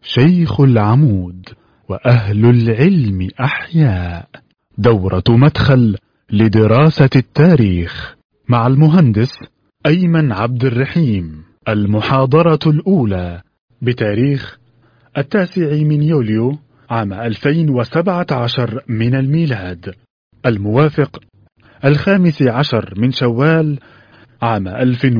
شيخ العمود وأهل العلم أحياء دورة مدخل لدراسة التاريخ مع المهندس أيمن عبد الرحيم المحاضرة الأولى بتاريخ التاسع من يوليو عام 2017 من الميلاد الموافق الخامس عشر من شوال عام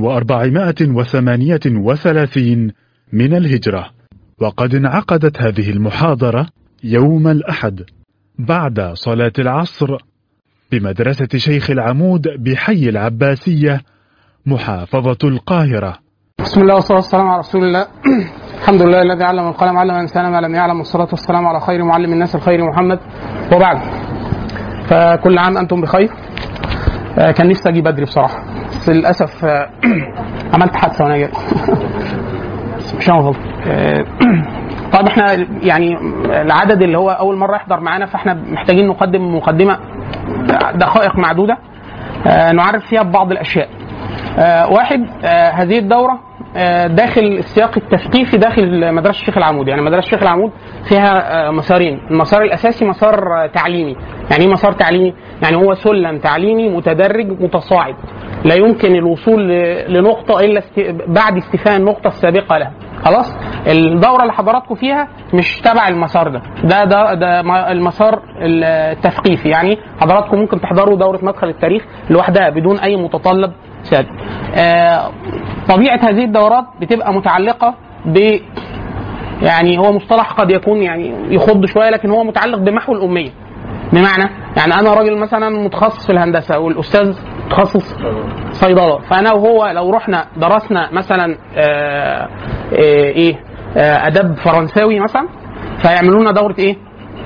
1438 من الهجرة وقد انعقدت هذه المحاضرة يوم الأحد بعد صلاة العصر بمدرسة شيخ العمود بحي العباسية محافظة القاهرة بسم الله والصلاة والسلام على رسول الله الحمد لله الذي علم القلم علم الإنسان ما لم يعلم والصلاة والسلام على خير معلم الناس الخير محمد وبعد فكل عام أنتم بخير آه، كان نفسي أجي بدري بصراحة بس للأسف آه، عملت حادثة وأنا جاي بس مش أنا غلط آه، طيب احنا يعني العدد اللي هو أول مرة يحضر معانا فاحنا محتاجين نقدم مقدمة دقائق معدودة آه، نعرف فيها ببعض الأشياء آه، واحد آه، هذه الدورة آه، داخل السياق التثقيفي داخل مدرسة الشيخ العمود يعني مدرسة الشيخ العمود فيها آه، مسارين المسار الأساسي مسار آه، تعليمي يعني ايه مسار تعليمي يعني هو سلم تعليمي متدرج متصاعد لا يمكن الوصول ل- لنقطة إلا است... بعد استيفاء النقطة السابقة لها خلاص الدورة اللي حضراتكم فيها مش تبع المسار ده ده ده, ده ما- المسار التثقيفي يعني حضراتكم ممكن تحضروا دورة مدخل التاريخ لوحدها بدون أي متطلب سابق آه، طبيعة هذه الدورات بتبقى متعلقة ب يعني هو مصطلح قد يكون يعني يخض شويه لكن هو متعلق بمحو الاميه بمعنى يعني انا راجل مثلا متخصص في الهندسه والاستاذ متخصص صيدله فانا وهو لو رحنا درسنا مثلا آه آه ايه آه اداب فرنساوي مثلا فيعملوا لنا دوره ايه؟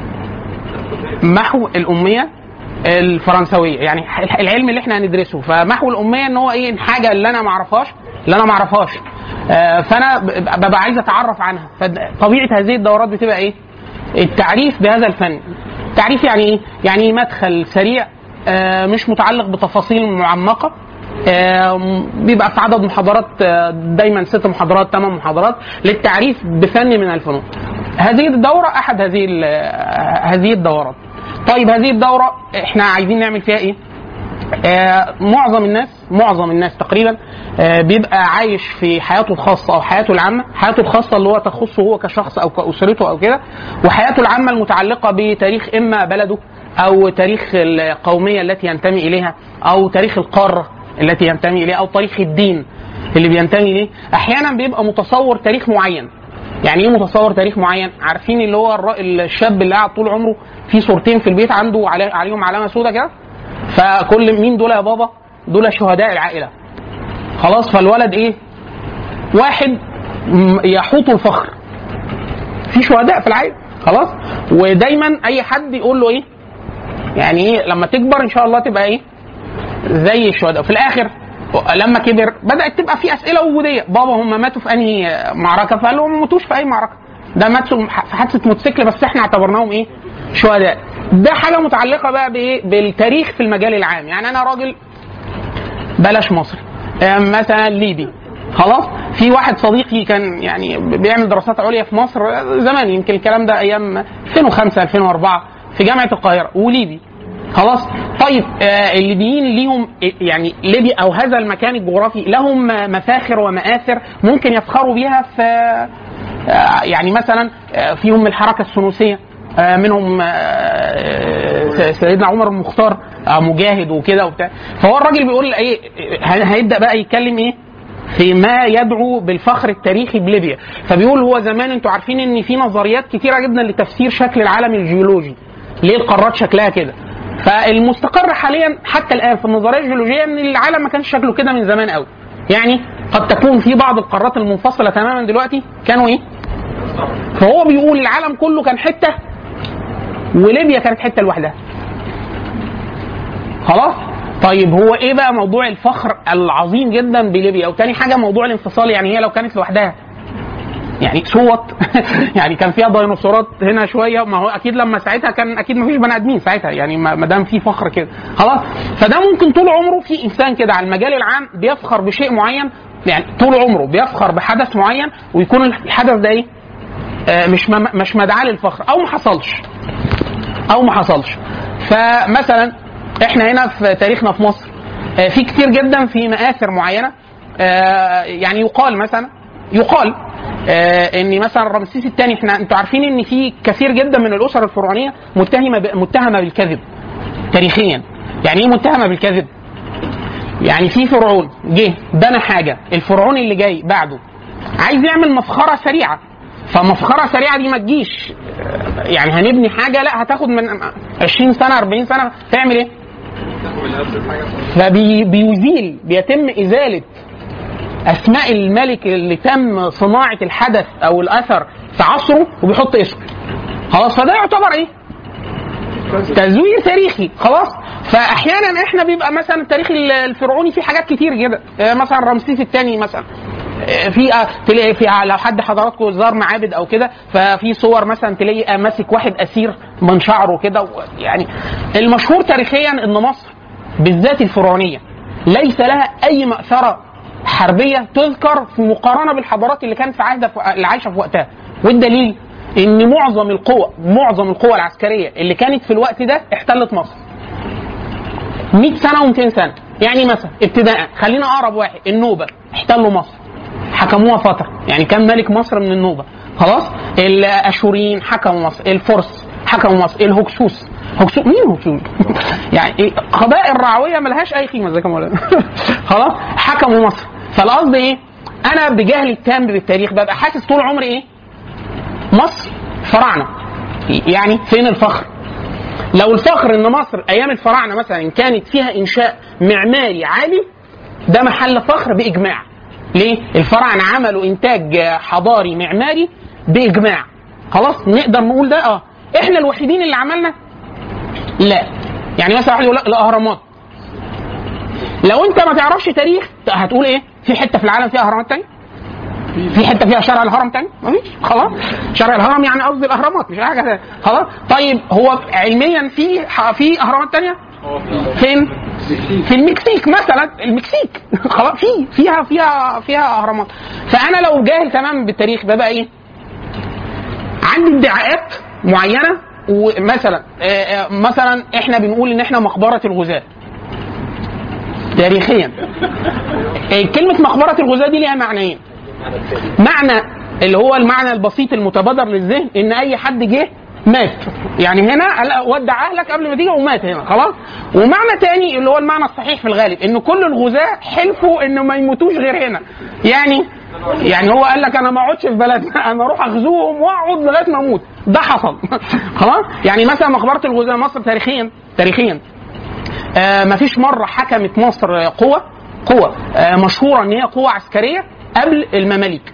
محو الاميه الفرنسويه يعني العلم اللي احنا هندرسه فمحو الاميه ان هو ايه الحاجه اللي انا ما اعرفهاش اللي انا ما اعرفهاش آه، فانا ب- ببقى عايز اتعرف عنها فطبيعه هذه الدورات بتبقى ايه التعريف بهذا الفن تعريف يعني ايه يعني مدخل سريع آه، مش متعلق بتفاصيل معمقه آه، بيبقى في عدد محاضرات آه، دايما ست محاضرات ثمان محاضرات للتعريف بفن من الفنون هذه الدوره احد هذه ال- آه، هذه الدورات طيب هذه الدوره احنا عايزين نعمل فيها ايه آه، معظم الناس معظم الناس تقريبا آه، بيبقى عايش في حياته الخاصه او حياته العامه حياته الخاصه اللي هو تخصه هو كشخص او كاسرته او كده وحياته العامه المتعلقه بتاريخ اما بلده او تاريخ القوميه التي ينتمي اليها او تاريخ القاره التي ينتمي اليها او تاريخ الدين اللي بينتمي اليه احيانا بيبقى متصور تاريخ معين يعني ايه متصور تاريخ معين عارفين اللي هو الر- الشاب اللي قاعد طول عمره في صورتين في البيت عنده علي- عليهم علامه سوداء كده فكل مين دول يا بابا دول شهداء العائله خلاص فالولد ايه واحد م- يحوط الفخر في شهداء في العائله خلاص ودايما اي حد يقول له ايه يعني ايه لما تكبر ان شاء الله تبقى ايه زي الشهداء في الاخر لما كبر بدات تبقى في اسئله وجوديه بابا هم ماتوا في انهي معركه فقال لهم ما ماتوش في اي معركه ده ماتوا في حادثه موتوسيكل بس احنا اعتبرناهم ايه شهداء ده حاجه متعلقه بقى بايه بالتاريخ في المجال العام يعني انا راجل بلاش مصري آه، مثلا ليبي خلاص في واحد صديقي كان يعني بيعمل دراسات عليا في مصر آه، زمان يمكن الكلام ده ايام 2005 2004 في جامعه القاهره وليبي خلاص طيب آه الليبيين ليهم يعني ليبيا او هذا المكان الجغرافي لهم مفاخر ومآثر ممكن يفخروا بيها في آه يعني مثلا آه فيهم الحركه السنوسيه آه منهم آه سيدنا عمر المختار آه مجاهد وكده وبتاع فهو الراجل بيقول ايه ه- هيبدا بقى يتكلم ايه في ما يدعو بالفخر التاريخي بليبيا فبيقول هو زمان انتوا عارفين ان في نظريات كتيره جدا لتفسير شكل العالم الجيولوجي ليه القارات شكلها كده فالمستقر حاليا حتى الان في النظريه الجيولوجيه ان العالم ما كانش شكله كده من زمان قوي يعني قد تكون في بعض القارات المنفصله تماما دلوقتي كانوا ايه فهو بيقول العالم كله كان حته وليبيا كانت حته لوحدها خلاص طيب هو ايه بقى موضوع الفخر العظيم جدا بليبيا وتاني حاجه موضوع الانفصال يعني هي لو كانت لوحدها يعني صوت يعني كان فيها ديناصورات هنا شويه ما هو اكيد لما ساعتها كان اكيد ما فيش بني ادمين ساعتها يعني ما ما دام في فخر كده خلاص فده ممكن طول عمره في انسان كده على المجال العام بيفخر بشيء معين يعني طول عمره بيفخر بحدث معين ويكون الحدث ده ايه؟ آه، مش م- مش مدعاه للفخر او ما حصلش او ما حصلش فمثلا احنا هنا في تاريخنا في مصر آه، في كتير جدا في مآثر معينه آه، يعني يقال مثلا يقال آه، ان مثلا رمسيس الثاني احنا انتوا عارفين ان في كثير جدا من الاسر الفرعونيه متهمه ب- متهمه بالكذب تاريخيا يعني ايه متهمه بالكذب؟ يعني في فرعون جه بنى حاجه الفرعون اللي جاي بعده عايز يعمل مفخره سريعه فمفخره سريعه دي ما تجيش آه، يعني هنبني حاجه لا هتاخد من 20 سنه 40 سنه تعمل ايه؟ فبيزيل بيتم ازاله اسماء الملك اللي تم صناعه الحدث او الاثر في عصره وبيحط اسمه خلاص فده يعتبر ايه؟ تزوير تاريخي خلاص فاحيانا احنا بيبقى مثلا التاريخ الفرعوني فيه حاجات كتير كده آه، مثلا رمسيس الثاني مثلا آه، في آه، تلاقي في لو حد حضراتكم زار معابد او كده ففي صور مثلا تلاقي آه، ماسك واحد اسير من شعره كده و- يعني المشهور تاريخيا ان مصر بالذات الفرعونيه ليس لها اي مأثره حربيه تذكر في مقارنه بالحضارات اللي كانت في عهد اللي عايشه في وقتها والدليل ان معظم القوى معظم القوى العسكريه اللي كانت في الوقت ده احتلت مصر 100 سنه و200 سنه يعني مثلا ابتداء خلينا اقرب واحد النوبه احتلوا مصر حكموها فتره يعني كان ملك مصر من النوبه خلاص الاشوريين حكموا مصر الفرس حكموا مصر الهكسوس هكسوس مين هكسوس؟ يعني إيه؟ قبائل رعويه ملهاش اي قيمه زي كما خلاص حكموا مصر فالقصد ايه؟ انا بجهلي التام بالتاريخ ببقى حاسس طول عمري ايه؟ مصر فراعنه يعني فين الفخر؟ لو الفخر ان مصر ايام الفراعنه مثلا كانت فيها انشاء معماري عالي ده محل فخر باجماع ليه؟ الفراعنه عملوا انتاج حضاري معماري باجماع خلاص نقدر نقول ده اه احنا الوحيدين اللي عملنا لا يعني مثلا واحد يقول لك الاهرامات لو انت ما تعرفش تاريخ هتقول ايه؟ في حته في العالم فيها اهرامات تاني؟ في حته فيها شارع الهرم تاني؟ مفيش خلاص شارع الهرم يعني قصدي الاهرامات مش حاجه تانية خلاص طيب هو علميا في في اهرامات تانية؟ فين؟ في المكسيك مثلا المكسيك خلاص في فيها فيها فيها اهرامات فانا لو جاهل تماما بالتاريخ ببقى ايه؟ عندي ادعاءات معينه ومثلا آه، آه، مثلا احنا بنقول ان احنا مقبره الغزاة تاريخيا آه، كلمه مقبره الغزاة دي ليها معنيين معنى اللي هو المعنى البسيط المتبادر للذهن ان اي حد جه مات يعني هنا قال ودع اهلك قبل ما تيجي ومات هنا خلاص ومعنى تاني اللي هو المعنى الصحيح في الغالب ان كل الغزاة حلفوا انه ما يموتوش غير هنا يعني يعني هو قال لك انا ما اقعدش في بلدنا انا اروح اغزوهم واقعد لغايه ما اموت ده حصل خلاص يعني مثلا مقبره الغزاة مصر تاريخيا تاريخيا آه مفيش مره حكمت مصر قوه قوه آه مشهوره ان هي قوه عسكريه قبل المماليك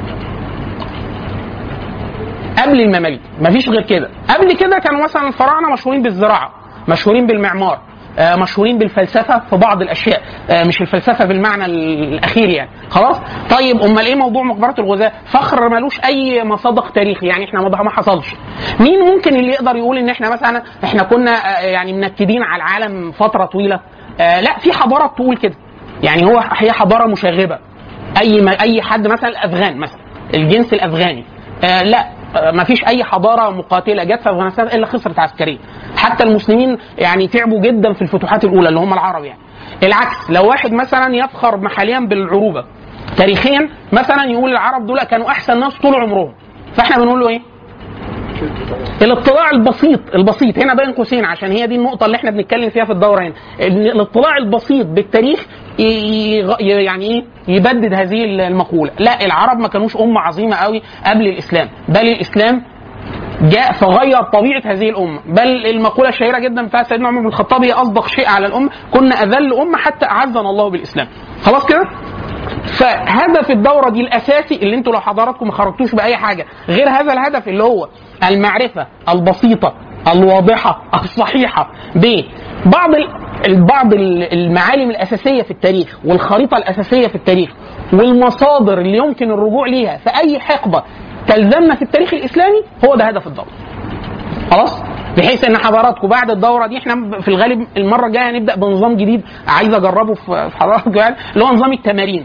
قبل المماليك مفيش غير كده قبل كده كانوا مثلا الفراعنه مشهورين بالزراعه مشهورين بالمعمار آه، مشهورين بالفلسفه في بعض الاشياء آه، مش الفلسفه بالمعنى الاخير يعني خلاص طيب امال ايه موضوع مقبره الغزاة فخر ملوش اي مصادق تاريخي يعني احنا ما ما حصلش مين ممكن اللي يقدر يقول ان احنا مثلا احنا كنا آه، يعني منكدين على العالم فتره طويله آه، لا في حضارات تقول كده يعني هو هي حضاره مشاغبه اي ما اي حد مثلا الافغان مثلا الجنس الافغاني آه لا آه ما فيش اي حضاره مقاتله جت في افغانستان الا خسرت عسكريا حتى المسلمين يعني تعبوا جدا في الفتوحات الاولى اللي هم العرب يعني العكس لو واحد مثلا يفخر حاليا بالعروبه تاريخيا مثلا يقول العرب دول كانوا احسن ناس طول عمرهم فاحنا بنقول له ايه الاطلاع البسيط البسيط هنا بين قوسين عشان هي دي النقطة اللي احنا بنتكلم فيها في الدورة هنا إن الاطلاع البسيط بالتاريخ ي- ي- يعني ايه يبدد هذه المقولة لا العرب ما كانوش أمة عظيمة قوي قبل الإسلام بل الإسلام جاء فغير طبيعة هذه الأمة بل المقولة الشهيرة جدا بتاعت سيدنا عمر بن الخطاب هي أصدق شيء على الأمة كنا أذل أمة حتى أعزنا الله بالإسلام خلاص كده فهدف الدورة دي الأساسي اللي انتوا لو حضراتكم ما خرجتوش بأي حاجة غير هذا الهدف اللي هو المعرفة البسيطة الواضحة الصحيحة ببعض ال- بعض ال- المعالم الأساسية في التاريخ والخريطة الأساسية في التاريخ والمصادر اللي يمكن الرجوع ليها في أي حقبة تلزمنا في التاريخ الإسلامي هو ده هدف الدورة خلاص بحيث ان حضراتكم بعد الدوره دي احنا في الغالب المره الجايه هنبدا بنظام جديد عايز اجربه في في حضراتكم يعني اللي هو نظام التمارين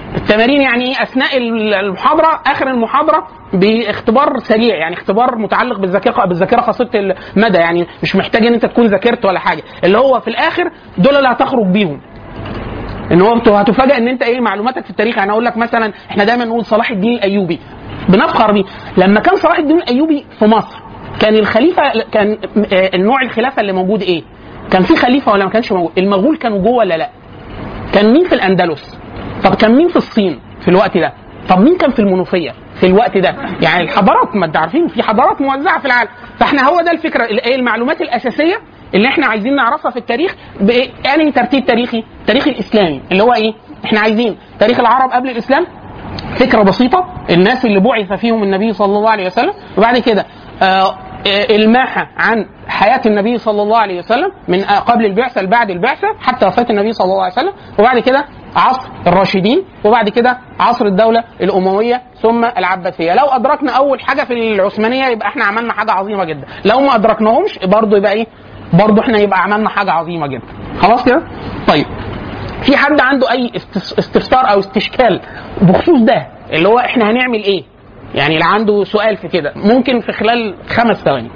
التمارين يعني ايه اثناء المحاضره اخر المحاضره باختبار سريع يعني اختبار متعلق بالذاكره بالذاكره خاصه المدى يعني مش محتاج ان انت تكون ذاكرت ولا حاجه اللي هو في الاخر دول اللي هتخرج بيهم ان هو انت هتفاجئ ان انت ايه معلوماتك في التاريخ يعني اقول لك مثلا احنا دايما نقول صلاح الدين الايوبي بنفخر بيه لما كان صلاح الدين الايوبي في مصر كان الخليفه كان آه، النوع الخلافه اللي موجود ايه؟ كان في خليفه ولا ما كانش موجود؟ المغول كانوا جوه ولا لا؟ كان مين في الاندلس؟ طب كان مين في الصين في الوقت ده؟ طب مين كان في المنوفيه في الوقت ده؟ يعني الحضارات ما انت عارفين في حضارات موزعه في العالم، فاحنا هو ده الفكره ايه المعلومات الاساسيه اللي احنا عايزين نعرفها في التاريخ بايه؟ يعني ترتيب تاريخي، التاريخ الاسلامي اللي هو ايه؟ احنا عايزين تاريخ العرب قبل الاسلام فكره بسيطه الناس اللي بعث فيهم النبي صلى الله عليه وسلم وبعد كده آه الماحة عن حياة النبي صلى الله عليه وسلم من قبل البعثة لبعد البعثة حتى وفاة النبي صلى الله عليه وسلم وبعد كده عصر الراشدين وبعد كده عصر الدولة الأموية ثم العباسية لو أدركنا أول حاجة في العثمانية يبقى احنا عملنا حاجة عظيمة جدا لو ما أدركناهمش برضه يبقى إيه برضه احنا يبقى عملنا حاجة عظيمة جدا خلاص كده طيب في حد عنده أي استفسار أو استشكال بخصوص ده اللي هو احنا هنعمل ايه يعني اللي عنده سؤال في كده ممكن في خلال خمس ثواني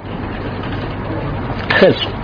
خلصوا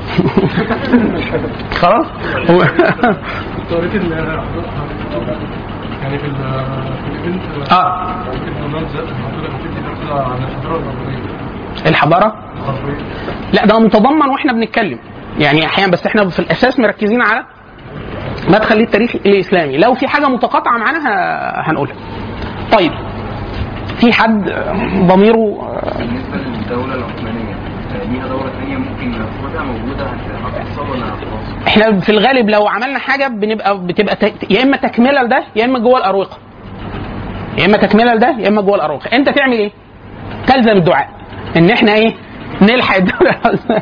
خلاص قريت ال يعني في ال في الايفنت اه ممكن البرنامج ده حضرتك هتدي نبذه عن الحضاره الغربيه الحضاره الغربيه لا ده متضمن واحنا بنتكلم يعني احيانا بس احنا في الاساس مركزين على مدخل للتاريخ الاسلامي لو في حاجه متقاطعه معانا ه- هنقولها طيب في حد ضميره بالنسبة للدولة العثمانية آه، ليها دورة ثانية ممكن ناخدها موجودة هت- هتحصل ولا خلاص؟ احنا في الغالب لو عملنا حاجه بنبقى بتبقى ت- يا اما تكمله لده يا اما جوه الاروقه يا اما تكمله لده يا اما جوه الاروقه انت تعمل ايه تلزم الدعاء ان احنا ايه نلحق الدوله العثمانية.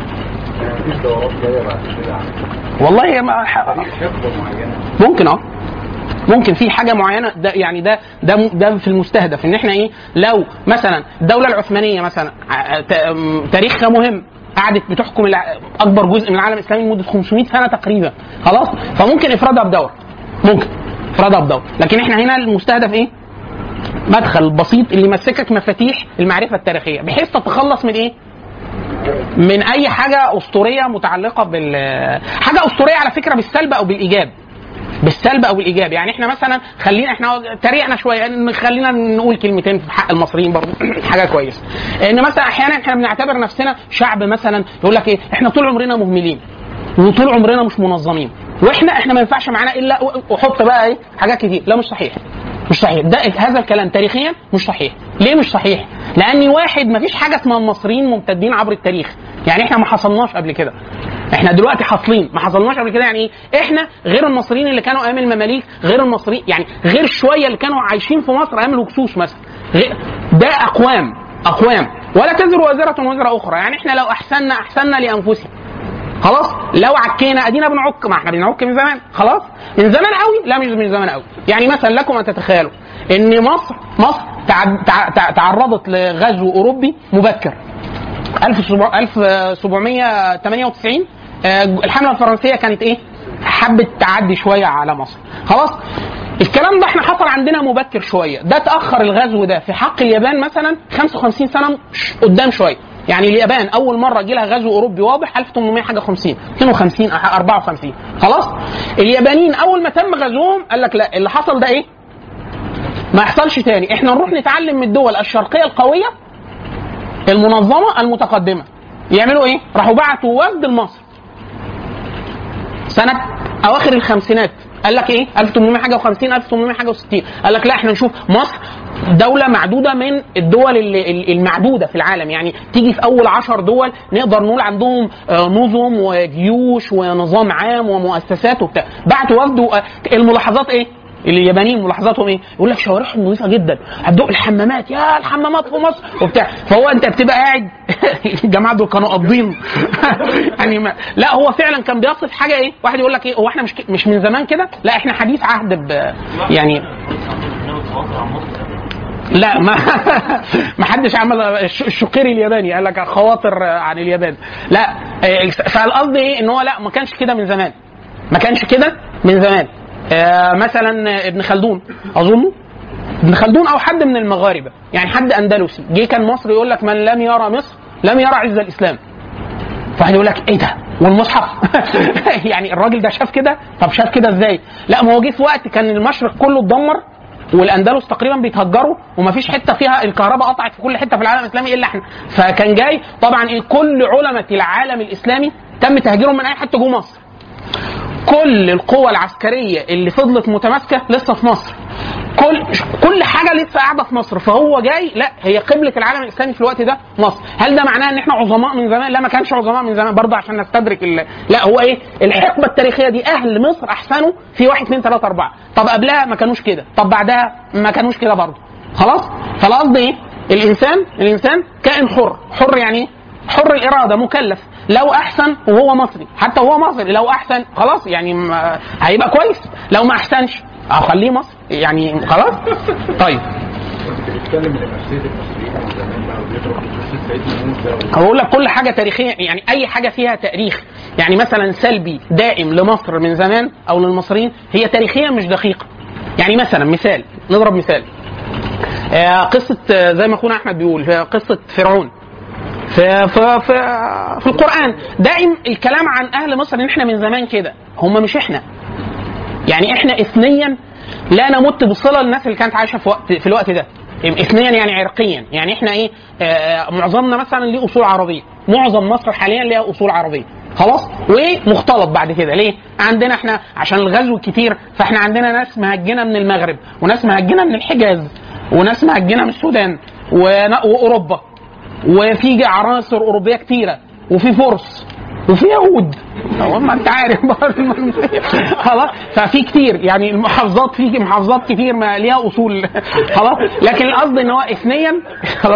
والله يا ما ح- ممكن اه ممكن في حاجه معينه ده يعني ده ده م- ده في المستهدف ان احنا ايه لو مثلا الدوله العثمانيه مثلا ع- ت- أم، تاريخها مهم قعدت بتحكم الع- اكبر جزء من العالم الاسلامي لمده 500 سنه تقريبا خلاص فممكن افرادها بدوره ممكن افرادها بدوره لكن احنا هنا المستهدف ايه مدخل بسيط اللي يمسكك مفاتيح المعرفه التاريخيه بحيث تتخلص من ايه من اي حاجه اسطوريه متعلقه بال حاجه اسطوريه على فكره بالسلب او بالايجاب بالسلب او بالايجاب يعني احنا مثلا خلينا احنا تريقنا شويه يعني خلينا نقول كلمتين في حق المصريين برضو حاجه كويسه ان مثلا احيانا احنا بنعتبر نفسنا شعب مثلا يقول لك ايه احنا طول عمرنا مهملين وطول عمرنا مش منظمين واحنا احنا ما ينفعش معانا الا وحط بقى ايه حاجات كتير لا مش صحيح مش صحيح ده هذا الكلام تاريخيا مش صحيح ليه مش صحيح لان واحد ما فيش حاجه اسمها المصريين ممتدين عبر التاريخ يعني احنا ما حصلناش قبل كده احنا دلوقتي حاصلين ما حصلناش قبل كده يعني ايه احنا غير المصريين اللي كانوا ايام المماليك غير المصريين يعني غير شويه اللي كانوا عايشين في مصر ايام الهكسوس مثلا غير ده اقوام اقوام ولا تزر وازره وزر اخرى يعني احنا لو احسننا احسننا لانفسنا خلاص لو عكينا ادينا بنعك ما احنا بنعك من زمان خلاص من زمان قوي لا مش من زمان قوي يعني مثلا لكم ان تتخيلوا ان مصر مصر تع- تع- تع- تعرضت لغزو اوروبي مبكر 1798 آه، الحمله الفرنسيه كانت ايه؟ حبت تعدي شويه على مصر خلاص الكلام ده احنا حصل عندنا مبكر شويه ده تاخر الغزو ده في حق اليابان مثلا 55 سنه ش- قدام شويه يعني اليابان اول مره جه لها غزو اوروبي واضح 1800 حاجه 50 52 أح- 54 خلاص اليابانيين اول ما تم غزوهم قال لك لا اللي حصل ده ايه ما يحصلش تاني احنا نروح نتعلم من الدول الشرقيه القويه المنظمه المتقدمه يعملوا ايه راحوا بعتوا وفد لمصر سنه اواخر الخمسينات قال لك ايه 1800 حاجه و50 1800 حاجه و60 قال لك لا احنا نشوف مصر دولة معدودة من الدول ال- ال- المعدودة في العالم يعني تيجي في أول عشر دول نقدر نقول عندهم آه، نظم وجيوش ونظام عام ومؤسسات وبتاع بعتوا وفد و- الملاحظات ايه؟ اليابانيين ملاحظاتهم ايه؟ يقول لك شوارعهم نظيفه جدا هتدوق الحمامات يا الحمامات في مصر وبتاع فهو انت بتبقى قاعد الجماعه دول كانوا قابضين يعني ما لا هو فعلا كان بيصف حاجه ايه؟ واحد يقول لك ايه هو احنا مش ك- مش من زمان كده؟ لا احنا حديث عهد ب يعني لا ما ما حدش عمل الش- الشقيري الياباني قال لك خواطر عن اليابان لا فالقصد ايه ان هو لا ما كانش كده من زمان ما كانش كده من زمان آه مثلا ابن خلدون اظن ابن خلدون او حد من المغاربه يعني حد اندلسي جه كان مصر يقول لك من لم يرى مصر لم يرى عز الاسلام فواحد يقول لك ايه ده والمصحف يعني الراجل ده شاف كده طب شاف كده ازاي لا ما هو جه في وقت كان المشرق كله اتدمر والاندلس تقريبا بيتهجروا ومفيش حته فيها الكهرباء قطعت في كل حته في العالم الاسلامي الا احنا فكان جاي طبعا إيه كل علماء العالم الاسلامي تم تهجيرهم من اي حته جوه مصر كل القوى العسكريه اللي فضلت متماسكه لسه في مصر كل كل حاجه لسه قاعده في مصر فهو جاي لا هي قبله العالم الاسلامي في الوقت ده مصر هل ده معناه ان احنا عظماء من زمان لا ما كانش عظماء من زمان برضه عشان نستدرك ال... لا هو ايه الحقبه التاريخيه دي اهل مصر احسنوا في 1 2 3 4 طب قبلها ما كانوش كده طب بعدها ما كانوش كده برضه خلاص فالقصد ايه الانسان الانسان كائن حر حر يعني ايه حر الاراده مكلف لو احسن وهو مصري حتى وهو مصري لو احسن خلاص يعني ما- هيبقى كويس لو ما احسنش اخليه مصري يعني خلاص طيب بيتكلم من نفسيه المصريين من زمان بقى وبيضرب في قصه سيدنا موسى بقول لك كل حاجه تاريخيه يعني اي حاجه فيها تاريخ يعني مثلا سلبي دائم لمصر من زمان او للمصريين هي تاريخيا مش دقيقه يعني مثلا مثال نضرب مثال آه، قصه آه، زي ما اخونا احمد بيقول في قصه فرعون في في في, في القران دائم الكلام عن اهل مصر ان احنا من زمان كده هم مش احنا يعني احنا اثنيا لا نمت بصله للناس اللي كانت عايشه في وقت في الوقت ده اثنيا يعني عرقيا يعني احنا ايه آه معظمنا مثلا ليه اصول عربيه معظم مصر حاليا ليها اصول عربيه خلاص ومختلط بعد كده ليه عندنا احنا عشان الغزو كتير فاحنا عندنا ناس مهجنه من المغرب وناس مهجنه من الحجاز وناس مهجنه من السودان ون- واوروبا وفي عناصر اوروبيه كتيره وفي فرس وفي يهود هو ما انت عارف برضه خلاص ففي كتير يعني المحافظات في محافظات كتير ما ليها اصول خلاص لكن القصد ان هو اثنيا خلاص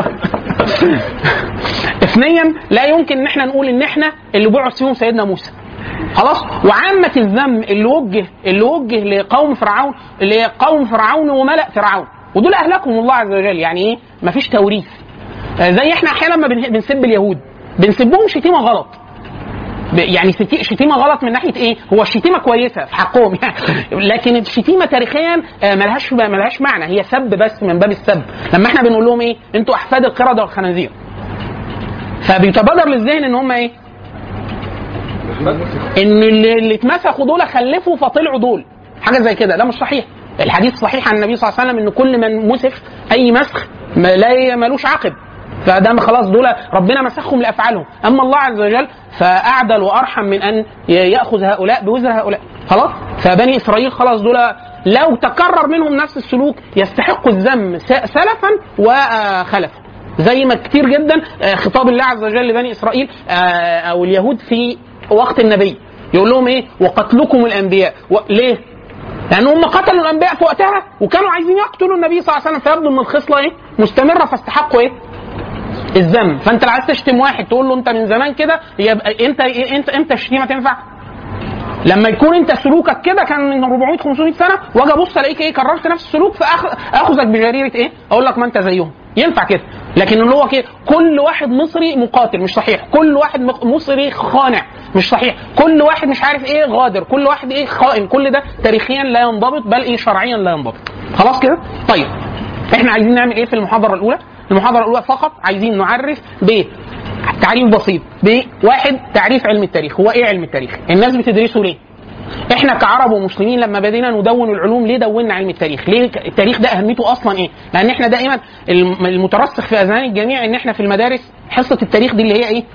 اثنيا لا يمكن ان احنا نقول ان احنا اللي بعث فيهم سيدنا موسى خلاص وعامة الذم اللي وجه اللي وجه لقوم فرعون لقوم فرعون وملأ فرعون ودول اهلكهم الله عز وجل يعني ايه مفيش توريث آه، زي احنا احيانا ما بن- بنسب اليهود بنسبهم شتيمه غلط ب- يعني ستي- شتيمه غلط من ناحيه ايه؟ هو الشتيمه كويسه في حقهم يعني لكن الشتيمه تاريخيا آه، ملهاش ملهاش معنى هي سب بس من باب السب لما احنا بنقول لهم ايه؟ انتوا احفاد القرده والخنازير فبيتبادر للذهن ان هم ايه؟ ان اللي, اللي اتمسخوا دول خلفوا فطلعوا دول حاجه زي كده ده مش صحيح الحديث صحيح عن النبي صلى الله عليه وسلم ان كل من مسخ اي مسخ ما لا ملوش عقب فده خلاص دول ربنا مسخهم لافعالهم اما الله عز وجل فاعدل وارحم من ان ي- ياخذ هؤلاء بوزر هؤلاء خلاص فبني اسرائيل خلاص دول لو تكرر منهم نفس السلوك يستحقوا الذم س- سلفا وخلفا زي ما كتير جدا آه، خطاب الله عز وجل لبني اسرائيل آه، او اليهود في وقت النبي يقول لهم ايه وقتلكم الانبياء و... ليه؟ لان هم قتلوا الانبياء في وقتها وكانوا عايزين يقتلوا النبي صلى الله عليه وسلم فيبدو ان الخصله ايه؟ مستمره فاستحقوا ايه؟ الذم فانت لو عايز تشتم واحد تقول له انت من زمان كده يبقى انت انت امتى الشتيمه تنفع؟ لما يكون انت سلوكك كده كان من 400 500 سنه واجي ابص الاقيك ايه كررت نفس السلوك فاخذك بجريره ايه؟ اقول لك ما انت زيهم ينفع كده لكن اللي هو كده كل واحد مصري مقاتل مش صحيح كل واحد مق- مصري خانع مش صحيح كل واحد مش عارف ايه غادر كل واحد ايه خائن كل ده تاريخيا لا ينضبط بل ايه شرعيا لا ينضبط خلاص كده طيب احنا عايزين نعمل ايه في المحاضره الاولى المحاضره الاولى فقط عايزين نعرف ب تعريف بسيط بواحد تعريف علم التاريخ هو ايه علم التاريخ الناس بتدرسه ليه احنا كعرب ومسلمين لما بدينا ندون العلوم ليه دوننا علم التاريخ؟ ليه التاريخ ده اهميته اصلا ايه؟ لان احنا دائما الم- المترسخ في اذهان الجميع ان احنا في المدارس حصه التاريخ دي اللي هي ايه؟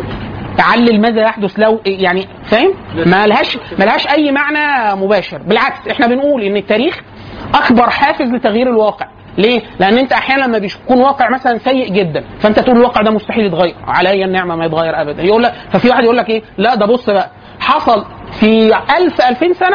تعلل ماذا يحدث لو يعني فاهم؟ ما لهاش ما لهاش اي معنى مباشر، بالعكس احنا بنقول ان التاريخ اكبر حافز لتغيير الواقع. ليه؟ لان انت احيانا لما بيكون واقع مثلا سيء جدا فانت تقول الواقع ده مستحيل يتغير، عليا النعمه ما يتغير ابدا، يقول لك ففي واحد يقول لك ايه؟ لا ده بص بقى حصل في 1000 2000 سنه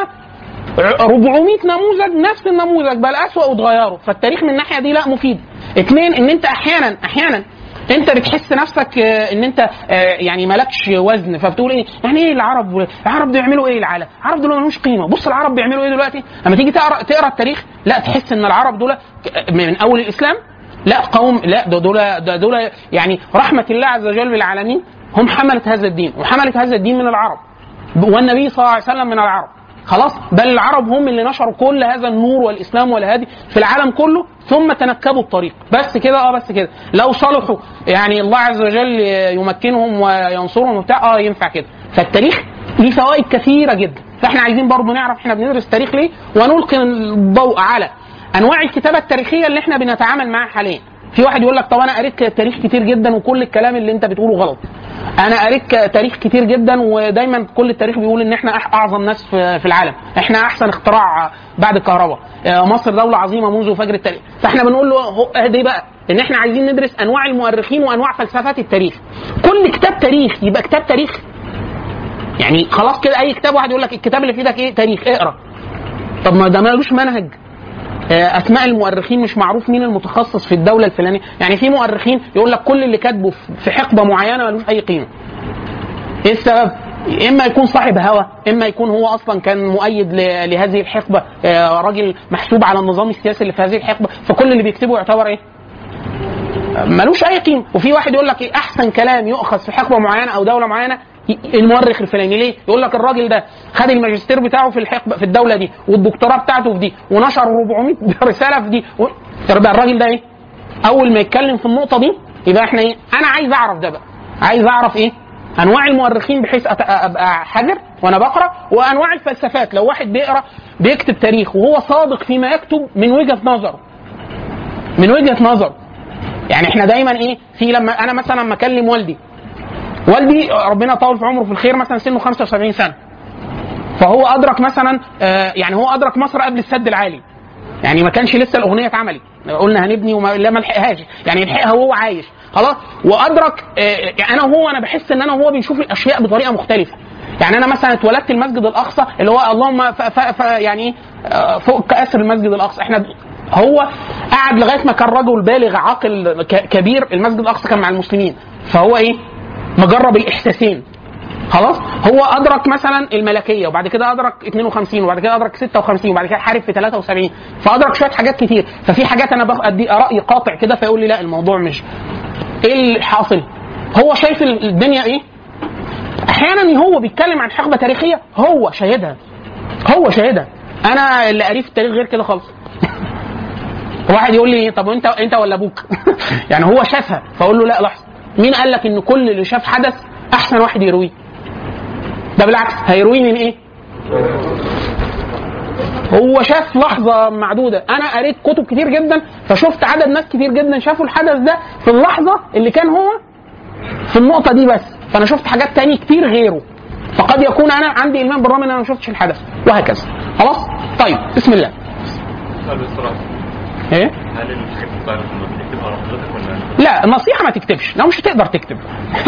400 نموذج نفس النموذج بل اسوء واتغيروا فالتاريخ من الناحيه دي لا مفيد اثنين ان انت احيانا احيانا انت بتحس نفسك آه، ان انت آه، يعني مالكش وزن فبتقول ايه يعني ايه العرب العرب دول بيعملوا ايه العالم العرب دول ملوش قيمه بص العرب بيعملوا ايه دلوقتي لما تيجي تقرا تقرا التاريخ لا تحس ان العرب دول ك- من اول الاسلام لا قوم لا ده دول ده دول يعني رحمه الله عز وجل بالعالمين هم حمله هذا الدين وحمله هذا الدين من العرب والنبي صلى الله عليه وسلم من العرب خلاص بل العرب هم اللي نشروا كل هذا النور والاسلام والهادي في العالم كله ثم تنكبوا الطريق بس كده اه بس كده لو صلحوا يعني الله عز وجل يمكنهم وينصرهم وبتاع اه ينفع كده فالتاريخ ليه فوائد كثيره جدا فاحنا عايزين برضه نعرف احنا بندرس تاريخ ليه ونلقي الضوء على انواع الكتابه التاريخيه اللي احنا بنتعامل معاها حاليا في واحد يقول لك طب انا قريت تاريخ كتير جدا وكل الكلام اللي انت بتقوله غلط انا قريت تاريخ كتير جدا ودايما كل التاريخ بيقول ان احنا أح- اعظم ناس في في العالم احنا احسن اختراع بعد الكهرباء آه، مصر دوله عظيمه منذ فجر التاريخ فاحنا بنقول له هو دي بقى ان احنا عايزين ندرس انواع المؤرخين وانواع فلسفات التاريخ كل كتاب تاريخ يبقى كتاب تاريخ يعني خلاص كده اي كتاب واحد يقول لك الكتاب اللي في ايدك ايه تاريخ اقرا طب ما ده ملوش منهج آه، اسماء المؤرخين مش معروف مين المتخصص في الدوله الفلانيه يعني في مؤرخين يقول لك كل اللي كاتبه في- في حقبه معينه ملوش اي قيمه ايه السبب اما يكون صاحب هوى اما يكون هو اصلا كان مؤيد ل- لهذه الحقبه آه، راجل محسوب على النظام السياسي اللي في هذه الحقبه فكل اللي بيكتبه يعتبر ايه ملوش اي قيمه وفي واحد يقول لك ايه احسن كلام يؤخذ في حقبه معينه او دوله معينه ي- المؤرخ الفلاني ليه؟ يقول لك الراجل ده خد الماجستير بتاعه في الحقبه في الدوله دي والدكتوراه بتاعته في دي ونشر 400 رساله في دي و... يبقى الراجل ده ايه؟ اول ما يتكلم في النقطه دي يبقى احنا ايه؟ انا عايز اعرف ده بقى عايز اعرف ايه؟ انواع المؤرخين بحيث أت- ابقى حذر وانا بقرا وانواع الفلسفات لو واحد بيقرا بيكتب تاريخ وهو صادق فيما يكتب من وجهه نظره من وجهه نظره يعني احنا دايما ايه في لما انا مثلا لما اكلم والدي والدي ربنا يطول في عمره في الخير مثلا سنه 75 سنه فهو ادرك مثلا آه يعني هو ادرك مصر قبل السد العالي يعني ما كانش لسه الاغنيه اتعملت قلنا هنبني وما لا ما لحقهاش يعني يلحقها وهو عايش خلاص وادرك آه يعني انا وهو انا بحس ان انا وهو بنشوف الاشياء بطريقه مختلفه يعني انا مثلا اتولدت المسجد الاقصى اللي هو اللهم ف ف ف يعني إيه، آه، فوق كاسر المسجد الاقصى احنا هو قعد لغايه ما كان رجل بالغ عاقل ك- كبير المسجد الاقصى كان مع المسلمين فهو ايه مجرب الاحساسين خلاص هو ادرك مثلا الملكيه وبعد كده ادرك 52 وبعد كده ادرك 56 وبعد كده حارب في 73 فادرك شويه حاجات كتير ففي حاجات انا بدي راي قاطع كده فيقول لي لا الموضوع مش ايه اللي حاصل هو شايف الدنيا ايه احيانا هو بيتكلم عن حقبه تاريخيه هو شاهدها هو شاهدها انا اللي قريت في التاريخ غير كده خالص واحد يقول لي طب وانت انت ولا ابوك يعني هو شافها فاقول له لا لحظه مين قال لك ان كل اللي شاف حدث احسن واحد يرويه ده بالعكس هيرويه من ايه هو شاف لحظة معدودة، أنا قريت كتب كتير جدا فشفت عدد ناس كتير جدا شافوا الحدث ده في اللحظة اللي كان هو في النقطة دي بس، فأنا شفت حاجات تاني كتير غيره. فقد يكون أنا عندي إيمان بالرغم إن أنا ما شفتش الحدث، وهكذا. خلاص؟ طيب بسم الله. سؤال بالصراحة إيه؟ هل الحاجات الصغيرة لما بتكتبها على حضرتك ولا لا النصيحة ما تكتبش لو مش هتقدر تكتب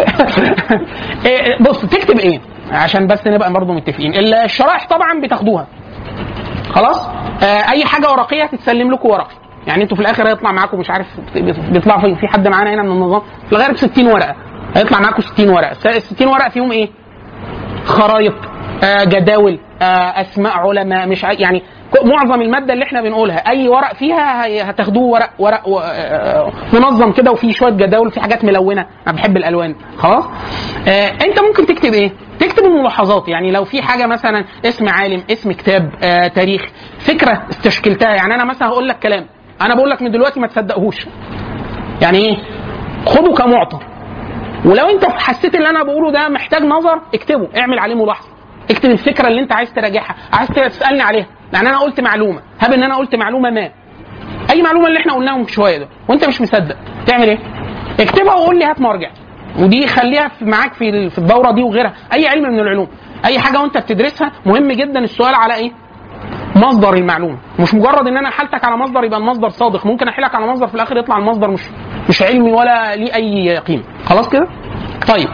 إيه، بص تكتب ايه عشان بس نبقى برضه متفقين الشرائح طبعا بتاخدوها خلاص آه اي حاجة ورقية هتتسلم لكم ورقي يعني انتوا في الاخر هيطلع معاكم مش عارف بيطلع في, في حد معانا هنا من النظام في الغالب 60 ورقة هيطلع معاكم 60 ورقة ال 60 ورقة فيهم ايه خرايط آه جداول آه اسماء علماء مش ع- يعني ك- معظم الماده اللي احنا بنقولها اي ورق فيها هي- هتاخدوه ورق ورق و- آه، منظم كده وفيه شويه جداول وفي حاجات ملونه انا بحب الالوان خلاص آه انت ممكن تكتب ايه تكتب الملاحظات يعني لو في حاجه مثلا اسم عالم اسم كتاب آه تاريخ فكره استشكلتها يعني انا مثلا هقول لك كلام انا بقول لك من دلوقتي ما تصدقهوش يعني ايه خده كمعطى ولو انت حسيت اللي انا بقوله ده محتاج نظر اكتبه اعمل عليه ملاحظه اكتب الفكره اللي انت عايز تراجعها عايز تسالني عليها لان انا قلت معلومه هب ان انا قلت معلومه ما اي معلومه اللي احنا قلناها من شويه ده وانت مش مصدق تعمل ايه اكتبها وقول لي هات مرجع ودي خليها في- معاك في ال- في الدوره دي وغيرها اي علم من العلوم اي حاجه وانت بتدرسها مهم جدا السؤال على ايه مصدر المعلومه مش مجرد ان انا حالتك على مصدر يبقى المصدر صادق ممكن احيلك على مصدر في الاخر يطلع المصدر مش مش علمي ولا ليه اي قيمه خلاص كده طيب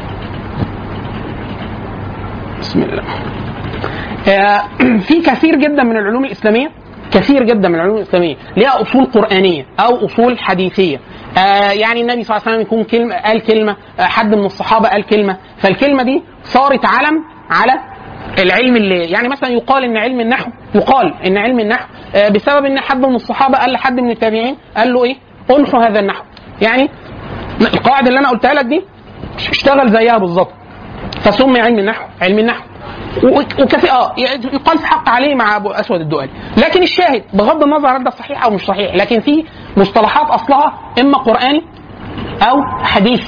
بسم الله آه، في كثير جدا من العلوم الاسلاميه كثير جدا من العلوم الاسلاميه ليها اصول قرانيه او اصول حديثيه آه، يعني النبي صلى الله عليه وسلم يكون كلمه قال كلمه آه، حد من الصحابه قال كلمه فالكلمه دي صارت علم على العلم اللي يعني مثلا يقال ان علم النحو يقال ان علم النحو آه، بسبب ان حد من الصحابه قال لحد من التابعين قال له ايه انحو هذا النحو يعني القواعد اللي انا قلتها لك دي اشتغل زيها بالظبط فسمي علم النحو علم النحو وكثير اه يقال في حق عليه مع ابو اسود الدؤلي لكن الشاهد بغض النظر هل ده صحيح او مش صحيح لكن في مصطلحات اصلها اما قراني او حديث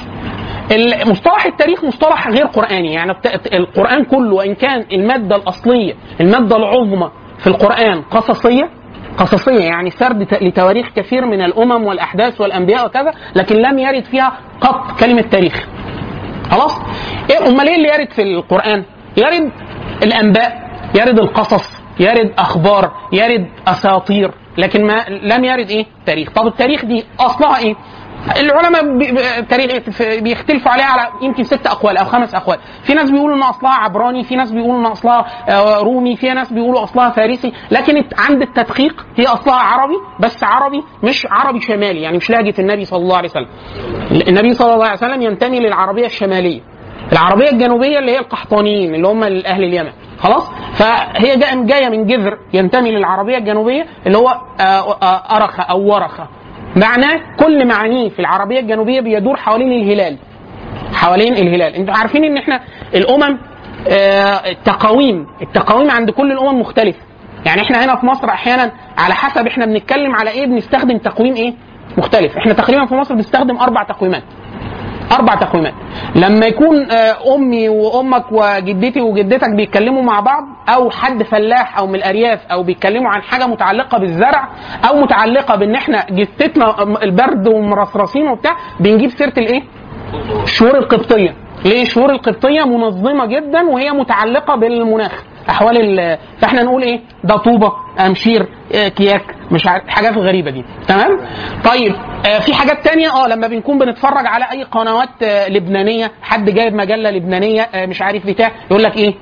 مصطلح التاريخ مصطلح غير قراني يعني الت- القران كله وان كان الماده الاصليه الماده العظمى في القران قصصيه قصصيه يعني سرد ت- لتواريخ كثير من الامم والاحداث والانبياء وكذا لكن لم يرد فيها قط كلمه تاريخ خلاص ايه امال ايه اللي يرد في القران يرد الانباء يرد القصص يرد اخبار يرد اساطير لكن ما لم يرد ايه تاريخ طب التاريخ دي اصلها ايه العلماء بي- بي- التاريخ بيختلفوا عليها على يمكن ست اقوال او خمس اقوال في ناس بيقولوا ان اصلها عبراني في ناس بيقولوا ان اصلها آه، رومي في ناس بيقولوا اصلها فارسي لكن الت- عند التدقيق هي اصلها عربي بس عربي مش عربي شمالي يعني مش لهجه النبي صلى الله عليه وسلم النبي صلى الله عليه وسلم ينتمي للعربيه الشماليه العربيه الجنوبيه اللي هي القحطانيين اللي هم اهل اليمن خلاص فهي جا- جايه من جذر ينتمي للعربيه الجنوبيه اللي هو آه، آه، ارخه او ورخه معناه كل معانيه في العربيه الجنوبيه بيدور حوالين الهلال حوالين الهلال انتوا عارفين ان احنا الامم آه، التقاويم التقاويم عند كل الامم مختلفه يعني احنا هنا في مصر احيانا على حسب احنا بنتكلم على ايه بنستخدم تقويم ايه مختلف احنا تقريبا في مصر بنستخدم اربع تقويمات اربع تقويمات لما يكون آه، امي وامك وجدتي وجدتك بيتكلموا مع بعض او حد فلاح او من الارياف او بيتكلموا عن حاجه متعلقه بالزرع او متعلقه بان احنا جثتنا البرد ومرصرصين وبتاع بنجيب سيره الايه الشهور القبطيه ليه الشهور القبطيه منظمه جدا وهي متعلقه بالمناخ احوال ال- فاحنا نقول ايه ده طوبه امشير آه، كياك مش عارف حاجات غريبه دي تمام طيب آه، في حاجات تانية اه لما بنكون بنتفرج على اي قنوات آه، لبنانيه حد جايب مجله لبنانيه آه، مش عارف بتاع يقول لك ايه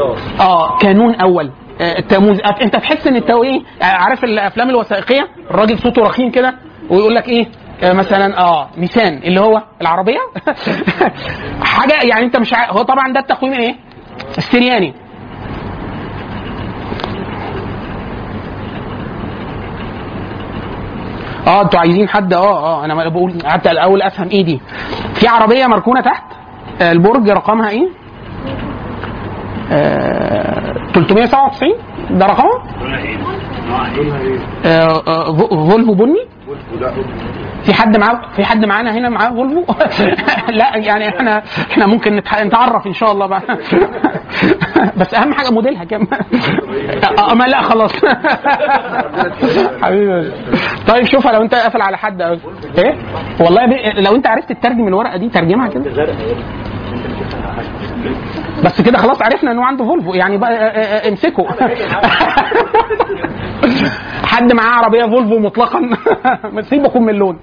اه كانون اول آه، التموز آه، انت تحس ان التو ايه آه، عارف الافلام الوثائقيه الراجل صوته رخيم كده ويقول لك ايه آه، مثلا اه نيسان اللي هو العربيه حاجه يعني انت مش عارف هو طبعا ده التقويم ايه السرياني اه انتوا عايزين حد اه اه انا بقول قعدت الاول افهم ايه دي في عربيه مركونه تحت آه، البرج رقمها ايه؟ آه 397 ده رقمها؟ آه آه فو- فولفو بني في حد معاه في حد معانا هنا معاه فولفو؟ لا يعني احنا احنا ممكن نتح- نتعرف ان شاء الله بقى بس اهم حاجه موديلها كام اه ما لا خلاص حبيبي طيب شوفها لو انت قافل على حد أو- ايه والله بي... لو انت عرفت تترجم الورقه دي ترجمها كده بس كده خلاص عرفنا انه عنده فولفو يعني بقى اه، اه، امسكه حد معاه عربيه فولفو مطلقا ما سيبكم من اللون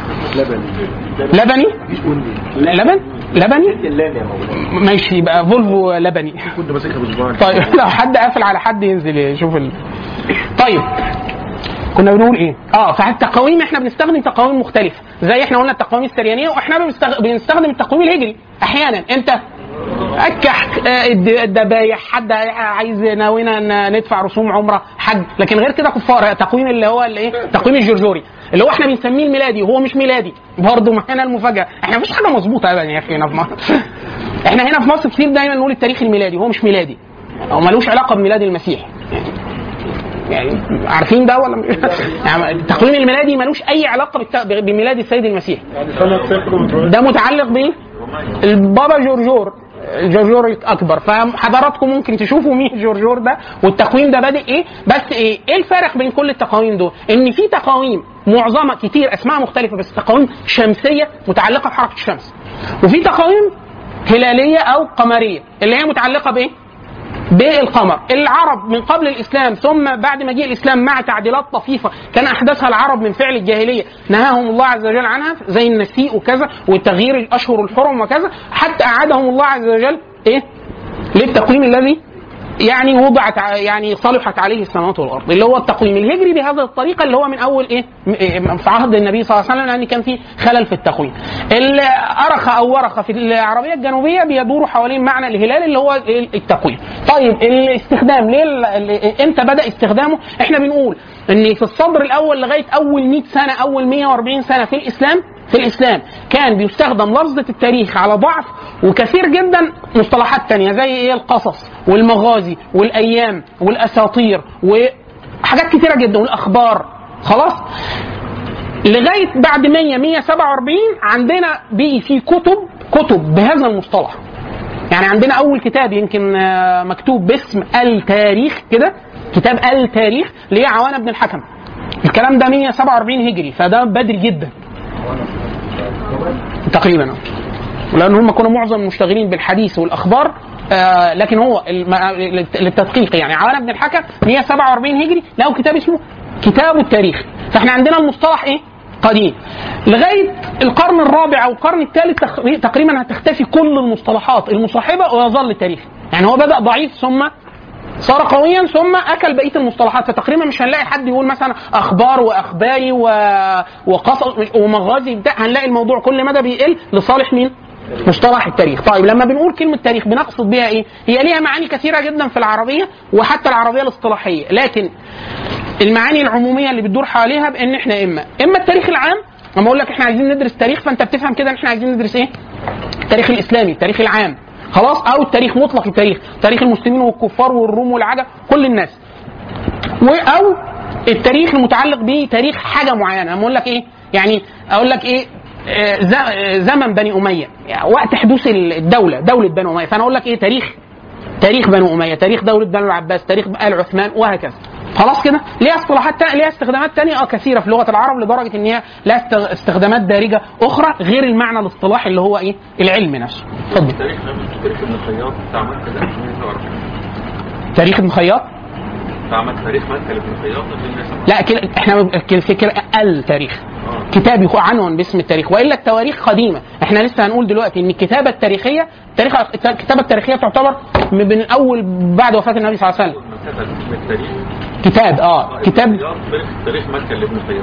لبني لبن لبني ماشي يبقى فولفو لبني كنت ماسكها بصباعي طيب لو حد قافل على حد ينزل يشوف ال... طيب كنا بنقول ايه؟ اه فالتقاويم احنا بنستخدم تقاويم مختلفه زي احنا قلنا التقاويم السريانيه واحنا بنستغ... بنستخدم التقويم الهجري احيانا انت الكحك آه، الد- الذبايح حد عايز ناوينا ان ندفع رسوم عمره حج لكن غير كده كفار تقويم اللي هو اللي ايه تقويم الجرجوري اللي هو احنا بنسميه الميلادي وهو مش ميلادي برضه معانا المفاجاه احنا مفيش حاجه مظبوطه ابدا يا اخي هنا في مصر احنا هنا في مصر كتير دايما نقول التاريخ الميلادي هو مش ميلادي او ملوش علاقه بميلاد المسيح يعني عارفين ده ولا مش- يعني التقويم الميلادي ملوش اي علاقه بالت- بميلاد السيد المسيح سنة صفر ومتولد ده متعلق بايه؟ البابا جورجور جورجور الاكبر فحضراتكم ممكن تشوفوا مين جورجور ده والتقويم ده بادئ ايه بس ايه ايه الفرق بين كل التقاويم دول ان في تقاويم معظمها كتير اسماء مختلفه بس تقاويم شمسيه متعلقه بحركه الشمس وفي تقاويم هلاليه او قمريه اللي هي متعلقه بايه بالقمر العرب من قبل الاسلام ثم بعد مجيء الاسلام مع تعديلات طفيفه كان احدثها العرب من فعل الجاهليه نهاهم الله عز وجل عنها زي النسيء وكذا وتغيير الاشهر الحرم وكذا حتى اعادهم الله عز وجل ايه للتقويم الذي يعني وضعت ع- يعني صلحت عليه السماوات والارض اللي هو التقويم الهجري بهذه الطريقه اللي هو من اول ايه م- إيه، في عهد النبي صلى الله عليه وسلم لان كان في خلل في التقويم الارخ او ورخه في العربيه الجنوبيه بيدور حوالين معنى الهلال اللي هو ال- التقويم طيب الاستخدام ليه ال- ال- امتى بدا استخدامه احنا بنقول ان في الصدر الاول لغايه اول 100 سنه اول 140 سنه في الاسلام في الاسلام كان بيستخدم لفظه التاريخ على ضعف وكثير جدا مصطلحات تانية زي ايه القصص والمغازي والايام والاساطير وحاجات كتيره جدا والاخبار خلاص لغايه بعد 100 147 عندنا بقي في كتب كتب بهذا المصطلح يعني عندنا اول كتاب يمكن آه، مكتوب باسم التاريخ كده كتاب التاريخ لعوان بن الحكم الكلام ده 147 هجري فده بدري جدا تقريبا آه. لان هم كانوا معظم المشتغلين بالحديث والاخبار آه لكن هو الم- للتدقيق يعني عوان بن الحكم 147 هجري له كتاب اسمه كتاب التاريخ فاحنا عندنا المصطلح ايه؟ قديم لغايه القرن الرابع او القرن الثالث تق- تقريبا هتختفي كل المصطلحات المصاحبه ويظل التاريخ يعني هو بدا ضعيف ثم صار قويا ثم اكل بقيه المصطلحات فتقريبا مش هنلاقي حد يقول مثلا اخبار واخباري و... وقصص ومغازي بتاع هنلاقي الموضوع كل مدى بيقل لصالح مين؟ مصطلح التاريخ طيب لما بنقول كلمة تاريخ بنقصد بيها ايه؟ هي ليها معاني كثيرة جدا في العربية وحتى العربية الاصطلاحية لكن المعاني العمومية اللي بتدور حواليها بان احنا اما اما التاريخ العام لما اقول لك احنا عايزين ندرس تاريخ فانت بتفهم كده ان احنا عايزين ندرس ايه؟ التاريخ الاسلامي التاريخ العام خلاص او التاريخ مطلق التاريخ تاريخ المسلمين والكفار والروم والعجم كل الناس و او التاريخ المتعلق بتاريخ حاجه معينه لما اقول لك ايه يعني اقول لك ايه آه، ز- آه، زمن بني اميه يعني وقت حدوث الدوله دوله بني اميه فانا اقول لك ايه تاريخ تاريخ بني اميه تاريخ دوله بني العباس تاريخ ال عثمان وهكذا خلاص كده ليها اصطلاحات تانية ليها استخدامات تانية اه كثيره في لغه العرب لدرجه ان هي لها است- استخدامات دارجه اخرى غير المعنى الاصطلاحي اللي هو ايه العلم نفسه اتفضل تاريخ تاريخ ابن خياط بتاع مكة ده 1947 تاريخ ابن خياط بتاع مكة تاريخ مكة لابن خياط 1947 لا كده احنا ك- فكر التاريخ كتاب يكون عنون باسم التاريخ والا التواريخ قديمه احنا لسه هنقول دلوقتي ان الكتابه التاريخيه تاريخ الكتابه التاريخيه تعتبر من من اول بعد وفاه النبي صلى الله عليه وسلم مسافة اسم التاريخ كتاب اه كتاب خياط تاريخ تاريخ مكة لابن خياط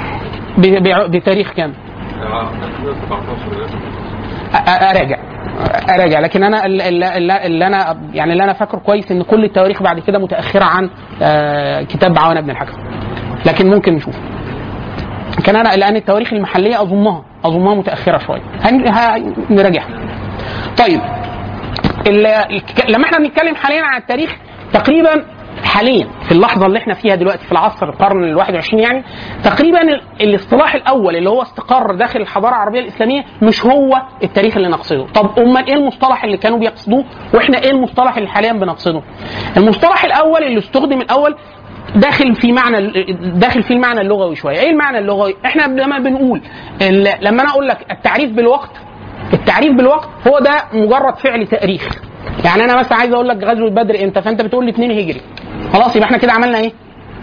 ب- ب- بتاريخ كام؟ آه، 2017 لازم أ- أ- اراجع اراجع لكن انا ال- ال- ال- اللي انا يعني اللي انا فاكره كويس ان كل التواريخ بعد كده متاخره عن آه، كتاب عوان بن الحكم لكن ممكن نشوف كان انا لان التواريخ المحليه اظنها اظنها متاخره شويه هن- ه- نراجعها طيب ال- الك- لما احنا بنتكلم حاليا عن التاريخ تقريبا حاليا في اللحظه اللي احنا فيها دلوقتي في العصر القرن ال 21 يعني تقريبا ال- الاصطلاح الاول اللي هو استقر داخل الحضاره العربيه الاسلاميه مش هو التاريخ اللي نقصده، طب امال ايه المصطلح اللي كانوا بيقصدوه واحنا ايه المصطلح اللي حاليا بنقصده؟ المصطلح الاول اللي استخدم الاول داخل في معنى داخل في المعنى اللغوي شويه، ايه المعنى اللغوي؟ احنا لما بنقول ال- لما انا اقول لك التعريف بالوقت التعريف بالوقت هو ده مجرد فعل تاريخ يعني انا مثلا عايز اقول لك غزوه بدر امتى فانت بتقول لي 2 هجري خلاص يبقى احنا كده عملنا ايه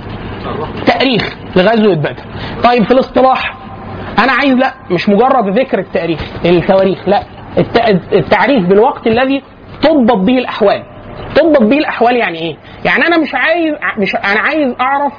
تاريخ لغزوه بدر طيب في الاصطلاح انا عايز لا مش مجرد ذكر التاريخ التواريخ لا الت- التعريف بالوقت الذي تضبط به الاحوال تضبط به الاحوال يعني ايه يعني انا مش عايز مش انا عايز اعرف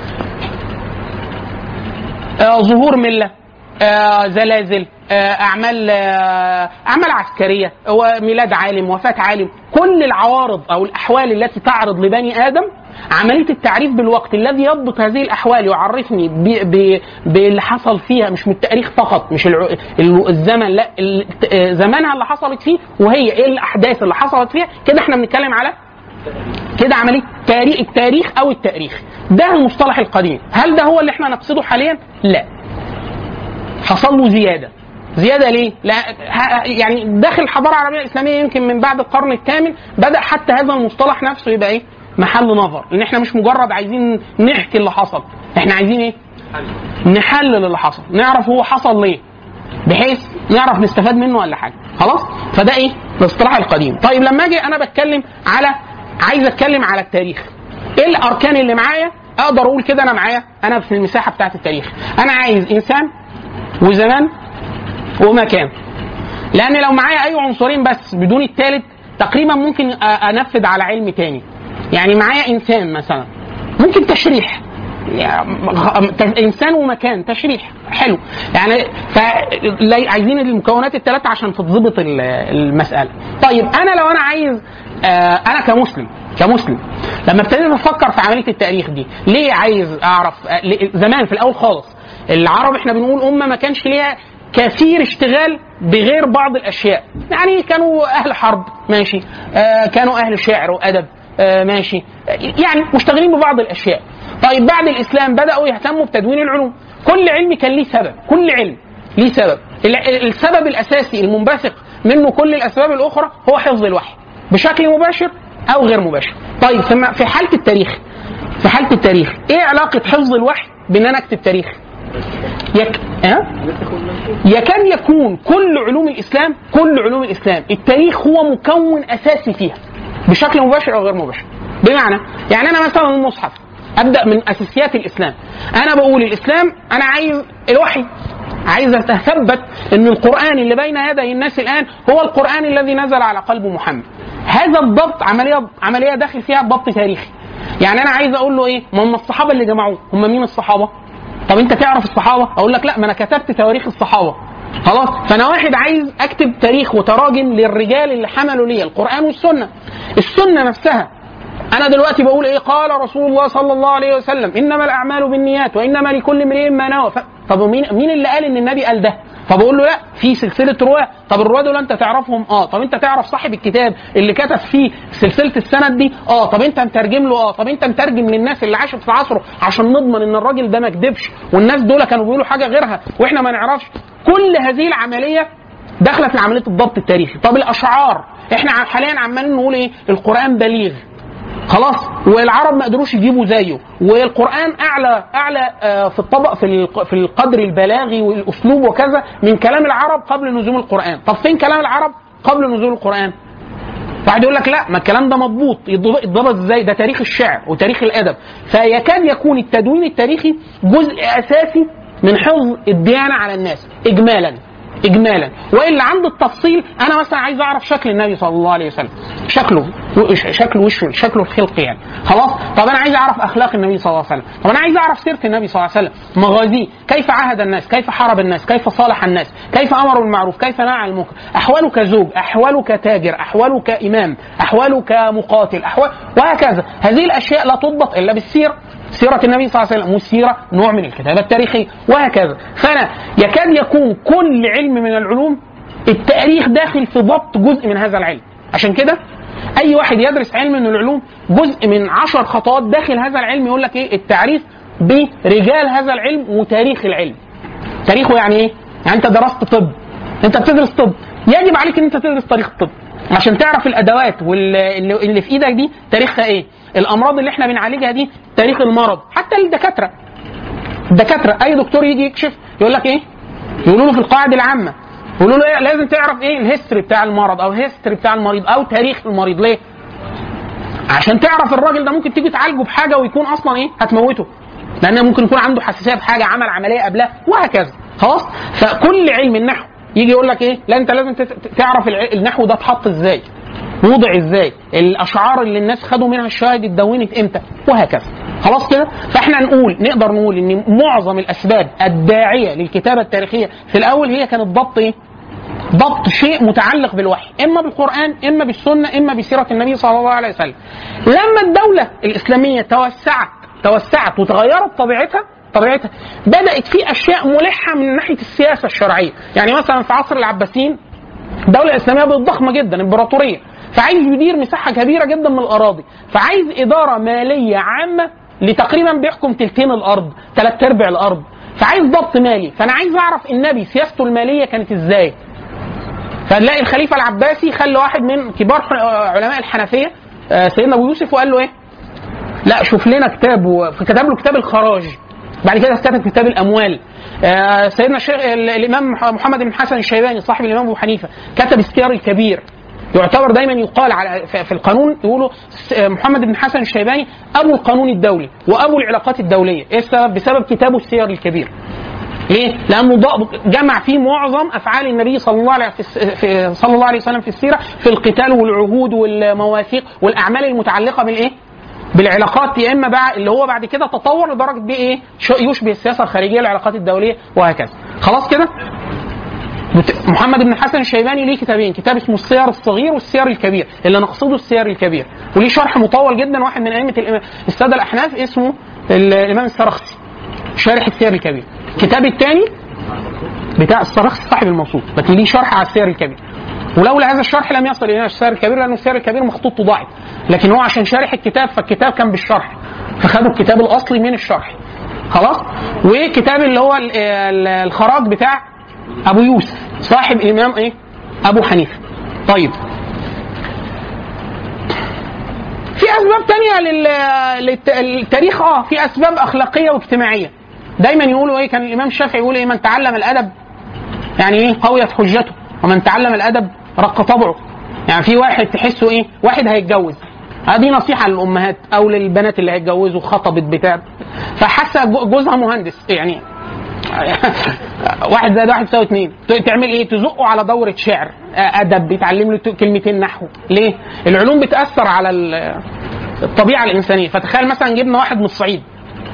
آه، ظهور مله آه، زلازل آه، اعمال آه، اعمال عسكريه وميلاد عالم وفاه عالم كل العوارض او الاحوال التي تعرض لبني ادم عمليه التعريف بالوقت الذي يضبط هذه الاحوال يعرفني ب- ب- باللي حصل فيها مش من التاريخ فقط مش الع- ال- الزمن لا ال- آه، زمانها اللي حصلت فيه وهي ايه الاحداث اللي حصلت فيها كده احنا بنتكلم على كده عمليه تاريخ التاريخ او التاريخ ده المصطلح القديم هل ده هو اللي احنا نقصده حاليا لا حصل له زياده زياده ليه؟ لا ه- يعني داخل الحضاره العربيه الاسلاميه يمكن من بعد القرن الثامن بدا حتى هذا المصطلح نفسه يبقى ايه؟ محل نظر، ان احنا مش مجرد عايزين نحكي اللي حصل، احنا عايزين ايه؟ نحلل اللي حصل، نعرف هو حصل ليه؟ بحيث نعرف نستفاد منه ولا حاجه، خلاص؟ فده ايه؟ الاصطلاح القديم، طيب لما اجي انا بتكلم على عايز اتكلم على التاريخ، ايه الاركان اللي معايا؟ اقدر اقول كده انا معايا انا في المساحه بتاعت التاريخ، انا عايز انسان وزمان ومكان لان لو معايا اي عنصرين بس بدون الثالث تقريبا ممكن أ- انفذ على علم تاني يعني معايا انسان مثلا ممكن تشريح يعني غ- ت- انسان ومكان تشريح حلو يعني ف لا- عايزين المكونات الثلاثه عشان تتظبط ال- المساله طيب انا لو انا عايز آه، انا كمسلم كمسلم لما ابتديت افكر في عمليه التاريخ دي ليه عايز اعرف آه، ليه- زمان في الاول خالص العرب احنا بنقول امه ما كانش ليها كثير اشتغال بغير بعض الاشياء يعني كانوا اهل حرب ماشي آه كانوا اهل شعر وادب آه ماشي آه، يعني مشتغلين ببعض الاشياء طيب بعد الاسلام بداوا يهتموا بتدوين العلوم كل علم كان ليه سبب كل علم ليه سبب ال- السبب الاساسي المنبثق منه كل الاسباب الاخرى هو حفظ الوحي بشكل مباشر او غير مباشر طيب في م- في حاله التاريخ في حاله التاريخ ايه علاقه حفظ الوحي بان انا اكتب تاريخ يك... أه؟ يكاد يكون كل علوم الاسلام كل علوم الاسلام التاريخ هو مكون اساسي فيها بشكل مباشر او غير مباشر بمعنى يعني انا مثلا المصحف ابدا من اساسيات الاسلام انا بقول الاسلام انا عايز الوحي عايز اتثبت ان القران اللي بين يدي الناس الان هو القران الذي نزل على قلب محمد هذا الضبط عمليه عمليه داخل فيها ضبط تاريخي يعني انا عايز اقول له ايه ما هم الصحابه اللي جمعوه هم مين الصحابه طب انت تعرف الصحابه اقول لك لا ما انا كتبت تواريخ الصحابه خلاص فانا واحد عايز اكتب تاريخ وتراجم للرجال اللي حملوا لي القران والسنه السنه نفسها انا دلوقتي بقول ايه قال رسول الله صلى الله عليه وسلم انما الاعمال بالنيات وانما لكل امرئ ما نوى ف... طب مين مين اللي قال ان النبي قال ده فبقول له لا في سلسله رواه طب الرواه دول انت تعرفهم اه طب انت تعرف صاحب الكتاب اللي كتب فيه سلسله السند دي اه طب انت مترجم له اه طب انت مترجم للناس اللي عاشت في عصره عشان نضمن ان الراجل ده ما كدبش والناس دول كانوا بيقولوا حاجه غيرها واحنا ما نعرفش كل هذه العمليه داخله في عمليه الضبط التاريخي طب الاشعار احنا حاليا عمالين نقول ايه القران بليغ خلاص والعرب ما قدروش يجيبوا زيه والقران اعلى اعلى آه، في الطبق في الق- في القدر البلاغي والاسلوب وكذا من كلام العرب قبل نزول القران طب فين كلام العرب قبل نزول القران واحد يقول لك لا ما الكلام ده مضبوط يتضبط يتضبط ازاي ده تاريخ الشعر وتاريخ الادب فيكاد يكون التدوين التاريخي جزء اساسي من حفظ الديانه على الناس اجمالا اجمالا والا عند التفصيل انا مثلا عايز اعرف شكل النبي صلى الله عليه وسلم شكله وش- شكله وشه شكله الخلقي يعني خلاص طب انا عايز اعرف اخلاق النبي صلى الله عليه وسلم طب انا عايز اعرف سيره النبي صلى الله عليه وسلم مغازيه كيف عهد الناس كيف حارب الناس كيف صالح الناس كيف امر بالمعروف كيف نهى عن المنكر احواله كزوج احواله كتاجر احواله كامام احواله كمقاتل احوال وهكذا هذه الاشياء لا تضبط الا بالسيره سيرة النبي صلى الله عليه وسلم والسيرة نوع من الكتابة التاريخية وهكذا فأنا يكاد يكون كل علم من العلوم التاريخ داخل في ضبط جزء من هذا العلم عشان كده أي واحد يدرس علم من العلوم جزء من عشر خطوات داخل هذا العلم يقول لك إيه التعريف برجال هذا العلم وتاريخ العلم تاريخه يعني إيه؟ يعني أنت درست طب أنت بتدرس طب يجب عليك ان انت تدرس تاريخ الطب عشان تعرف الادوات واللي اللي في ايدك دي تاريخها ايه الامراض اللي احنا بنعالجها دي تاريخ المرض حتى الدكاتره الدكاتره اي دكتور يجي يكشف يقول لك ايه يقولوا له في القواعد العامه يقولوا له إيه؟ لازم تعرف ايه الهيستوري بتاع المرض او الهيستوري بتاع المريض او تاريخ المريض ليه عشان تعرف الراجل ده ممكن تيجي تعالجه بحاجه ويكون اصلا ايه هتموته لان ممكن يكون عنده حساسيه في حاجه عمل عمليه قبلها وهكذا خلاص فكل علم النحو يجي يقول لك ايه لا انت لازم تت- تعرف الع- النحو ده اتحط ازاي وضع ازاي الاشعار اللي الناس خدوا منها الشواهد اتدونت امتى وهكذا خلاص كده فاحنا نقول نقدر نقول ان معظم الاسباب الداعيه للكتابه التاريخيه في الاول هي كانت ضبط ايه ضبط شيء متعلق بالوحي اما بالقران اما بالسنه اما بسيره النبي صلى الله عليه وسلم لما الدوله الاسلاميه توسعت توسعت وتغيرت طبيعتها طبيعتها بدات في اشياء ملحه من ناحيه السياسه الشرعيه يعني مثلا في عصر العباسيين الدوله الاسلاميه بقت ضخمه جدا امبراطوريه فعايز يدير مساحه كبيره جدا من الاراضي فعايز اداره ماليه عامه لتقريبا بيحكم تلتين الارض ثلاث ارباع الارض فعايز ضبط مالي فانا عايز اعرف النبي سياسته الماليه كانت ازاي فنلاقي الخليفه العباسي خلى واحد من كبار ح- علماء الحنفيه آه، سيدنا ابو يوسف وقال له ايه؟ لا شوف لنا كتاب و- فكتب له كتاب الخراج بعد كده كتب كتاب الاموال آه، سيدنا الشيخ ال- الامام مح- محمد بن حسن الشيباني صاحب الامام ابو حنيفه كتب السير الكبير يعتبر دايما يقال على في في القانون يقولوا س- محمد بن حسن الشيباني ابو القانون الدولي وابو العلاقات الدوليه، ايه السبب؟ بسبب كتابه السير الكبير. ليه؟ لانه ض- جمع فيه معظم افعال النبي صلى الله عليه في الس- في صلى الله عليه وسلم في السيره في القتال والعهود والمواثيق والاعمال المتعلقه بالايه؟ بالعلاقات يا اما بقى اللي هو بعد كده تطور لدرجه بيه ايه؟ شو- يشبه السياسه الخارجيه العلاقات الدوليه وهكذا. خلاص كده؟ بت- محمد بن حسن الشيباني ليه كتابين كتاب اسمه السير الصغير والسير الكبير اللي نقصده السير الكبير وليه شرح مطول جدا واحد من ائمه الإمام- الساده الاحناف اسمه ال- الامام السرخسي شارح السير الكبير الكتاب الثاني بتاع الصراخ صاحب الموصول لكن ليه شرح على السير الكبير ولولا هذا الشرح لم يصل الى السير الكبير لانه السير الكبير مخطوطه ضاعت لكن هو عشان شارح الكتاب فالكتاب كان بالشرح فخدوا الكتاب الاصلي من الشرح خلاص وكتاب اللي هو ال- ال- الخراج بتاع ابو يوسف صاحب امام ايه ابو حنيفه طيب في اسباب تانية لل- للت- للتاريخ اه في اسباب اخلاقيه واجتماعيه دايما يقولوا ايه كان الامام الشافعي يقول ايه من تعلم الادب يعني ايه قويت حجته ومن تعلم الادب رق طبعه يعني في واحد تحسه ايه واحد هيتجوز هذه نصيحة للأمهات أو للبنات اللي هيتجوزوا خطبت بتاع فحاسة جو- جوزها مهندس يعني واحد زائد واحد يساوي اثنين ت- تعمل ايه؟ تزقه على دورة شعر آه، أدب بيتعلم له ت- كلمتين نحو ليه؟ العلوم بتأثر على ال- الطبيعة الإنسانية فتخيل مثلا جبنا واحد من الصعيد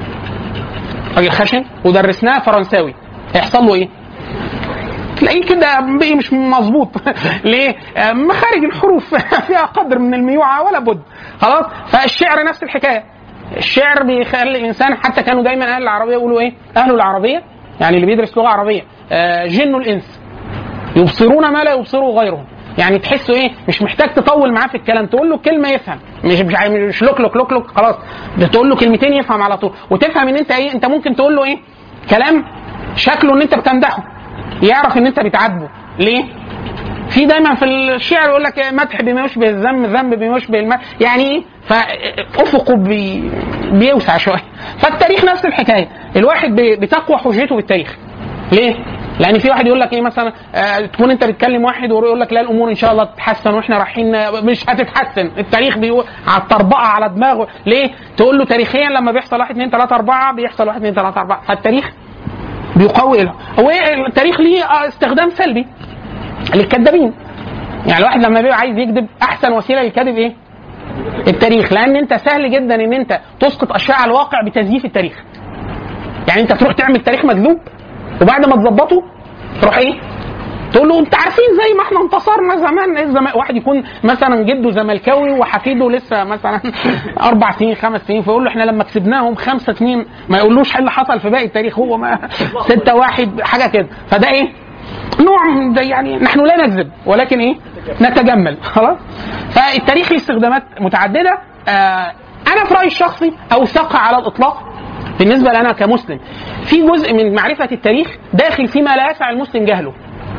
راجل خشن ودرسناه فرنساوي هيحصل له ايه؟ تلاقيه كده بقي مش مظبوط ليه؟ آه، مخارج الحروف فيها قدر من الميوعه ولا بد خلاص فالشعر نفس الحكايه الشعر بيخلي الانسان حتى كانوا دايما اهل العربيه يقولوا ايه؟ اهل العربيه يعني اللي بيدرس لغه عربيه آه، جن الانس يبصرون ما لا يبصره غيرهم يعني تحسه ايه مش محتاج تطول معاه في الكلام تقول له كلمه يفهم مش مش مش لوك لوك لوك لوك خلاص تقول له كلمتين يفهم على طول وتفهم ان انت ايه انت ممكن تقول له ايه كلام شكله ان انت بتمدحه يعرف ان انت بتعاتبه ليه في دايما في الشعر يقول لك مدح بما يشبه الذم ذنب بما يشبه المدح يعني ايه فافقه بي بيوسع شويه فالتاريخ نفس الحكايه الواحد بي- بتقوى حجته بالتاريخ ليه؟ لان في واحد يقول لك ايه مثلا آه تكون انت بتكلم واحد ويقول لك لا الامور ان شاء الله تتحسن واحنا رايحين مش هتتحسن التاريخ بيقول على الطربقه على دماغه ليه؟ تقول له تاريخيا لما بيحصل 1 2 3 4 بيحصل 1 2 3 4 فالتاريخ بيقوي له هو إيه التاريخ ليه آه، استخدام سلبي للكذابين يعني الواحد لما بيبقى عايز يكذب احسن وسيله للكذب ايه؟ التاريخ لان انت سهل جدا ان انت تسقط اشياء على الواقع بتزييف التاريخ يعني انت تروح تعمل تاريخ مكذوب وبعد ما تظبطه تروح ايه؟ تقول له انت عارفين زي ما احنا انتصرنا زمان ايه زمان واحد يكون مثلا جده زملكاوي وحفيده لسه مثلا اربع سنين خمس سنين فيقول له احنا لما كسبناهم خمسه اثنين ما يقولوش ايه اللي حصل في باقي التاريخ هو ما سته واحد حاجه كده فده ايه؟ نوع من ده يعني نحن لا نكذب ولكن ايه؟ نتجمل خلاص؟ فالتاريخ له استخدامات متعدده آه انا في رايي الشخصي اوثقها على الاطلاق بالنسبه لنا كمسلم في جزء من معرفه التاريخ داخل فيما لا يسع المسلم جهله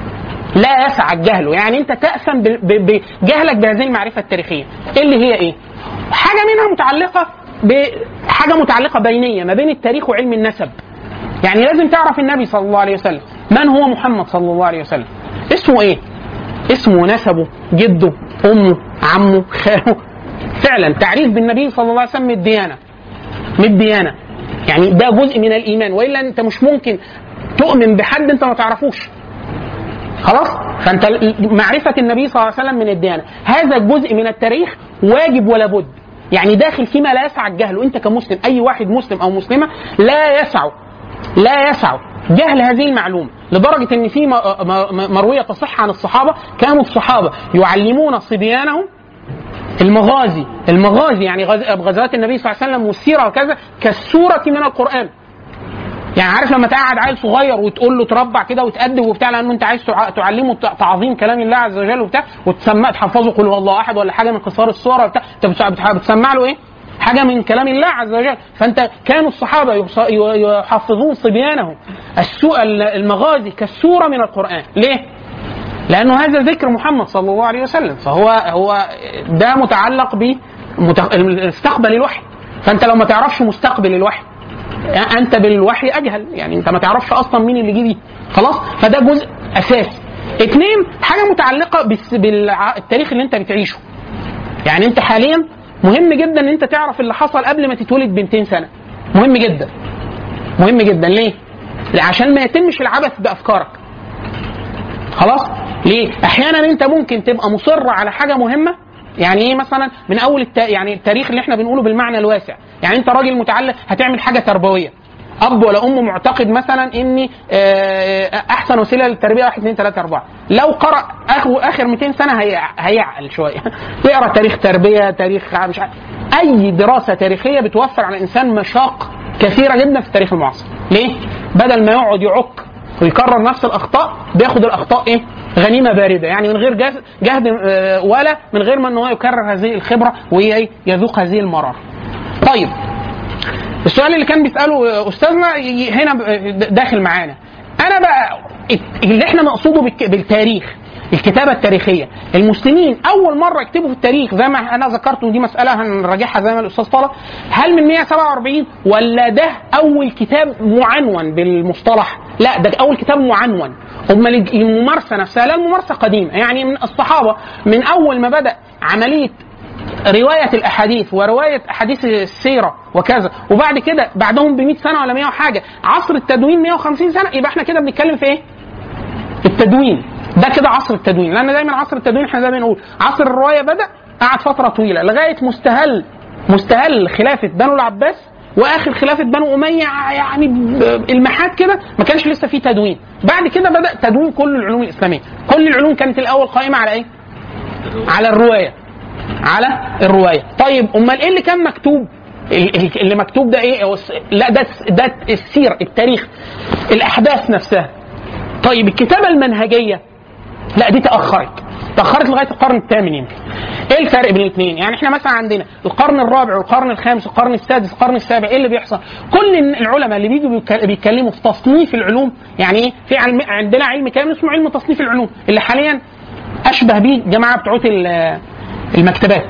لا يسعك جهله يعني انت تأثم ب- ب- بجهلك بهذه المعرفة التاريخية اللي هي ايه حاجة منها متعلقة بحاجة متعلقة بينية ما بين التاريخ وعلم النسب يعني لازم تعرف النبي صلى الله عليه وسلم من هو محمد صلى الله عليه وسلم اسمه ايه اسمه نسبه جده امه عمه خاله فعلا تعريف بالنبي صلى الله عليه وسلم من الديانه من الديانه يعني ده جزء من الايمان والا انت مش ممكن تؤمن بحد انت ما تعرفوش خلاص فانت معرفه النبي صلى الله عليه وسلم من الديانه هذا الجزء من التاريخ واجب ولا بد يعني داخل فيما لا يسع الجهل وانت كمسلم اي واحد مسلم او مسلمه لا يسع لا يسع جهل هذه المعلومه لدرجه ان في م- م- مرويه تصح عن الصحابه كانوا الصحابه يعلمون صبيانهم المغازي المغازي يعني غز- غزوات النبي صلى الله عليه وسلم والسيره وكذا كالسوره من القران يعني عارف لما تقعد عيل صغير وتقول له تربع كده وتأدب وبتاع لانه انت عايز تع- تعلمه ت- تعظيم كلام الله عز وجل وبتاع وتسمع تحفظه قل هو الله احد ولا حاجه من قصار السوره وبتاع انت بتسع- بتح- بتسمع له ايه؟ حاجه من كلام الله عز وجل فانت كانوا الصحابه يبص- ي- يحفظون صبيانهم السو- المغازي كالسوره من القران ليه؟ لانه هذا ذكر محمد صلى الله عليه وسلم فهو هو ده متعلق بمستقبل الوحي فانت لو ما تعرفش مستقبل الوحي انت بالوحي اجهل يعني انت ما تعرفش اصلا مين اللي جه بيه خلاص فده جزء اساسي اثنين حاجه متعلقه بالس- بالتاريخ اللي انت بتعيشه يعني انت حاليا مهم جدا ان انت تعرف اللي حصل قبل ما تتولد ب 200 سنه مهم جدا مهم جدا ليه؟ لا، عشان ما يتمش العبث بافكارك خلاص ليه احيانا انت ممكن تبقى مصر على حاجه مهمه يعني ايه مثلا من اول الت... يعني التاريخ اللي احنا بنقوله بالمعنى الواسع يعني انت راجل متعلق هتعمل حاجه تربويه اب ولا ام معتقد مثلا ان آه، احسن وسيله للتربيه 1 2 3 4 لو قرا اخر اخر 200 سنه هي... هيعقل شويه يقرا تاريخ تربيه تاريخ مش عارف اي دراسه تاريخيه بتوفر على الانسان مشاق كثيره جدا في التاريخ المعاصر ليه بدل ما يقعد يعك ويكرر نفس الاخطاء بياخد الاخطاء ايه غنيمه بارده يعني من غير جهد, جهد آه، ولا من غير ما ان هو يكرر هذه الخبره ويذوق هذه المراره طيب السؤال اللي كان بيساله استاذنا ي- هنا ب- داخل معانا انا بقى اللي احنا نقصده بالك- بالتاريخ الكتابه التاريخيه المسلمين اول مره يكتبوا في التاريخ زي ما انا ذكرت ودي مساله هنراجعها زي ما الاستاذ طلب هل من 147 ولا ده اول كتاب معنون بالمصطلح لا ده اول كتاب معنون امال الممارسه نفسها لا الممارسه قديمه يعني من الصحابه من اول ما بدا عمليه رواية الأحاديث ورواية أحاديث السيرة وكذا وبعد كده بعدهم ب 100 سنة ولا 100 وحاجة عصر التدوين 150 سنة يبقى احنا كده بنتكلم في إيه؟ التدوين ده كده عصر التدوين لأن دايما عصر التدوين احنا دايما نقول عصر الرواية بدأ قعد فترة طويلة لغاية مستهل مستهل خلافة بنو العباس واخر خلافه بنو اميه يعني ب- المحات كده ما كانش لسه فيه تدوين بعد كده بدا تدوين كل العلوم الاسلاميه كل العلوم كانت الاول قائمه على ايه على الروايه على الروايه طيب امال ايه اللي كان مكتوب ال- ال- اللي مكتوب ده ايه هو الس- لا ده ده السير التاريخ الاحداث نفسها طيب الكتابه المنهجيه لا دي تاخرت تاخرت لغايه القرن الثامن يمكن ايه الفرق بين الاثنين يعني احنا مثلا عندنا القرن الرابع والقرن الخامس والقرن السادس والقرن السابع ايه اللي بيحصل كل العلماء اللي بيجوا بيتك- بيتكلموا في تصنيف العلوم يعني ايه في علم عندنا علم كامل اسمه علم تصنيف العلوم اللي حاليا اشبه بيه جماعه بتوع المكتبات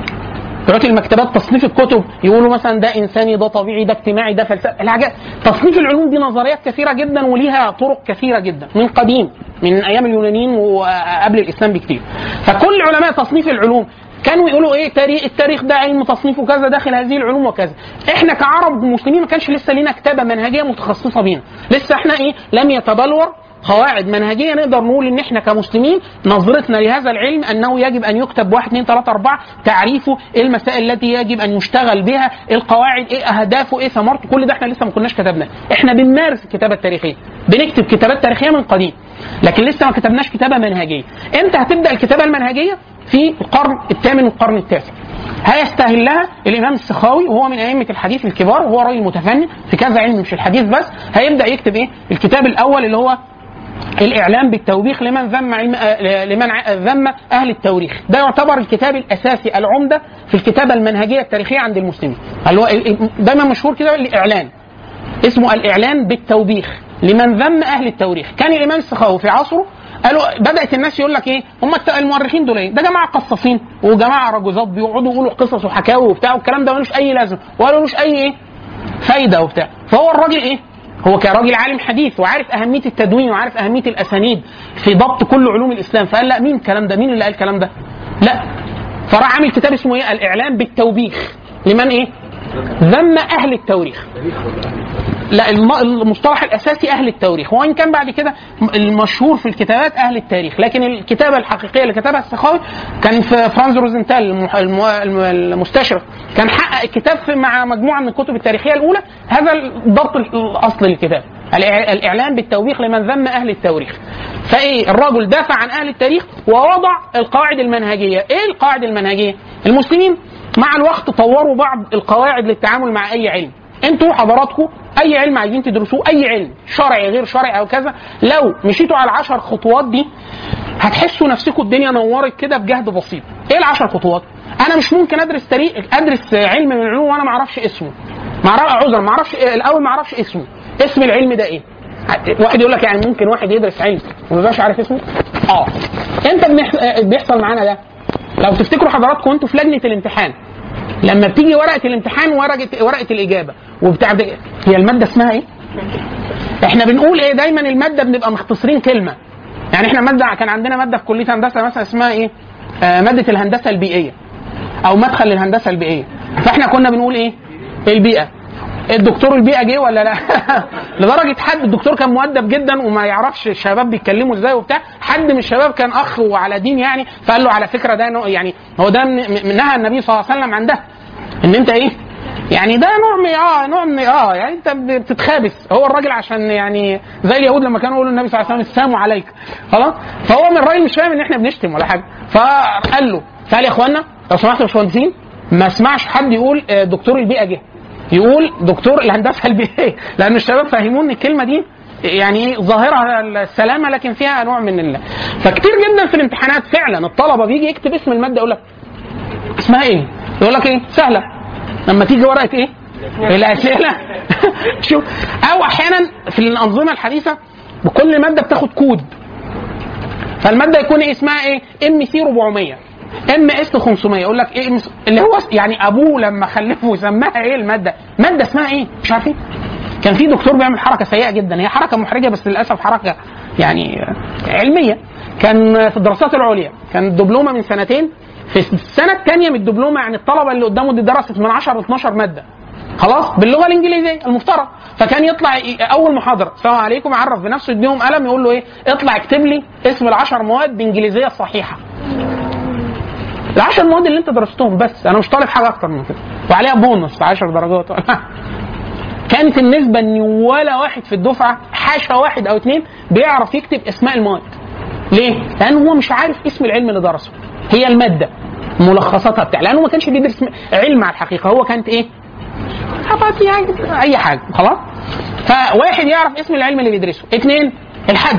بتوع المكتبات تصنيف الكتب يقولوا مثلا ده انساني ده طبيعي ده اجتماعي ده فلسفي الحاجات تصنيف العلوم دي نظريات كثيره جدا وليها طرق كثيره جدا من قديم من ايام اليونانيين وقبل الاسلام بكتير فكل علماء تصنيف العلوم كانوا يقولوا ايه تاريخ التاريخ ده علم تصنيفه كذا داخل هذه العلوم وكذا احنا كعرب مسلمين ما كانش لسه لينا كتابه منهجيه متخصصه بينا لسه احنا ايه لم يتبلور قواعد منهجيه نقدر نقول ان احنا كمسلمين نظرتنا لهذا العلم انه يجب ان يكتب واحد اثنين ثلاثه اربعه تعريفه ايه المسائل التي يجب ان يشتغل بها ايه القواعد ايه اهدافه ايه ثمرته كل ده احنا لسه ما كناش كتبناه احنا بنمارس الكتابه التاريخيه بنكتب كتابات تاريخيه من قديم لكن لسه ما كتبناش كتابه منهجيه امتى هتبدا الكتابه المنهجيه في القرن الثامن والقرن التاسع هيستهل لها الامام السخاوي وهو من ائمه الحديث الكبار وهو راجل متفنن في كذا علم مش الحديث بس هيبدا يكتب ايه الكتاب الاول اللي هو الاعلام بالتوبيخ لمن ذم علم آه، لمن ع- ذم اهل التوريخ ده يعتبر الكتاب الاساسي العمده في الكتابه المنهجيه التاريخيه عند المسلمين اللي هو ال- ال- دايما مشهور كده الاعلان اسمه الاعلان بالتوبيخ لمن ذم اهل التوريخ كان الامام السخاوي في عصره قالوا بدات الناس يقول لك ايه هم الت- المؤرخين دول ايه ده جماعه قصاصين وجماعه رجزات بيقعدوا يقولوا قصص وحكاوي وبتاع والكلام ده ملوش اي لازمه ولا ملوش اي ايه فايده وبتاع فهو الراجل ايه هو كراجل عالم حديث وعارف اهميه التدوين وعارف اهميه الاسانيد في ضبط كل علوم الاسلام فقال لا مين الكلام ده مين اللي قال الكلام ده لا فراح عامل كتاب اسمه ايه الاعلام بالتوبيخ لمن ايه ذم اهل التوريخ لا الم- المصطلح الاساسي اهل التوريخ وان كان بعد كده المشهور في الكتابات اهل التاريخ لكن الكتابه الحقيقيه اللي كتبها السخاوي كان في فرانز روزنتال المح- الم- الم- المستشرق كان حقق الكتاب في مع مجموعه من الكتب التاريخيه الاولى هذا الضبط الاصل للكتاب الإع- الاعلام بالتوبيخ لمن ذم اهل التوريخ فايه الرجل دافع عن اهل التاريخ ووضع القواعد المنهجيه ايه القواعد المنهجيه المسلمين مع الوقت طوروا بعض القواعد للتعامل مع اي علم انتوا حضراتكم اي علم عايزين تدرسوه اي علم شرعي غير شرعي او كذا لو مشيتوا على العشر خطوات دي هتحسوا نفسكم الدنيا نورت كده بجهد بسيط ايه العشر خطوات انا مش ممكن ادرس تاريخ ادرس علم من العلوم وانا ما اعرفش اسمه ما اعرف عذر ما اعرفش الاول ما اعرفش اسمه اسم العلم ده ايه واحد يقول لك يعني ممكن واحد يدرس علم وما يبقاش عارف اسمه اه امتى بنح- بيحصل معانا ده لو تفتكروا حضراتكم انتوا في لجنه الامتحان لما بتيجي ورقه الامتحان ورقه ورقه الاجابه وبتاع ده هي الماده اسمها ايه؟ احنا بنقول ايه دايما الماده بنبقى مختصرين كلمه يعني احنا ماده كان عندنا ماده في كليه هندسه مثلا اسمها ايه؟ آه ماده الهندسه البيئيه او مدخل للهندسه البيئيه فاحنا كنا بنقول ايه؟ البيئه الدكتور البيئه جه ولا لا؟ لدرجه حد الدكتور كان مؤدب جدا وما يعرفش الشباب بيتكلموا ازاي وبتاع حد من الشباب كان اخ وعلى دين يعني فقال له على فكره ده نوع- يعني هو ده من- من- نهى النبي صلى الله عليه وسلم عن ده ان انت ايه؟ يعني ده نوع من اه نوع من اه يعني انت بتتخابس هو الراجل عشان يعني زي اليهود لما كانوا يقولوا للنبي صلى الله عليه وسلم السلام عليك خلاص فهو من الراجل مش فاهم ان احنا بنشتم ولا حاجه فقال له فقال يا اخوانا لو سمحتوا يا باشمهندسين ما اسمعش حد يقول آه، دكتور البيئه جه يقول دكتور الهندسه البيئيه لان الشباب فهموني الكلمه دي يعني ايه ظاهرها السلامه لكن فيها نوع من ال... فكتير جدا في الامتحانات فعلا الطلبه بيجي يكتب اسم الماده يقول لك اسمها ايه؟ يقول لك ايه؟ سهله لما تيجي ورقه ايه؟ الاسئله شوف او احيانا في الانظمه الحديثه بكل ماده بتاخد كود فالماده يكون إيه اسمها ايه؟ ام سي 400 ام اس 500 يقول لك ايه MS اللي هو يعني ابوه لما خلفه سماها ايه الماده؟ ماده اسمها ايه؟ مش عارفين؟ كان في دكتور بيعمل حركه سيئه جدا هي حركه محرجه بس للاسف حركه يعني علميه كان في الدراسات العليا كان الدبلومه من سنتين في السنه الثانيه من الدبلومه يعني الطلبه اللي قدامه دي درست من 10 ل 12 ماده خلاص باللغه الانجليزيه المفترض فكان يطلع ي- اول محاضره السلام عليكم يعرف بنفسه يديهم قلم يقول له ايه اطلع اكتب لي اسم العشر مواد بانجليزيه صحيحه العشر مواد اللي انت درستهم بس انا مش طالب حاجه اكتر من كده وعليها بونص 10 درجات كانت النسبه ان ولا واحد في الدفعه حاشا واحد او اثنين بيعرف يكتب اسماء المواد ليه؟ لانه هو مش عارف اسم العلم اللي درسه هي الماده ملخصاتها بتاع لانه ما كانش بيدرس علم على الحقيقه هو كانت ايه؟ خبط يعني اي حاجه خلاص؟ فواحد يعرف اسم العلم اللي بيدرسه اثنين الحد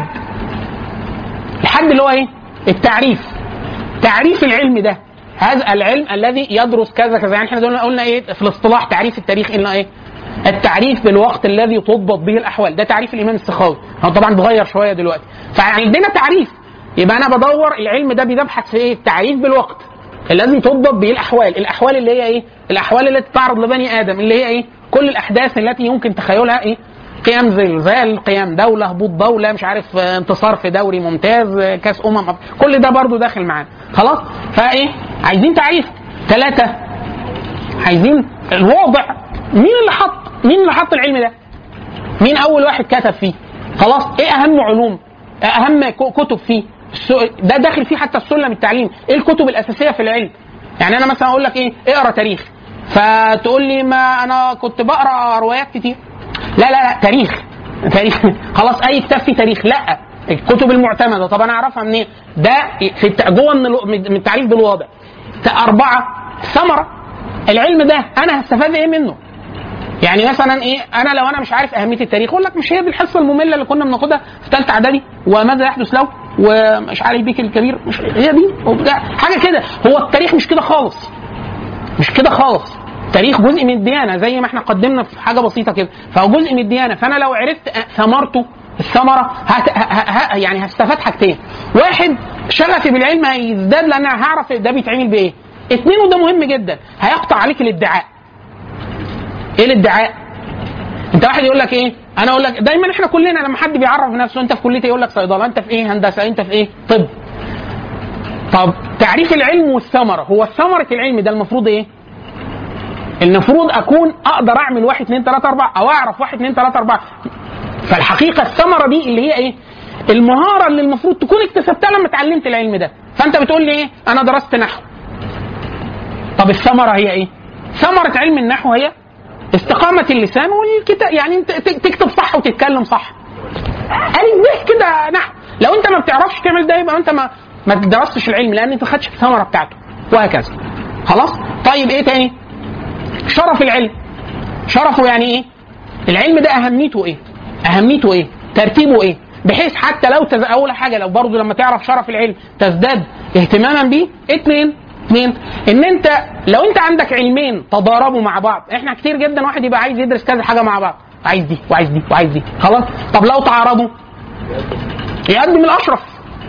الحد اللي هو ايه؟ التعريف تعريف العلم ده هذا العلم الذي يدرس كذا كذا يعني احنا قلنا قلنا ايه في الاصطلاح تعريف التاريخ قلنا ايه؟ التعريف بالوقت الذي تضبط به الاحوال ده تعريف الامام السخاوي هو طبعا اتغير شويه دلوقتي فعندنا تعريف يبقى انا بدور العلم ده بيبحث في ايه؟ التعريف بالوقت الذي تضبط به الاحوال الاحوال اللي هي ايه؟ الاحوال التي تعرض لبني ادم اللي هي ايه؟ كل الاحداث التي يمكن تخيلها ايه؟ قيام زلزال قيام دولة هبوط دولة مش عارف آه، انتصار في دوري ممتاز آه، كاس أمم أف- كل ده برضو داخل معانا خلاص فإيه عايزين تعريف ثلاثة عايزين الواضع مين اللي حط مين اللي حط العلم ده مين أول واحد كتب فيه خلاص إيه أهم علوم أهم ك- كتب فيه الس- ده داخل فيه حتى السلم التعليم إيه الكتب الأساسية في العلم يعني أنا مثلا أقول لك إيه اقرأ تاريخ فتقول لي ما أنا كنت بقرأ روايات كتير لا لا لا تاريخ تاريخ خلاص اي كتاب فيه تاريخ لا الكتب المعتمده طب انا اعرفها منين ده في الت- جوه من الو- من التعريف بالوضع ت- اربعه ثمره العلم ده انا هستفاد ايه منه يعني مثلا ايه انا لو انا مش عارف اهميه التاريخ اقول لك مش هي دي الحصه الممله اللي كنا بناخدها في ثالثه اعدادي وماذا يحدث لو ومش عارف بيك الكبير مش هي دي وبتاع حاجه كده هو التاريخ مش كده خالص مش كده خالص تاريخ جزء من الديانه زي ما احنا قدمنا في حاجه بسيطه كده فهو جزء من الديانه فانا لو عرفت ثمرته الثمره هت... ه... ه... يعني هستفاد حاجتين واحد شغفي بالعلم هيزداد لان انا هعرف ده بيتعمل بايه اثنين وده مهم جدا هيقطع عليك الادعاء ايه الادعاء انت واحد يقول لك ايه انا اقول لك دايما احنا كلنا لما حد بيعرف نفسه انت في كليه إيه؟ يقول لك صيدله انت في ايه هندسه انت في ايه طب طب تعريف العلم والثمره هو ثمره العلم ده المفروض ايه المفروض اكون اقدر اعمل واحد اثنين ثلاثة أربعة او اعرف واحد اثنين ثلاثة أربعة فالحقيقة الثمرة دي اللي هي ايه؟ المهارة اللي المفروض تكون اكتسبتها لما اتعلمت العلم ده فانت بتقول لي ايه؟ انا درست نحو طب الثمرة هي ايه؟ ثمرة علم النحو هي استقامة اللسان والكتاب يعني انت ت- تكتب صح وتتكلم صح ألف به كده نحو لو انت ما بتعرفش تعمل ده يبقى انت ما ما درستش العلم لان انت ما خدتش الثمرة بتاعته وهكذا خلاص طيب ايه تاني شرف العلم شرفه يعني ايه العلم ده اهميته ايه اهميته ايه ترتيبه ايه بحيث حتى لو تز... اول حاجه لو برضه لما تعرف شرف العلم تزداد اهتماما بيه اتنين اتنين ان انت لو انت عندك علمين تضاربوا مع بعض احنا كتير جدا واحد يبقى عايز يدرس كذا حاجه مع بعض عايز دي وعايز دي وعايز دي خلاص طب لو تعارضوا يقدم الاشرف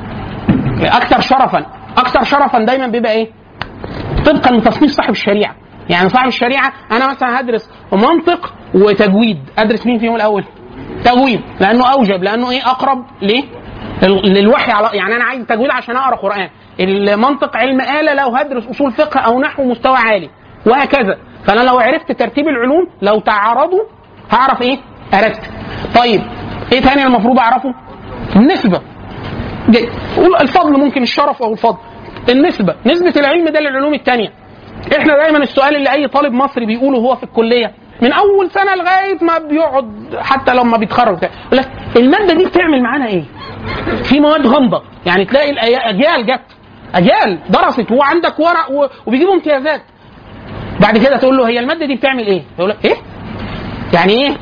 اكثر شرفا اكثر شرفا دايما بيبقى ايه طبقا لتصنيف صاحب الشريعه يعني صاحب الشريعه انا مثلا هدرس منطق وتجويد ادرس مين فيهم الاول تجويد لانه اوجب لانه ايه اقرب ليه لل- للوحي على يعني انا عايز تجويد عشان اقرا قران المنطق علم آلة لو هدرس اصول فقه او نحو مستوى عالي وهكذا فانا لو عرفت ترتيب العلوم لو تعارضوا هعرف ايه ارتب طيب ايه تاني المفروض اعرفه النسبه جاي. قول الفضل ممكن الشرف او الفضل النسبه نسبه العلم ده للعلوم الثانيه احنا دايما السؤال اللي اي طالب مصري بيقوله هو في الكليه من اول سنه لغايه ما بيقعد حتى لما بيتخرج بتاع. يقول لك الماده دي بتعمل معانا ايه؟ في مواد غامضه يعني تلاقي الأي- اجيال جت اجيال درست وعندك ورق و- وبيجيبوا امتيازات بعد كده تقول له هي الماده دي بتعمل ايه؟ يقول لك ايه؟ يعني ايه؟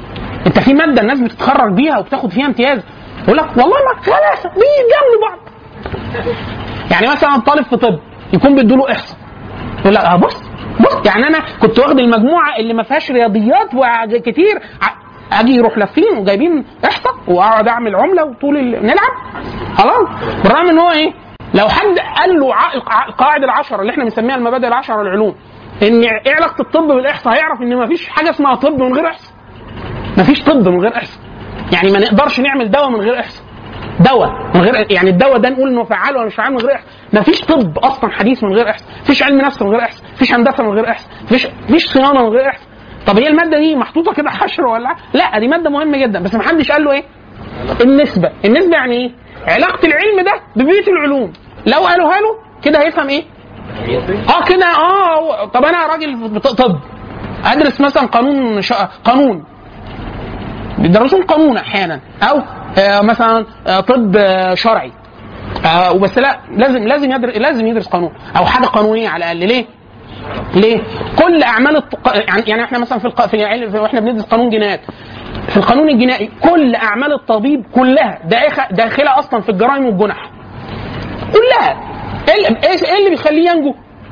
انت في ماده الناس بتتخرج بيها وبتاخد فيها امتياز يقول لك والله ما ثلاثه بيجاملوا بعض يعني مثلا طالب في طب يكون بيدوا له احصاء يقول لك اه بص بص يعني انا كنت واخد المجموعه اللي ما فيهاش رياضيات كتير ع- اجي يروح لافين وجايبين احصاء واقعد اعمل عمله وطول ال... نلعب خلاص بالرغم ان هو ايه لو حد قال له ع- القع- القواعد العشره اللي احنا بنسميها المبادئ العشره العلوم ان ايه علاقه الطب بالاحصاء هيعرف ان ما فيش حاجه اسمها طب من غير احصاء ما فيش طب من غير احصاء يعني ما نقدرش نعمل دواء من غير احصاء دواء من غير يعني الدواء ده نقول انه فعال ولا مش فعال من غير احصاء ما فيش طب اصلا حديث من غير احصاء مفيش علم نفس من غير احصاء مفيش هندسه من غير احصاء مفيش مفيش صيانه من غير احصاء طب هي الماده دي محطوطه كده حشر ولا لا دي ماده مهمه جدا بس ما حدش قال له ايه النسبه النسبه يعني ايه علاقه العلم ده ببيئه العلوم لو قالوها له كده هيفهم ايه اه كده اه طب انا راجل بت- طب ادرس مثلا قانون ش... قانون بيدرسون قانون احيانا او آه مثلا آه طب آه شرعي آه وبس لا لازم لازم يدرس لازم يدرس قانون او حاجه قانونيه على الاقل ليه؟ ليه؟ كل اعمال الط... يعني يعني احنا مثلا في الق... في علم في- واحنا بندرس قانون جنايات في القانون الجنائي كل اعمال الطبيب كلها داخ- داخله اصلا في الجرائم والجنح كلها ايه اللي- ايه إيه اللي بيخليه ينجو؟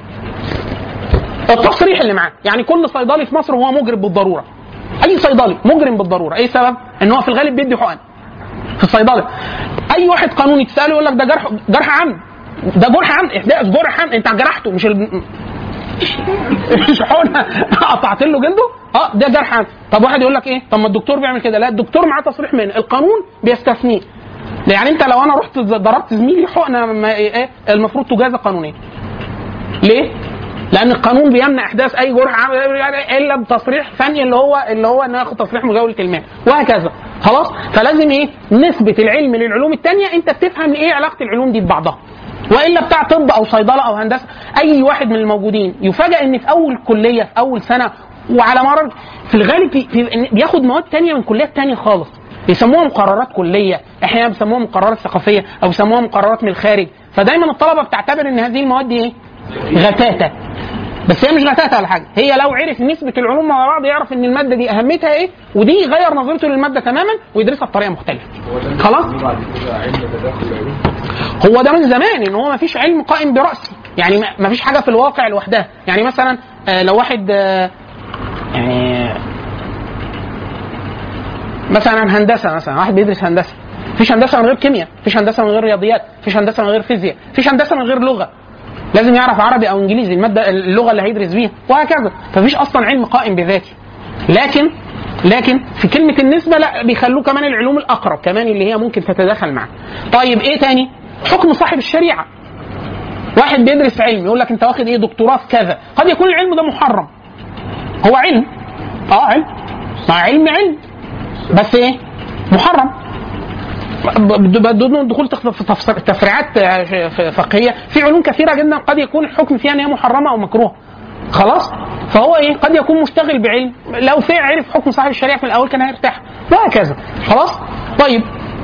التصريح اللي معاه يعني كل صيدلي في مصر هو مجرم بالضروره اي صيدلي مجرم بالضروره ايه سبب ان هو في الغالب بيدي حقن في الصيدله اي واحد قانوني تساله يقول لك ده جرح جرح عمد ده جرح عمد احداث جرح عمد انت جرحته مش ال... مش حقنه قطعت له جلده اه ده جرح عمد طب واحد يقول لك ايه طب ما الدكتور بيعمل كده لا الدكتور معاه تصريح من القانون بيستثنيه يعني انت لو انا رحت ضربت زميلي حقنه ما ايه المفروض تجازى قانونيا ليه؟ لان القانون بيمنع احداث اي جرح عمل الا بتصريح فني اللي هو اللي هو انه ياخد تصريح مزاوله المال وهكذا خلاص فلازم ايه نسبه العلم للعلوم الثانيه انت بتفهم ايه علاقه العلوم دي ببعضها والا بتاع طب او صيدله او هندسه اي واحد من الموجودين يفاجئ ان في اول كليه في اول سنه وعلى مر في الغالب بي- بي- بياخد مواد تانية من كليات تانية خالص بيسموها مقررات كليه احيانا بيسموها مقررات ثقافيه او بيسموها مقررات من الخارج فدايما الطلبه بتعتبر ان هذه المواد دي ايه غتاتة بس هي مش غتاتة ولا حاجه هي لو عرف نسبه العلوم مع بعض يعرف ان الماده دي اهميتها ايه ودي يغير نظرته للماده تماما ويدرسها بطريقه مختلفه خلاص بعد كده علم تداخل العلوم هو ده من زمان ان هو ما فيش علم قائم براسه يعني ما فيش حاجه في الواقع لوحدها يعني مثلا آه، لو واحد آه، يعني مثلا هندسه مثلا واحد بيدرس هندسه مفيش هندسه من غير كيمياء مفيش هندسه من غير رياضيات مفيش هندسه من غير فيزياء مفيش هندسه من غير لغه لازم يعرف عربي او انجليزي الماده اللغه اللي هيدرس بيها وهكذا فمفيش اصلا علم قائم بذاته لكن لكن في كلمه النسبه لا بيخلوه كمان العلوم الاقرب كمان اللي هي ممكن تتداخل معاه طيب ايه تاني حكم صاحب الشريعه واحد بيدرس علم يقول لك انت واخد ايه دكتوراه في كذا قد يكون العلم ده محرم هو علم اه علم مع علم علم بس ايه محرم ب- بدون دخول تخ- في تفسير- تفريعات آه، ف- فقهيه في علوم كثيره جدا قد يكون الحكم فيها ان هي محرمه او مكروهه خلاص فهو ايه قد يكون مشتغل بعلم لو في عرف حكم صاحب الشريعه في الاول كان هيرتاح وهكذا خلاص طيب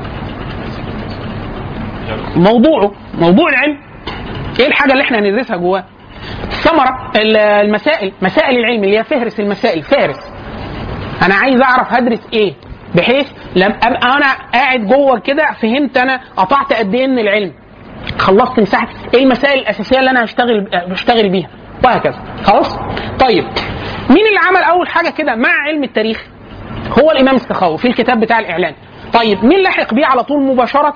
موضوعه موضوع العلم ايه الحاجه اللي احنا هندرسها جواه الثمره ال- المسائل مسائل العلم اللي هي فهرس المسائل فهرس انا عايز اعرف هدرس ايه بحيث لما ابقى انا قاعد جوه كده فهمت انا قطعت قد ايه من العلم خلصت مساحه ايه المسائل الاساسيه اللي انا هشتغل بشتغل بيها وهكذا خلاص طيب مين اللي عمل اول حاجه كده مع علم التاريخ هو الامام السخاوي في الكتاب بتاع الاعلان طيب مين لحق بيه على طول مباشره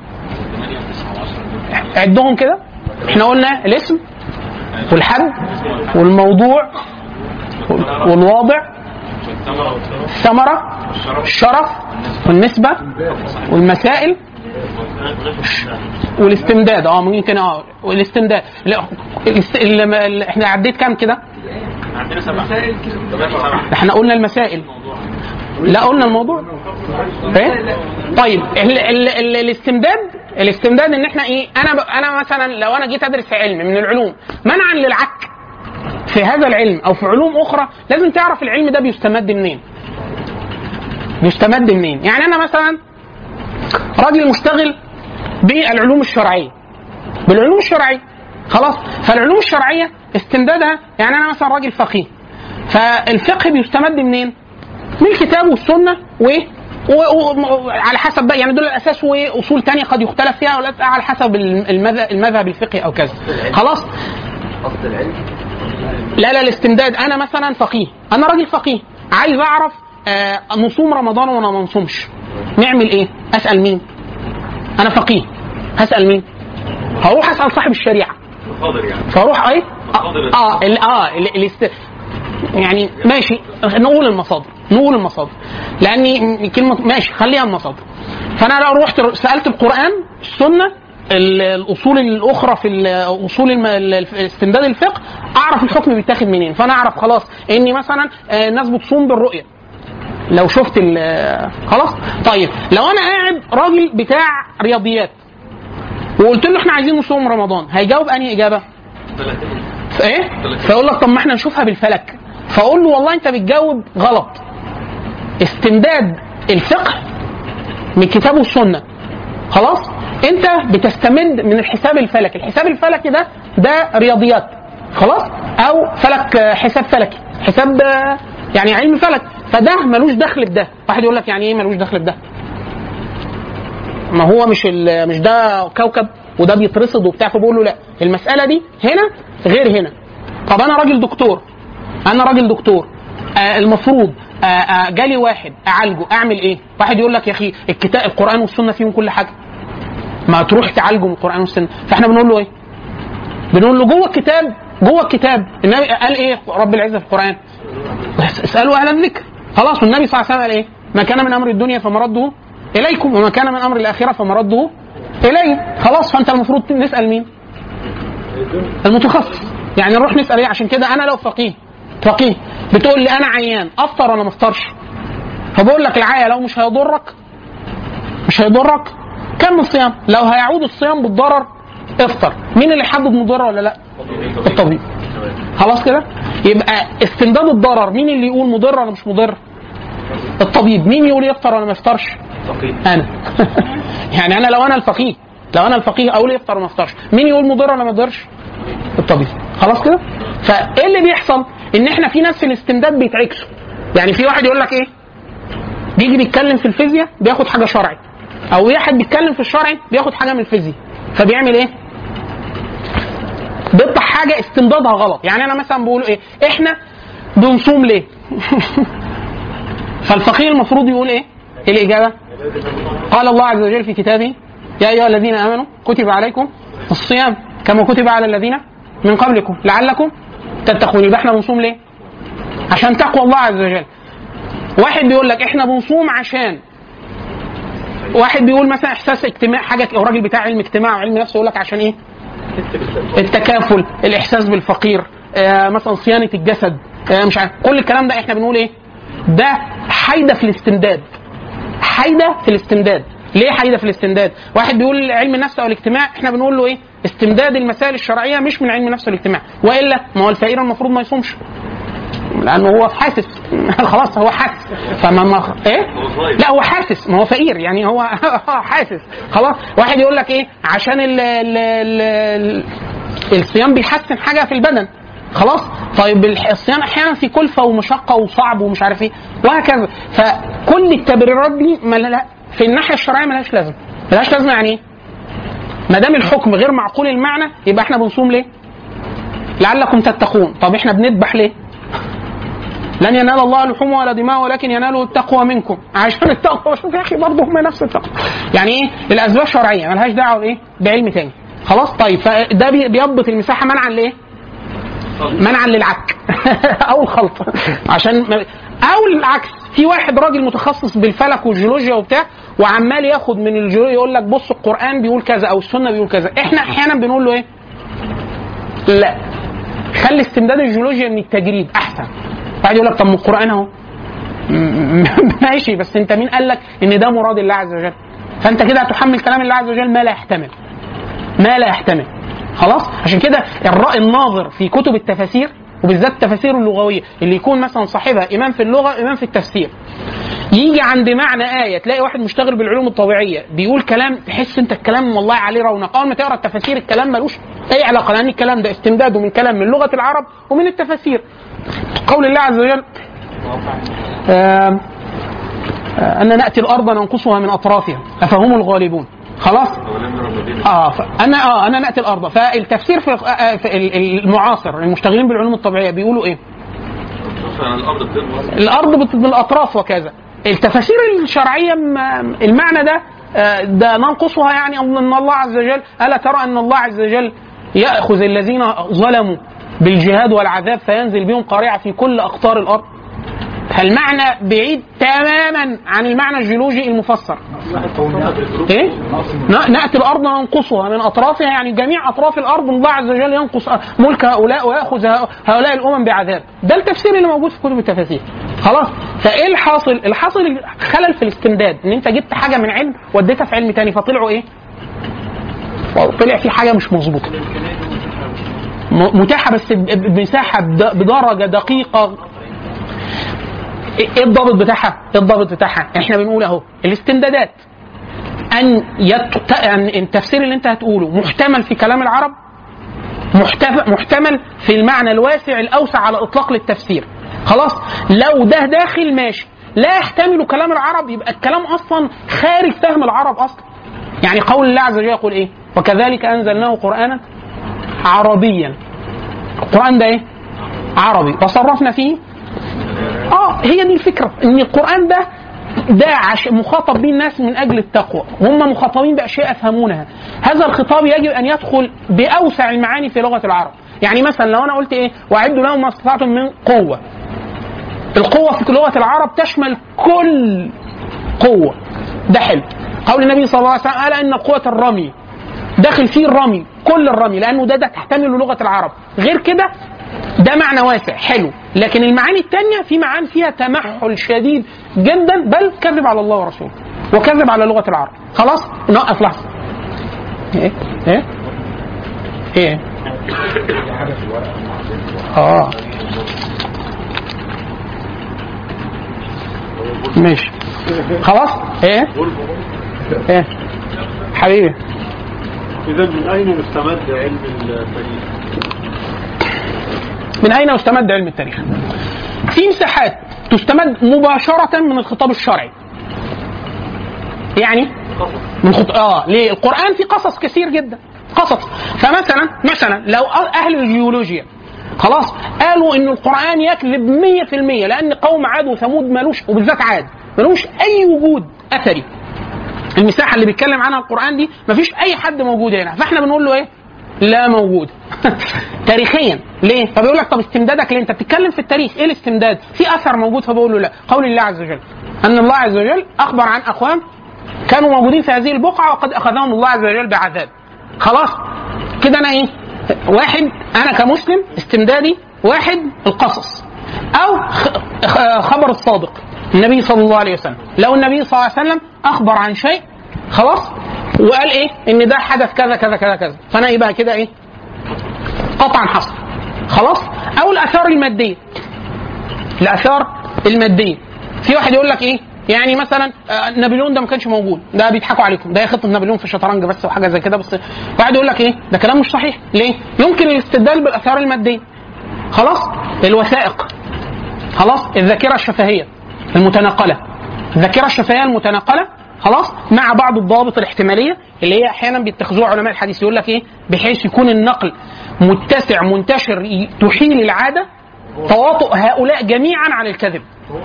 عدهم كده احنا قلنا الاسم والحد والموضوع وال- والواضع الثمرة الشرف والنسبة والمسائل والاستمداد اه ممكن اه والاستمداد لا الاست... ال... ال... احنا عديت كام كده؟ عندنا سبعة احنا قلنا المسائل لا قلنا الموضوع ايه طيب ال ال ال الاستمداد الاستمداد ان احنا ايه انا ب... انا مثلا لو انا جيت ادرس علم من العلوم منعا للعك في هذا العلم او في علوم اخرى لازم تعرف العلم ده بيستمد منين بيستمد منين يعني انا مثلا راجل مشتغل بالعلوم الشرعيه بالعلوم الشرعيه خلاص فالعلوم الشرعيه استمدادها يعني انا مثلا راجل فقيه فالفقه بيستمد منين؟ من الكتاب والسنه و و- و- على حسب بقى يعني دول الاساس واصول تانية قد يختلف فيها ولا على حسب المذهب المذهب الفقهي او كذا خلاص اصل العلم لا لا الاستمداد انا مثلا فقيه انا راجل فقيه عايز اعرف آه نصوم رمضان ولا ما نصومش نعمل ايه اسال مين انا فقيه هسال مين هروح اسال صاحب الشريعه مصادر يعني فاروح ايه مصادر اه ال- اه ال- الاست... يعني ماشي نقول المصادر نقول المصادر لاني كلمه ماشي خليها المصادر فانا لو رحت سالت القران السنه ال- الاصول الاخرى في ال- اصول الم- ال- استمداد الفقه اعرف الحكم بيتاخد منين فانا اعرف خلاص اني مثلا آه، الناس بتصوم بالرؤيه لو شفت ال- خلاص طيب لو انا قاعد راجل بتاع رياضيات وقلت له احنا عايزين نصوم رمضان هيجاوب انهي اجابه ايه فيقول لك طب ما احنا نشوفها بالفلك فاقول له والله انت بتجاوب غلط استمداد الفقه من الكتاب والسنه خلاص انت بتستمد من الحساب الفلكي الحساب الفلكي ده ده رياضيات خلاص او فلك آه، حساب فلكي حساب آه، يعني علم فلك فده ملوش دخل بده واحد يقول لك يعني ايه ملوش دخل بده ما هو مش ال- مش ده كوكب وده بيترصد وبتاع فبقول له لا المساله دي هنا غير هنا طب انا راجل دكتور انا راجل دكتور آه المفروض آه آه جالي واحد اعالجه اعمل ايه؟ واحد يقول لك يا اخي الكتاب القران والسنه فيهم كل حاجه ما تروح تعالجه من القران والسنه فاحنا بنقول له ايه؟ بنقول له جوه الكتاب جوه الكتاب النبي قال ايه رب العزه في القران؟ اسالوا اهل الذكر خلاص والنبي صلى الله عليه وسلم قال ايه؟ ما كان من امر الدنيا فمرده اليكم وما كان من امر الاخره فمرده الي خلاص فانت المفروض نسال مين؟ المتخصص يعني نروح نسال ايه عشان كده انا لو فقيه فقيه بتقول لي انا عيان افطر ولا ما افطرش فبقول لك العيا لو مش هيضرك مش هيضرك كمل الصيام لو هيعود الصيام بالضرر افطر مين اللي يحدد مضر ولا لا الطبيب خلاص كده يبقى استمداد الضرر مين اللي يقول مضر ولا مش مضر الطبيب مين يقول يفطر ولا ما يفطرش انا يعني انا لو انا الفقيه لو انا الفقيه اقول يفطر وما يفطرش مين يقول مضر ولا ما يضرش الطبيب خلاص كده فايه اللي بيحصل ان احنا في ناس في الاستمداد بيتعكسوا يعني في واحد يقول لك ايه بيجي بيتكلم في الفيزياء بياخد حاجه شرعي او واحد بيتكلم في الشرعي بياخد حاجه من الفيزياء فبيعمل ايه بيطلع حاجه استمدادها غلط يعني انا مثلا بقول ايه احنا بنصوم ليه فالفقيه المفروض يقول ايه الاجابه قال الله عز وجل في كتابه يا ايها الذين امنوا كتب عليكم الصيام كما كتب على الذين من قبلكم لعلكم تتقون يبقى احنا بنصوم ليه؟ عشان تقوى الله عز وجل. واحد بيقول لك احنا بنصوم عشان واحد بيقول مثلا احساس اجتماع حاجه او راجل بتاع علم اجتماع وعلم نفس يقول لك عشان ايه؟ التكافل، الاحساس بالفقير، آه مثلا صيانه الجسد، آه مش عارف كل الكلام ده احنا بنقول ايه؟ ده حيده في الاستمداد. حيده في الاستمداد. ليه حيده في الاستمداد؟ واحد بيقول علم النفس او الاجتماع احنا بنقول له ايه؟ استمداد المسائل الشرعيه مش من علم النفس والاجتماع، والا ما هو الفقير المفروض ما يصومش. لانه هو حاسس خلاص هو حاسس فما ما ايه؟ لا هو حاسس ما هو فقير يعني هو حاسس خلاص واحد يقول لك ايه؟ عشان ال ال ال ال الصيام بيحسن حاجه في البدن خلاص طيب الح- الصيام احيانا في كلفه ومشقه وصعب ومش عارف ايه وهكذا فكل التبريرات دي ما لا في الناحيه الشرعيه ملهاش لازمه ملهاش لازمه يعني ايه؟ ما دام الحكم غير معقول المعنى يبقى احنا بنصوم ليه؟ لعلكم تتقون طب احنا بنذبح ليه؟ لن ينال الله لحوم ولا دماء ولكن يناله التقوى منكم عشان التقوى شوف يا اخي برضه هم نفس التقوى يعني ايه الاسباب شرعيه ملهاش دعوه بايه بعلم تاني خلاص طيب فده بي- بيضبط المساحه منعا لايه منعا للعك او الخلط عشان ما- او العكس في واحد راجل متخصص بالفلك والجيولوجيا وبتاع وعمال ياخد من الجيولوجيا يقول لك بص القران بيقول كذا او السنه بيقول كذا احنا احيانا بنقول له ايه لا خلي استمداد الجيولوجيا من التجريب احسن واحد يقول لك طب ما القران اهو م- ماشي بس انت مين قال لك ان ده مراد الله عز وجل فانت كده هتحمل كلام الله عز وجل ما لا يحتمل ما لا يحتمل خلاص عشان كده الرأي الناظر في كتب التفاسير وبالذات التفاسير اللغويه اللي يكون مثلا صاحبها امام في اللغه امام في التفسير يجي عند معنى آية تلاقي واحد مشتغل بالعلوم الطبيعية بيقول كلام تحس انت الكلام والله عليه رونق أول ما تقرا التفاسير الكلام ملوش أي علاقة لأن الكلام ده استمداده من كلام من لغة العرب ومن التفاسير قول الله عز وجل آم، آه، ان ناتي الارض ننقصها من اطرافها افهم الغالبون خلاص اه ف- انا اه انا ناتي الارض فالتفسير في, آه، في ال- المعاصر المشتغلين بالعلوم الطبيعيه بيقولوا ايه مثلا الارض بتنقص الارض بت- بالاطراف وكذا التفاسير الشرعيه م- المعنى ده آه، ده ننقصها يعني ان الله عز وجل الا ترى ان الله عز وجل ياخذ الذين ظلموا بالجهاد والعذاب فينزل بهم قارعه في كل اقطار الارض فالمعنى بعيد تماما عن المعنى الجيولوجي المفسر ايه ن- ناتي الارض ننقصها من اطرافها يعني جميع اطراف الارض الله عز وجل ينقص ملك هؤلاء وياخذ ه- هؤلاء الامم بعذاب ده التفسير اللي موجود في كتب التفاسير خلاص فايه الحاصل الحاصل خلل في الاستمداد ان انت جبت حاجه من علم وديتها في علم تاني فطلعوا ايه طلع في حاجه مش مظبوطه م- متاحه بس ب- ب- بمساحه بد- بدرجه دقيقه ايه الضابط بتاعها؟ ايه الضابط بتاعها؟ احنا بنقول اهو الاستمدادات ان يت... ان التفسير اللي انت هتقوله محتمل في كلام العرب محتف... محتمل في المعنى الواسع الاوسع على اطلاق للتفسير خلاص لو ده داخل ماشي لا يحتمل كلام العرب يبقى الكلام اصلا خارج فهم العرب اصلا يعني قول الله عز وجل يقول ايه وكذلك انزلناه قرانا عربيا القران ده ايه عربي وصرفنا فيه اه هي دي الفكره ان القران ده ده عش مخاطب به الناس من اجل التقوى هم مخاطبين باشياء يفهمونها هذا الخطاب يجب ان يدخل باوسع المعاني في لغه العرب يعني مثلا لو انا قلت ايه واعدوا لهم ما استطعتم من قوه القوه في لغه العرب تشمل كل قوه ده حلو قول النبي صلى الله عليه وسلم قال ان قوه الرمي داخل فيه الرمي كل الرمي لانه ده, ده تحتمل لغه العرب غير كده ده معنى واسع حلو لكن المعاني التانية في معاني فيها تمحل شديد جدا بل كذب على الله ورسوله وكذب على لغة العرب خلاص نوقف لحظة ايه ايه ايه اه ماشي خلاص ايه ايه حبيبي إذا من أين مستمد علم التاريخ؟ من اين يستمد علم التاريخ؟ في مساحات تستمد مباشرة من الخطاب الشرعي. يعني من خط... اه ليه؟ القرآن فيه قصص كثير جدا قصص فمثلا مثلا لو أهل الجيولوجيا خلاص قالوا ان القرآن يكذب 100% لأن قوم عاد وثمود ملوش وبالذات عاد ملوش أي وجود أثري المساحة اللي بيتكلم عنها القرآن دي مفيش أي حد موجود هنا فاحنا بنقول له إيه؟ لا موجود تاريخيا ليه؟ فبيقول لك طب استمدادك ليه؟ انت بتتكلم في التاريخ ايه الاستمداد؟ في اثر موجود فبقول له لا، قول الله عز وجل ان الله عز وجل اخبر عن اقوام كانوا موجودين في هذه البقعه وقد اخذهم الله عز وجل بعذاب. خلاص؟ كده انا ايه؟ واحد انا كمسلم استمدادي واحد القصص او خ- خ- خبر الصادق النبي صلى الله عليه وسلم لو النبي صلى الله عليه وسلم اخبر عن شيء خلاص وقال ايه ان ده حدث كذا كذا كذا كذا فانا يبقى كده ايه قطعا حصل خلاص او الاثار الماديه الاثار الماديه في واحد يقول لك ايه يعني مثلا آه، نابليون ده ما كانش موجود ده بيضحكوا عليكم ده خطه نابليون في الشطرنج بس وحاجه زي كده بس واحد يقول لك ايه ده كلام مش صحيح ليه يمكن الاستدلال بالاثار الماديه خلاص الوثائق خلاص الذاكره الشفهيه المتناقله الذاكره الشفهيه المتناقله خلاص مع بعض الضوابط الاحتماليه اللي هي احيانا بيتخذوها علماء الحديث يقول لك ايه بحيث يكون النقل متسع منتشر ي- تحيل العاده تواطؤ هؤلاء جميعا عن الكذب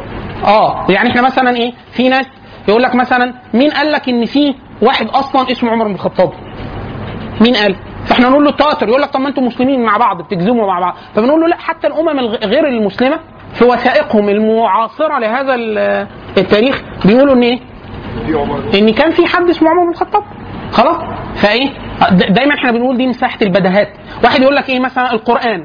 اه يعني احنا مثلا ايه في ناس يقول لك مثلا مين قال لك ان في واحد اصلا اسمه عمر بن الخطاب مين قال فاحنا نقول له التواتر يقول لك طب ما انتم مسلمين مع بعض بتجزموا مع بعض فبنقول له لا حتى الامم الغ- غير المسلمه في وثائقهم المعاصره لهذا ال- التاريخ بيقولوا ان ايه ان كان في حد اسمه عمر بن الخطاب خلاص فايه د- دايما احنا بنقول دي مساحه البداهات واحد يقول لك ايه مثلا القران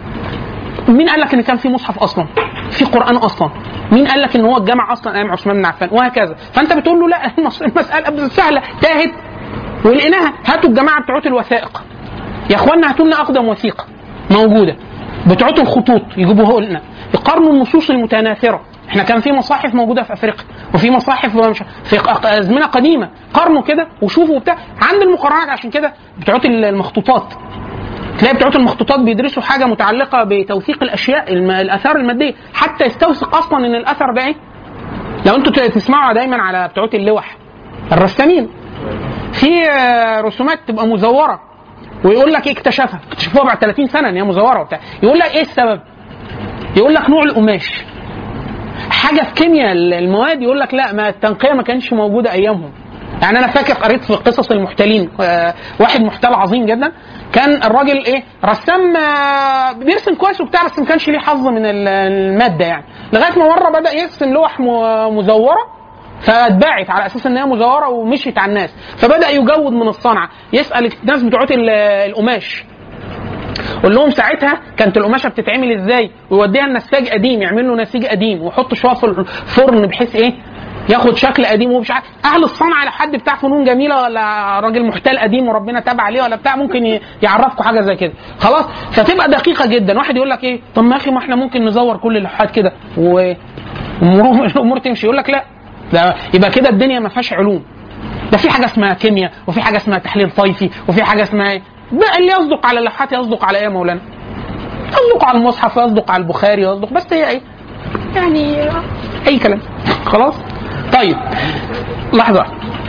مين قال لك ان كان في مصحف اصلا في قران اصلا مين قال لك ان هو اتجمع اصلا ايام عثمان بن عفان وهكذا فانت بتقول له لا المس- المساله سهله تاهت ولقيناها هاتوا الجماعه بتوعت الوثائق يا اخوانا هاتوا لنا اقدم وثيقه موجوده بتوعت الخطوط يجيبوها لنا يقارنوا النصوص المتناثره احنا كان في مصاحف موجوده في افريقيا وفي مصاحف مش- في ق- ازمنه قديمه قارنوا كده وشوفوا وبتاع عند المقارنات عشان كده بتوعت المخطوطات تلاقي بتوع المخطوطات بيدرسوا حاجه متعلقه بتوثيق الاشياء الم... الاثار الماديه حتى يستوثق اصلا ان الاثر ده ايه لو انتوا ت- تسمعوا دايما على بتوع اللوح الرسامين في آه، رسومات تبقى مزوره ويقول لك ايه اكتشفها اكتشفوها بعد 30 سنه ان هي مزوره وبتاع يقول لك ايه السبب يقول لك نوع القماش حاجه في كيمياء المواد يقول لك لا ما التنقيه ما كانش موجوده ايامهم يعني انا فاكر قريت في قصص المحتلين آه، واحد محتال عظيم جدا كان الراجل ايه رسام آه، بيرسم كويس وبتاع بس ما كانش ليه حظ من ال- الماده يعني لغايه ما مره بدا يرسم لوح م- مزوره فاتباعت على اساس ان هي مزوره ومشيت على الناس فبدا يجود من الصنعه يسال الناس بتوع ال- القماش قول لهم ساعتها كانت القماشه بتتعمل ازاي ويوديها النساج قديم يعمل له نسيج قديم ويحط شويه في الفرن بحيث ايه ياخد شكل قديم ومش عارف اهل الصنعه لو حد بتاع فنون جميله ولا راجل محتال قديم وربنا تاب عليه ولا بتاع ممكن ي- يعرفكم حاجه زي كده خلاص فتبقى دقيقه جدا واحد يقول لك ايه طب ما يا اخي ما احنا ممكن نزور كل اللوحات كده و ومرور- الامور تمشي يقول لك لا ده يبقى كده الدنيا ما فيهاش علوم ده في حاجه اسمها كيمياء وفي حاجه اسمها تحليل طيفي وفي حاجه اسمها ايه ده اللي يصدق على اللوحات يصدق على ايه يا مولانا يصدق على المصحف يصدق على البخاري يصدق بس هي ايه يعني اي كلام خلاص طيب لحظه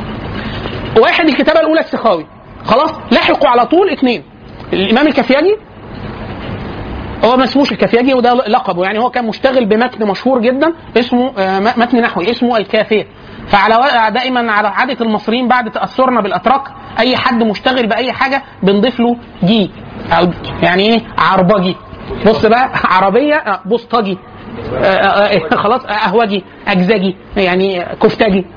واحد الكتابه الاولى السخاوي خلاص لحقوا على طول اثنين الامام الكفياجي هو ما اسموش الكفياجي وده لقبه يعني هو كان مشتغل بمتن مشهور جدا اسمه آه، متن نحوي اسمه الكافيه فعلى و- دائما على عاده المصريين بعد تاثرنا بالاتراك اي حد مشتغل باي حاجه بنضيف له جي او يعني ايه عربجي بص بقى عربيه آه، بوسطجي آه، آه، آه، خلاص آه، قهوجي اجزجي يعني كفتجي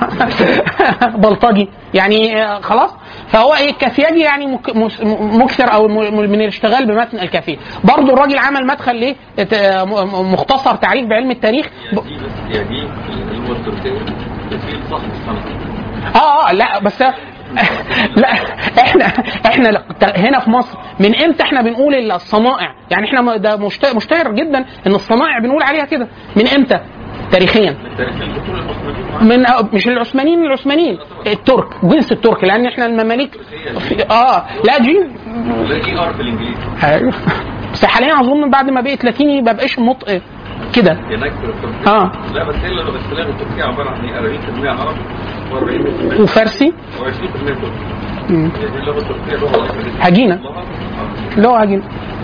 بلطجي يعني آه، خلاص فهو ايه الكافياجي يعني مك- مس- م- مكثر او م- من الاشتغال بمتن الكافيه برضه الراجل عمل مدخل ليه ت- م- مختصر تعريف بعلم التاريخ ب- دي بس يا دي اللي هو التركية تسجيل صاحب الصنعة اه اه لا بس لا احنا احنا لا- هنا في مصر من امتى احنا بنقول الصنائع يعني احنا م- ده مشت- مشتهر جدا ان الصنائع بنقول عليها كده من امتى تاريخيا التاريخ الدكتور المصريين من مش العثمانيين العثمانيين الترك جنس الترك لان احنا المماليك في اه لا جي ولا جي ار بالانجليزي ايوه بس حاليا اظن بعد ما بقيت لاتيني ما بقاش نطق كده هناك في التركية اه لا بس هي اللغة الاسلام التركية عبارة عن ايه 40% عرب و40% وفارسي و20% ترك مم. هي دي اللغة التركية لغة أصلية. هجينة. لغة- اللي هو هجين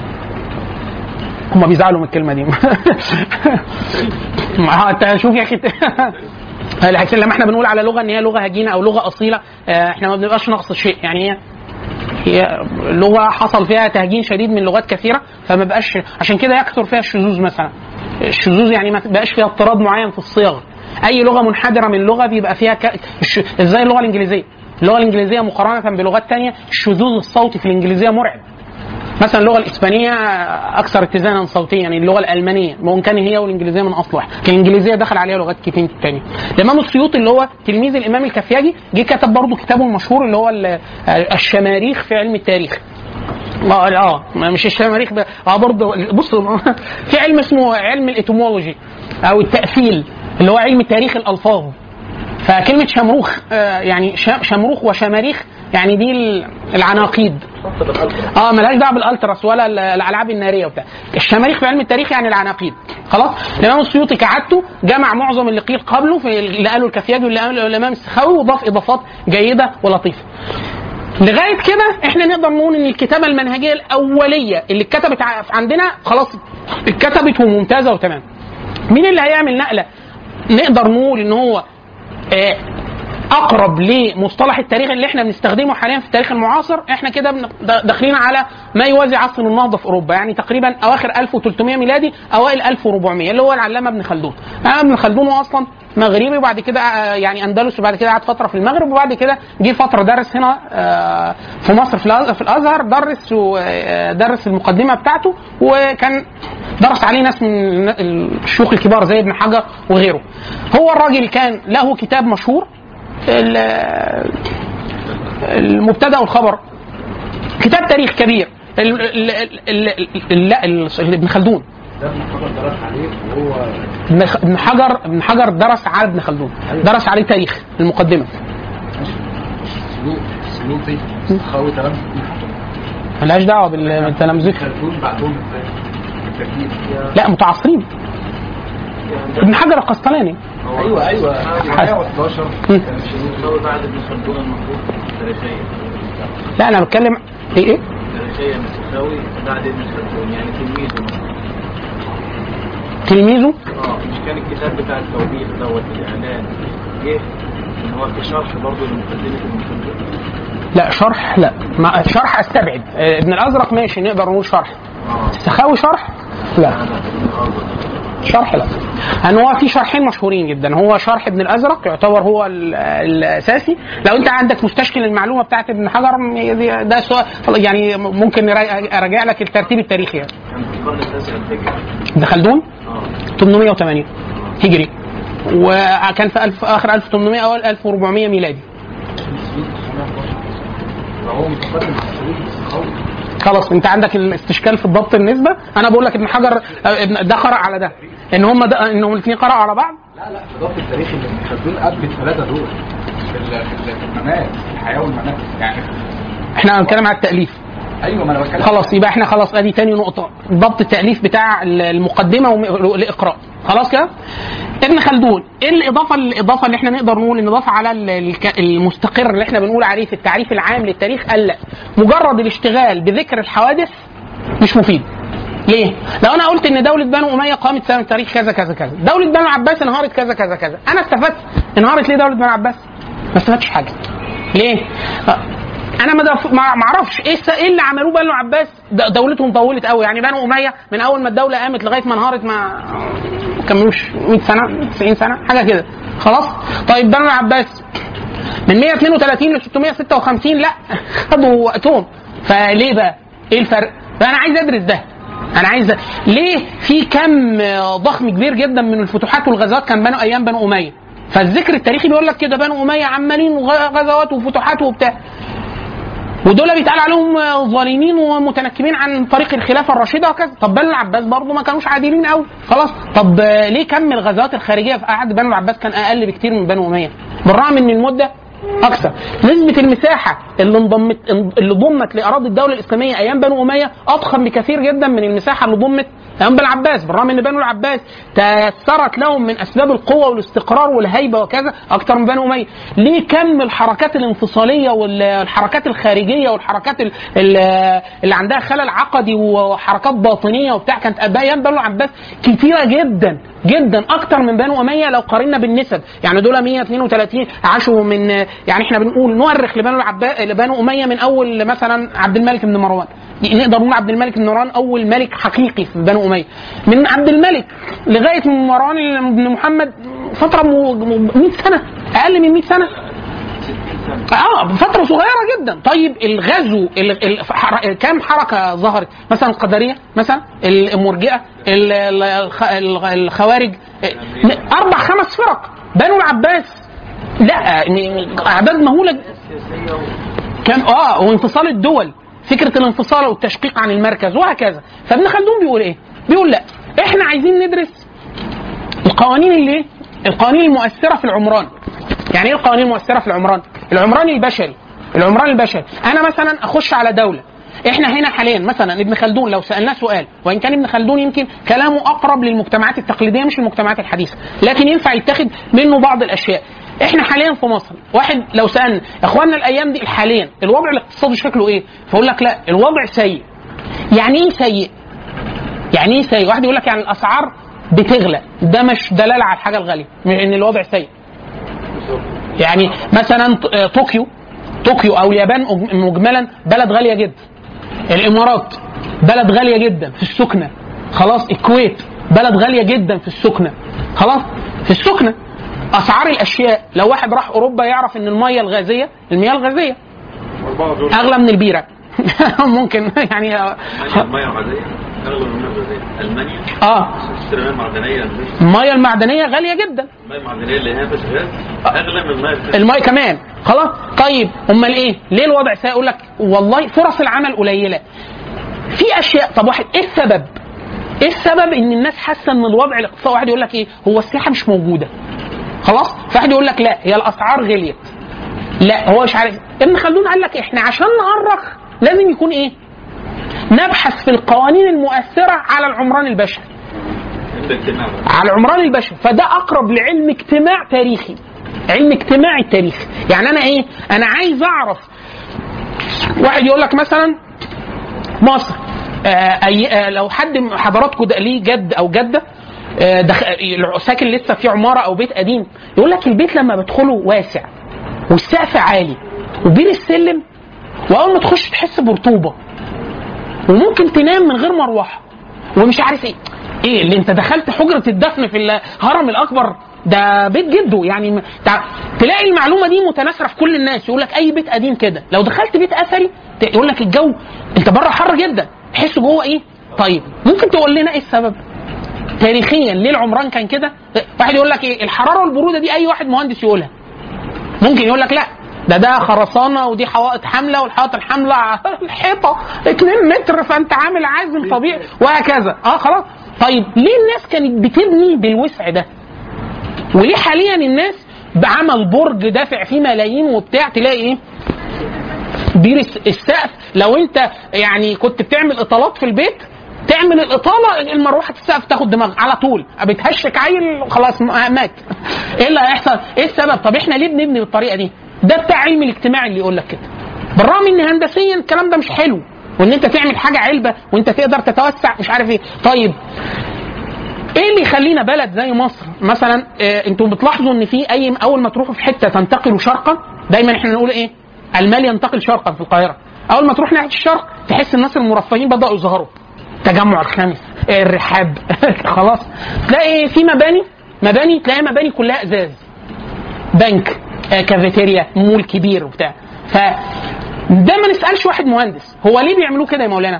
هما بيزعلوا من الكلمه دي ما هو انت شوف يا اخي العكس لما احنا بنقول على لغه ان هي لغه هجينه او لغه اصيله آه، احنا ما بنبقاش نقص شيء يعني هي هي لغه حصل فيها تهجين شديد من لغات كثيره فما بقاش عشان كده يكثر فيها الشذوذ مثلا الشذوذ يعني ما بقاش فيها اضطراد معين في الصيغ اي لغه منحدره من لغه بيبقى فيها ك... الش... زي اللغه الانجليزيه اللغه الانجليزيه مقارنه بلغات تانية الشذوذ الصوتي في الانجليزيه مرعب مثلا اللغه الاسبانيه اكثر اتزانا صوتيا يعني اللغه الالمانيه وان كان هي والانجليزيه من اصل واحد لكن الانجليزيه دخل عليها لغات كتير تانية الامام السيوطي اللي هو تلميذ الامام الكفياجي جه كتب برضه كتابه المشهور اللي هو ال- الشماريخ في علم التاريخ اه اه مش الشماريخ ب... اه برضه بص في علم اسمه علم الاتيمولوجي او التاثيل اللي هو علم تاريخ الالفاظ فكلمه شمروخ آه يعني ش- شمروخ وشماريخ يعني دي ال- العناقيد اه ملهاش دعوه بالالتراس ولا ال- الالعاب الناريه وبتاع الشماريخ في علم التاريخ يعني العناقيد خلاص الامام السيوطي كعادته جمع معظم اللي قيل قبله في اللي قاله الكفياجي واللي قاله الامام السخاوي وضاف اضافات جيده ولطيفه لغايه كده احنا نقدر نقول ان الكتابه المنهجيه الاوليه اللي اتكتبت ع- عندنا خلاص اتكتبت وممتازه وتمام مين اللي هيعمل نقله نقدر نقول ان هو آه، اقرب لمصطلح التاريخ اللي احنا بنستخدمه حاليا في التاريخ المعاصر احنا كده بن- د- داخلين على ما يوازي عصر النهضه في اوروبا يعني تقريبا اواخر 1300 ميلادي اوائل 1400 اللي هو العلامه ابن خلدون العلامه ابن خلدون هو اصلا مغربي وبعد كده آه، يعني اندلس وبعد كده قعد فتره في المغرب وبعد كده جه فتره درس هنا آه، في مصر في الأز- في الازهر درس ودرس المقدمه بتاعته وكان درس عليه ناس من الشيوخ الكبار زي ابن حجر وغيره هو الراجل كان له كتاب مشهور ال- المبتدا والخبر كتاب تاريخ كبير ال- ال- ال- ال- ال- لا ال- ابن خلدون ده محمد درس عليه وهو ابن خ- ابن حجر ابن حجر درس على ابن خلدون درس عليه تاريخ المقدمه سلوك سلوكي سخاوي تلام ملهاش دعوه بال- بالتلامذه خلدون بعدهم ازاي؟ بالترتيب لا متعاصرين ابن حجر القسطلاني ايوه ايوه 111 مم. كان الشذوذ بعد ابن خلدون المفروض تاريخيا لا انا بتكلم ايه ايه تاريخيا مساوي بعد ابن خلدون يعني تلميذه مثلا تلميذه اه مش كان الكتاب بتاع التوبيخ دوت الاعلان جه ان هو كشرح برضه لمقدمه ابن خلدون لا شرح لا ما شرح استبعد آه، ابن الازرق ماشي نقدر نقول شرح اه السخاوي شرح لا لا ابن الازرق شرح لا ان هو في شرحين مشهورين جدا هو شرح ابن الازرق يعتبر هو ال- الاساسي لو انت عندك مستشكل المعلومه بتاعت ابن حجر م- ده سؤال يعني ممكن نرا- اراجع لك الترتيب التاريخي يعني كان في القرن التاسع الهجري ابن خلدون اه 880 هجري وكان في ألف اخر 1800 اول 1400 ميلادي وهو متقدم على السعودي السخاوي خلاص انت عندك الاستشكال في الضبط النسبه انا بقول لك ابن حجر آه، ابن- ده قرأ على ده ان هم ده انهم الاثنين قرأوا على بعض لا لا في ضبط التاريخي اللي ابن خلدون قبل الثلاثه دول في ال- في ال- في الممات في الحياه والممات يعني احنا هنتكلم على التاليف ايوه ما انا بتكلم خلاص يبقى احنا خلاص ادي تاني نقطة ضبط التأليف بتاع المقدمة والإقراء خلاص كده ابن خلدون ايه الإضافة الإضافة اللي احنا نقدر نقول إن إضافة على ال- الك- المستقر اللي احنا بنقول عليه في التعريف العام للتاريخ قال لا مجرد الاشتغال بذكر الحوادث مش مفيد ليه؟ لو انا قلت ان دوله بنو اميه قامت سنه تاريخ كذا كذا كذا، دوله بنو العباس انهارت كذا كذا كذا، انا استفدت انهارت ليه دوله بنو العباس؟ ما استفدتش حاجه. ليه؟ آه، انا ما دف- ما ما اعرفش ايه الس- ايه اللي عملوه بنو العباس د- دولتهم طولت قوي يعني بنو اميه من اول ما الدوله قامت لغايه ما انهارت ما ما كملوش 100 سنه 90 سنه حاجه كده خلاص طيب بنو العباس من 132 ل 656 لا خدوا وقتهم فليه بقى؟ ايه الفرق؟ فانا عايز ادرس ده انا عايز ده. ليه في كم ضخم كبير جدا من الفتوحات والغزوات كان بنو ايام بنو اميه فالذكر التاريخي بيقول لك كده بنو اميه عمالين وغ- غزوات وفتوحات وبتاع ودول بيتقال عليهم ظالمين ومتنكبين عن طريق الخلافه الراشده وكذا طب بنو العباس برضه ما كانوش عادلين قوي خلاص طب آه، ليه كم الغزوات الخارجيه في عهد بنو العباس كان اقل بكتير من بنو اميه بالرغم ان المده اكثر نسبه المساحه اللي انضمت اللي ضمت لاراضي الدوله الاسلاميه ايام بنو اميه اضخم بكثير جدا من المساحه اللي ضمت ايام بنو العباس بالرغم ان بنو العباس تيسرت لهم من اسباب القوه والاستقرار والهيبه وكذا اكثر من بنو اميه ليه كم الحركات الانفصاليه والحركات الخارجيه والحركات ال- ال- اللي عندها خلل عقدي وحركات باطنيه وبتاع كانت ايام بنو العباس كتيره جدا جدا اكتر من بنو اميه لو قارنا بالنسب يعني دول 132 عاشوا من يعني احنا بنقول نؤرخ لبنو العباس لبنو اميه من اول مثلا عبد الملك بن مروان نقدر نقول عبد الملك بن مروان اول ملك حقيقي في بنو اميه من عبد الملك لغايه مروان بن محمد فتره م- م- 100 سنه اقل من 100 سنه اه فترة صغيرة جدا، طيب الغزو ال... ال... حر... كام حركة ظهرت؟ مثلا القدرية مثلا المرجئة ال... ال- الخ... الخ- الخوارج م- أربع خمس فرق بنو العباس لا م- أعداد مهولة كان اه وانفصال الدول فكرة الانفصال والتشقيق عن المركز وهكذا فابن خلدون بيقول ايه؟ بيقول لا احنا عايزين ندرس القوانين اللي إيه؟ القوانين المؤثرة في العمران يعني ايه القوانين المؤثره في العمران؟ العمران البشري العمران البشري انا مثلا اخش على دوله احنا هنا حاليا مثلا ابن خلدون لو سالناه سؤال وان كان ابن خلدون يمكن كلامه اقرب للمجتمعات التقليديه مش المجتمعات الحديثه لكن ينفع يتخذ منه بعض الاشياء احنا حاليا في مصر واحد لو سالنا اخواننا الايام دي حاليا الوضع الاقتصادي شكله ايه فاقول لك لا الوضع سيء يعني ايه سيء يعني ايه سيء واحد يقول لك يعني الاسعار بتغلى ده مش دلاله على الحاجه الغاليه ان الوضع سيء يعني مثلا ط- آه، طوكيو طوكيو او اليابان أج- مجملا بلد غاليه جدا الامارات بلد غاليه جدا في السكنه خلاص الكويت بلد غاليه جدا في السكنه خلاص في السكنه اسعار الاشياء لو واحد راح اوروبا يعرف ان الميه الغازيه المياه الغازيه أربعة دول اغلى من البيره ممكن يعني ألمانيا المياه العادية أغلى من المياه الغازية ألمانيا اه تشتري المياه المعدنية الميه المعدنيه غاليه جدا المياه المعدنيه اللي هي بس غاز أغلى من المياه الغاز الماء كمان خلاص طيب امال ايه ليه الوضع سيء يقول لك والله فرص العمل قليله في اشياء طب واحد ايه السبب ايه السبب ان الناس حاسه ان الوضع الاقتصادي واحد يقول لك ايه هو السياحه مش موجوده خلاص فواحد يقول لك لا هي الاسعار غليت لا هو مش عارف ابن خلدون قال لك احنا عشان نؤرخ لازم يكون ايه نبحث في القوانين المؤثره على العمران البشري ده اجتماع على العمران البشري فده اقرب لعلم اجتماع تاريخي علم اجتماعي التاريخ يعني انا ايه انا عايز اعرف واحد يقول لك مثلا مصر آه أي آه لو حد من حضراتكم ده ليه جد او جده آه دخ... ساكن لسه في عماره او بيت قديم يقول لك البيت لما بدخله واسع والسقف عالي وبين السلم واول ما تخش تحس برطوبه وممكن تنام من غير مروحه ومش عارف ايه ايه اللي انت دخلت حجره الدفن في الهرم الاكبر ده بيت جده يعني م- تع- تلاقي المعلومه دي متناثره في كل الناس يقول لك اي بيت قديم كده لو دخلت بيت اثري ت- يقول لك الجو انت بره حر جدا تحس جوه ايه طيب ممكن تقول لنا ايه السبب تاريخيا ليه العمران كان كده واحد يقول لك ايه الحراره والبروده دي اي واحد مهندس يقولها ممكن يقول لك لا ده ده خرسانه ودي حوائط حامله والحوائط الحامله على الحيطه 2 متر فانت عامل عازم طبيعي وهكذا اه خلاص طيب ليه الناس كانت بتبني بالوسع ده؟ وليه حاليا الناس بعمل برج دافع فيه ملايين وبتاع تلاقي ايه؟ بير الس- السقف لو انت يعني كنت بتعمل اطالات في البيت تعمل الاطاله المروحه السقف تاخد دماغك على طول بتهشك عيل خلاص م- مات ايه اللي هيحصل؟ ايه السبب؟ طب احنا ليه بنبني بالطريقه دي؟ ده بتاع علم الاجتماع اللي يقول لك كده بالرغم ان هندسيا الكلام ده مش حلو وان انت تعمل حاجه علبه وانت تقدر تتوسع مش عارف ايه طيب ايه اللي يخلينا بلد زي مصر مثلا آه انتم بتلاحظوا ان في اي اول ما تروحوا في حته تنتقلوا شرقا دايما احنا نقول ايه المال ينتقل شرقا في القاهره اول ما تروح ناحيه الشرق تحس الناس المرفهين بداوا يظهروا تجمع الخامس آه، الرحاب خلاص تلاقي في مباني مباني تلاقي مباني كلها ازاز بنك آه، كافيتيريا مول كبير وبتاع ف ده ما نسالش واحد مهندس هو ليه بيعملوه كده يا مولانا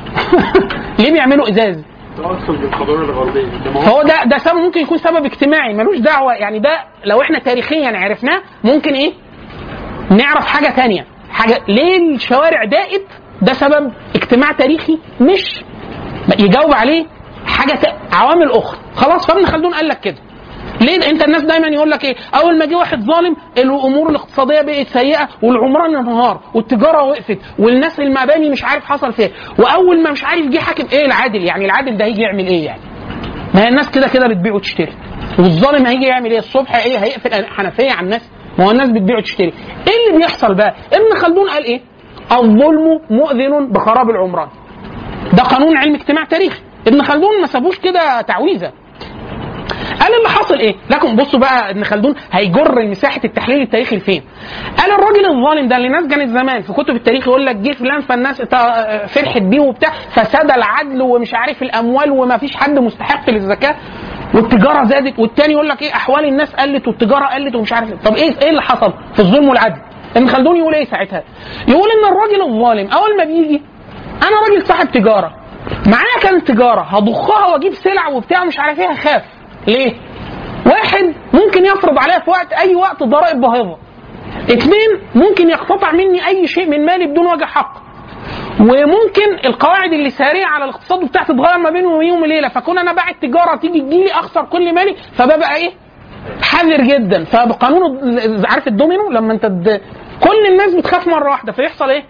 ليه بيعملوا ازاز تأثر بالحضارة الغربية ده ما هو فهو ده ده سبب ممكن يكون سبب اجتماعي ملوش دعوه يعني ده لو احنا تاريخيا عرفناه ممكن ايه نعرف حاجه تانية حاجه ليه الشوارع ضاقت ده سبب اجتماع تاريخي مش يجاوب عليه حاجه ت... عوامل اخرى خلاص فابن خلدون قال لك كده ليه انت الناس دايما يقول لك ايه اول ما جه واحد ظالم الامور الاقتصاديه بقت سيئه والعمران انهار والتجاره وقفت والناس المباني مش عارف حصل فيها واول ما مش عارف جه حاكم ايه العادل يعني العادل ده هيجي يعمل ايه يعني ما هي الناس كده كده بتبيع وتشتري والظالم هيجي يعمل ايه الصبح ايه هيقفل الحنفيه على الناس ما هو الناس بتبيع وتشتري ايه اللي بيحصل بقى ابن خلدون قال ايه الظلم مؤذن بخراب العمران ده قانون علم اجتماع تاريخي ابن خلدون ما سابوش كده تعويذه قال اللي حصل ايه؟ لكن بصوا بقى ابن خلدون هيجر مساحه التحليل التاريخي لفين؟ قال الراجل الظالم ده اللي الناس كانت زمان في كتب التاريخ يقول لك جه فلان فالناس ات- فرحت بيه وبتاع فساد العدل ومش عارف الاموال وما فيش حد مستحق للزكاه والتجاره زادت والتاني يقول لك ايه احوال الناس قلت والتجاره قلت ومش عارف إيه. طب ايه ايه اللي حصل في الظلم والعدل؟ ابن خلدون يقول ايه ساعتها؟ يقول ان الراجل الظالم اول ما بيجي انا راجل صاحب تجاره معايا كان تجاره هضخها واجيب سلع وبتاع مش عارف ايه هخاف ليه؟ واحد ممكن يفرض عليا في وقت اي وقت ضرائب باهظه. اثنين ممكن يقتطع مني اي شيء من مالي بدون وجه حق. وممكن القواعد اللي ساريه على الاقتصاد بتاعتي تتغير ما بين يوم وليله فكون انا باعت تجاره تيجي تجيلي اخسر كل مالي فببقى ايه؟ حذر جدا فبقانون ال- عارف الدومينو لما انت د... كل الناس بتخاف مره واحده فيحصل ايه؟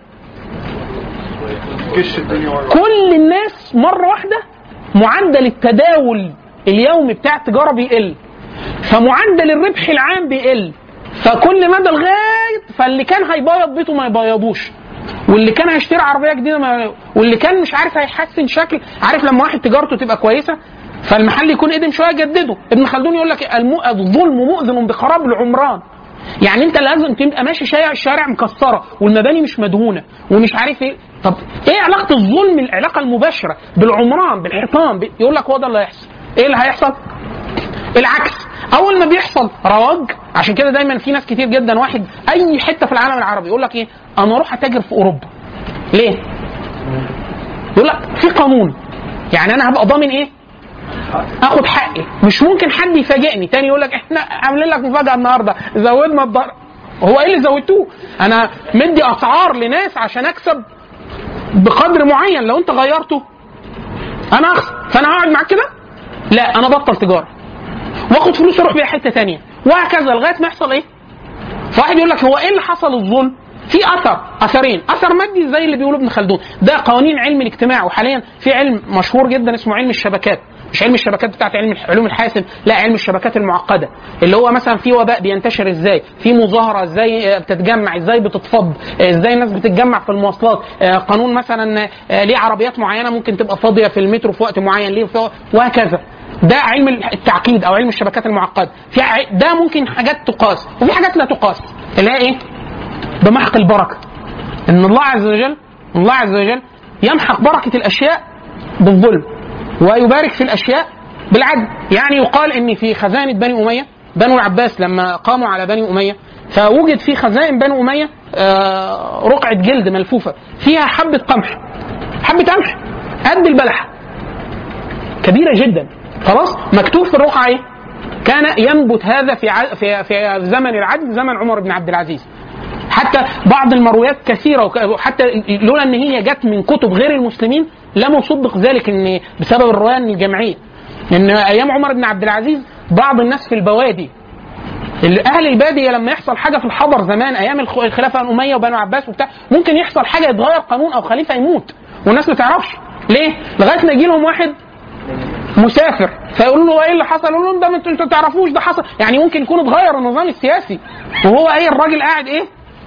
كش الدنيا ورا كل الناس مره واحده معدل التداول اليومي بتاع التجاره بيقل فمعدل الربح العام بيقل فكل مدى لغايه فاللي كان هيبيض بيته ما يبيضوش واللي كان هيشتري عربيه جديده ما واللي كان مش عارف هيحسن شكل عارف لما واحد تجارته تبقى كويسه فالمحل يكون قدم شويه جدده ابن خلدون يقول لك الم- الظلم مؤذن بخراب العمران يعني انت لازم تبقى ماشي شارع الشارع مكسره والمباني مش مدهونه ومش عارف ايه طب ايه علاقه الظلم العلاقه المباشره بالعمران بالحيطان ب- يقول لك هو ده اللي هيحصل ايه اللي هيحصل العكس اول ما بيحصل رواج عشان كده دايما في ناس كتير جدا واحد اي حته في العالم العربي يقول لك ايه انا اروح اتاجر في اوروبا ليه يقول لك في قانون يعني انا هبقى ضامن ايه اخد حقي مش ممكن حد يفاجئني تاني يقول لك احنا عاملين لك مفاجاه النهارده زودنا الضرر هو ايه اللي زودتوه انا مدي اسعار لناس عشان اكسب بقدر معين لو انت غيرته انا اخسر فانا هقعد معاك كده لا انا بطل تجاره واخد فلوس اروح بيها حته تانية وهكذا لغايه ما يحصل ايه فواحد يقول لك هو ايه اللي حصل الظلم في اثر اثرين اثر مادي زي اللي بيقوله ابن خلدون ده قوانين علم الاجتماع وحاليا في علم مشهور جدا اسمه علم الشبكات مش علم الشبكات بتاعت علم علوم الحاسب لا علم الشبكات المعقده اللي هو مثلا في وباء بينتشر ازاي في مظاهره ازاي آه، بتتجمع ازاي بتتفض آه، ازاي الناس بتتجمع في المواصلات آه، قانون مثلا آه، ليه عربيات معينه ممكن تبقى فاضيه في المترو في وقت معين ليه في- وهكذا ده علم التعقيد او علم الشبكات المعقده في ع- ده ممكن حاجات تقاس وفي حاجات لا تقاس اللي هي ايه بمحق البركه ان الله عز وجل الله عز وجل يمحق بركه الاشياء بالظلم ويبارك في الاشياء بالعدل يعني يقال ان في خزانه بني اميه بنو العباس لما قاموا على بني اميه فوجد في خزائن بني اميه آه، رقعه جلد ملفوفه فيها حبه قمح حبه قمح قد البلحه كبيره جدا خلاص مكتوب في الرقعه ايه؟ كان ينبت هذا في ع- في في زمن العدل زمن عمر بن عبد العزيز حتى بعض المرويات كثيره وك- وحتى لولا ان هي جت من كتب غير المسلمين لم يصدق ذلك ان بسبب الروايه الجمعيه ان ايام عمر بن عبد العزيز بعض الناس في البوادي اللي اهل الباديه لما يحصل حاجه في الحضر زمان ايام الخ- الخلافه الاميه وبنو عباس وبتاع ممكن يحصل حاجه يتغير قانون او خليفه يموت والناس ما تعرفش ليه؟ لغايه ما يجي لهم واحد مسافر فيقولوا له ايه اللي حصل؟ يقولوا لهم ده ما انتوا انتوا ما تعرفوش ده حصل يعني ممكن يكون اتغير النظام السياسي وهو ايه الراجل قاعد ايه؟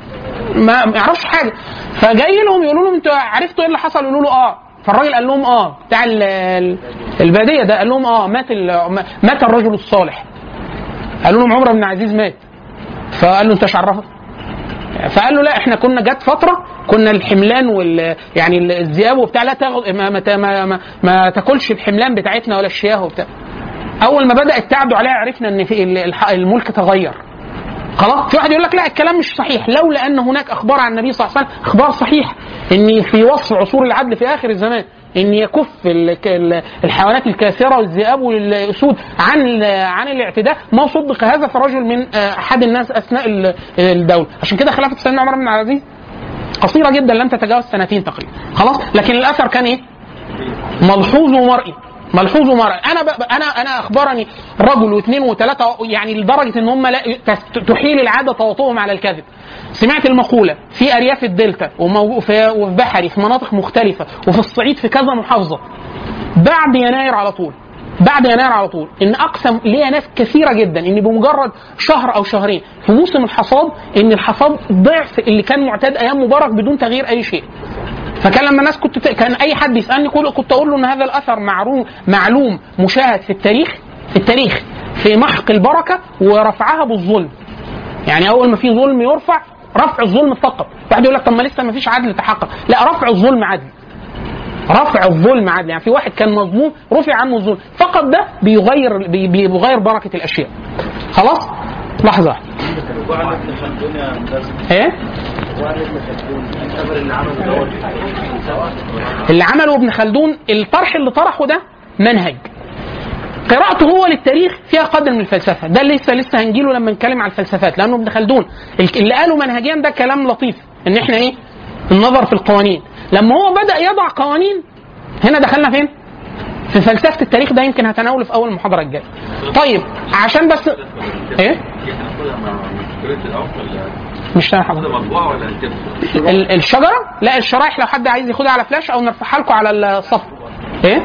ما ما يعرفش حاجه فجاي لهم يقولوا لهم انتوا عرفتوا ايه اللي حصل؟ يقولوا له اه فالراجل قال لهم اه بتاع ال- ال- الباديه ده قال لهم اه مات ال- مات الرجل الصالح قالوا لهم عمر بن عزيز مات فقال له انت مش عرفك فقال له لا احنا كنا جت فتره كنا الحملان وال يعني الذئاب وبتاع لا تاخد ما, ما, ما, ما, ما تاكلش الحملان بتاعتنا ولا الشياه وبتاع اول ما بدات تعدوا عليها عرفنا ان في ال- الح- الملك تغير خلاص في واحد يقول لك لا الكلام مش صحيح لولا ان هناك اخبار عن النبي صلى الله عليه وسلم اخبار صحيح ان في وصف عصور العدل في اخر الزمان ان يكف ال- ال- الحيوانات الكاسره والذئاب والاسود عن عن الاعتداء ما صدق هذا فرجل من آه، احد الناس اثناء ال- الدوله عشان كده خلافه سيدنا عمر بن عبد العزيز قصيره جدا لم تتجاوز سنتين تقريبا خلاص لكن الاثر كان ايه ملحوظ ومرئي ملحوظ ومرئي انا ب... انا انا اخبرني رجل واثنين وثلاثه يعني لدرجه ان هم لا... تس- تحيل العاده تواطؤهم على الكذب سمعت المقوله في ارياف الدلتا وموجود في وفي بحري في مناطق مختلفه وفي الصعيد في كذا محافظه بعد يناير على طول بعد يناير على طول ان اقسم ليا ناس كثيره جدا ان بمجرد شهر او شهرين في موسم الحصاد ان الحصاد ضعف اللي كان معتاد ايام مبارك بدون تغيير اي شيء فكان لما الناس كنت كان اي حد يسالني كل- كنت اقول له ان هذا الاثر معروم معلوم مشاهد في التاريخ في التاريخ في محق البركه ورفعها بالظلم يعني اول ما في ظلم يرفع رفع الظلم فقط واحد يقول لك طب ما لسه ما فيش عدل تحقق لا رفع الظلم عدل رفع الظلم عدل يعني في واحد كان مظلوم رفع عنه الظلم فقط ده بيغير بي- بي- بيغير بركه الاشياء خلاص لحظه واحدة. وعن ابن خلدون يا مدرس ايه وعن ابن خلدون الخبر اللي عمله دوت اللي عمله ابن خلدون الطرح اللي طرحه ده منهج قراءته هو للتاريخ فيها قدر من الفلسفه ده لسه لسه هنجيله لما نتكلم على الفلسفات لانه ابن خلدون اللي قاله منهجيا ده كلام لطيف ان احنا ايه النظر في القوانين لما هو بدا يضع قوانين هنا دخلنا فين في فلسفه التاريخ ده يمكن هتناوله في اول المحاضره الجايه طيب عشان بس ايه هناخدها مع مشكلة الأول ولا مش سامع حضرتك هذا مطبوع ولا كده؟ ال- الشجره لا الشرايح لو حد عايز ياخدها على فلاش او نرفعها لكم على الصف ايه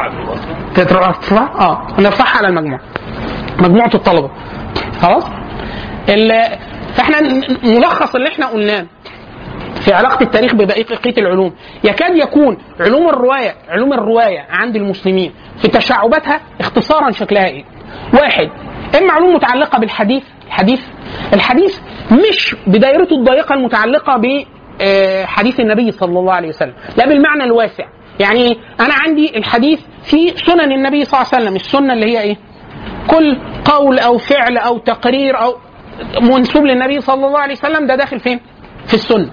تترفع اه نرفعها على المجموعه مجموعه الطلبه خلاص ال- فاحنا ن- ملخص اللي احنا قلناه في علاقة التاريخ ببقية العلوم يكاد يكون علوم الرواية علوم الرواية عند المسلمين في تشعباتها اختصارا شكلها ايه واحد اما علوم متعلقة بالحديث الحديث الحديث مش بدايرته الضيقة المتعلقة بحديث النبي صلى الله عليه وسلم لا بالمعنى الواسع يعني إيه؟ انا عندي الحديث في سنن النبي صلى الله عليه وسلم السنة اللي هي ايه كل قول او فعل او تقرير او منسوب للنبي صلى الله عليه وسلم ده داخل فين في السنه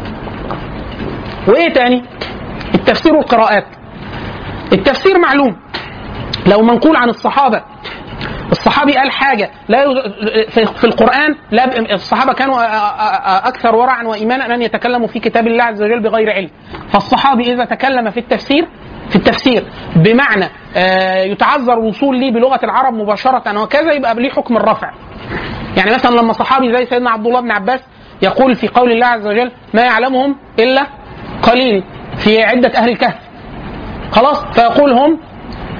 وايه تاني التفسير والقراءات التفسير معلوم لو منقول عن الصحابه الصحابي قال حاجه لا يز- في في القران لا ب- الصحابه كانوا أ- أ- أ- اكثر ورعا وايمانا ان يتكلموا في كتاب الله عز وجل بغير علم فالصحابي اذا تكلم في التفسير في التفسير بمعنى آه، يتعذر الوصول ليه بلغه العرب مباشره وكذا يبقى ليه حكم الرفع يعني مثلا لما صحابي زي سيدنا عبد الله بن عباس يقول في قول الله عز وجل ما يعلمهم الا قليل في عده اهل الكهف خلاص فيقول هم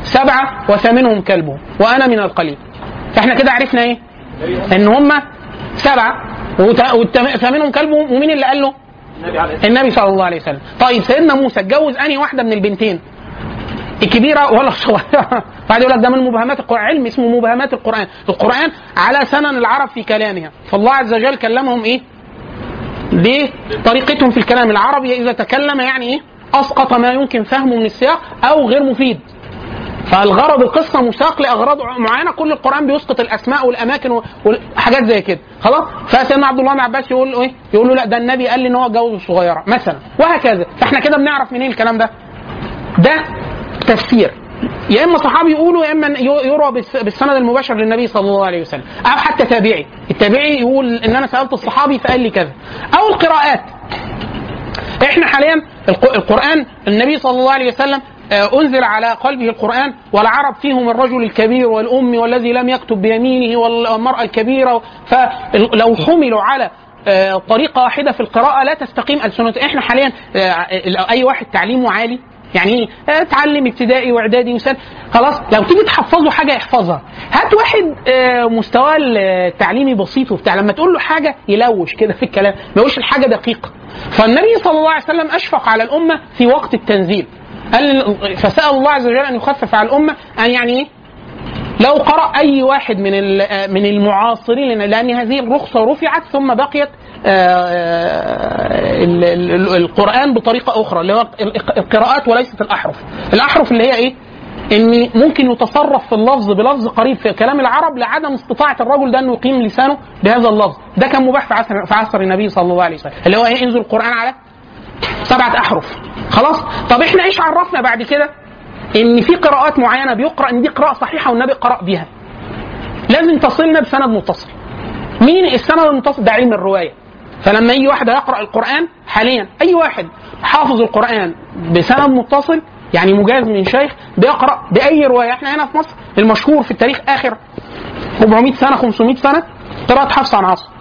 سبعه وثامنهم كلبهم وانا من القليل فاحنا كده عرفنا ايه؟ ان هم سبعه وت- والتم- ثامنهم كلبهم ومين اللي قال له؟ النبي صلى الله عليه وسلم طيب سيدنا موسى اتجوز انهي واحده من البنتين الكبيره ولا الصغيره بعد يقول لك ده من مبهمات القران علم اسمه مبهمات القران القران على سنن العرب في كلامها فالله عز وجل كلمهم ايه بطريقتهم في الكلام العربي اذا تكلم يعني ايه اسقط ما يمكن فهمه من السياق او غير مفيد فالغرض القصه مساق لاغراض معينه كل القران بيسقط الاسماء والاماكن وحاجات زي كده خلاص فسيدنا عبد الله بن عباس يقول له ايه يقول له لا ده النبي قال لي ان هو اتجوز الصغيره مثلا وهكذا فاحنا كده بنعرف منين الكلام ده ده تفسير يا اما صحابي يقولوا يا اما يروى بالس- بالسند المباشر للنبي صلى الله عليه وسلم او حتى تابعي التابعي يقول ان انا سالت الصحابي فقال لي كذا او القراءات احنا حاليا الق- القران النبي صلى الله عليه وسلم آه، انزل على قلبه القران والعرب فيهم الرجل الكبير والام والذي لم يكتب بيمينه والمراه الكبيره فلو حملوا على آه، طريقه واحده في القراءه لا تستقيم السنه احنا حاليا آه، اي واحد تعليمه عالي يعني ايه آه، اتعلم ابتدائي واعدادي وسن خلاص لو تيجي تحفظه حاجه يحفظها هات واحد آه، مستواه التعليمي بسيط وبتاع لما تقول له حاجه يلوش كده في الكلام ما يقولش الحاجه دقيقه فالنبي صلى الله عليه وسلم اشفق على الامه في وقت التنزيل قال فسال الله عز وجل ان يخفف على الامه ان يعني ايه لو قرأ أي واحد من ال- من المعاصرين لأن هذه الرخصة رفعت ثم بقيت آه، ال- ال- القرآن بطريقة أخرى اللي هو ال- القراءات وليست الأحرف الأحرف اللي هي إيه؟ ان ممكن يتصرف في اللفظ بلفظ قريب في كلام العرب لعدم استطاعه الرجل ده انه يقيم لسانه بهذا اللفظ ده كان مباح في عصر في عصر النبي صلى الله عليه وسلم اللي هو ايه انزل القران على سبعه احرف خلاص طب احنا ايش عرفنا بعد كده ان في قراءات معينه بيقرا ان دي قراءه صحيحه والنبي قرا بيها لازم تصلنا بسند متصل مين السند المتصل ده علم الروايه فلما يجي واحد يقرا القران حاليا اي واحد حافظ القران بسند متصل يعني مجاز من شيخ بيقرا باي روايه احنا هنا في مصر المشهور في التاريخ اخر 400 سنه 500 سنه قراءه حفص عن عاصم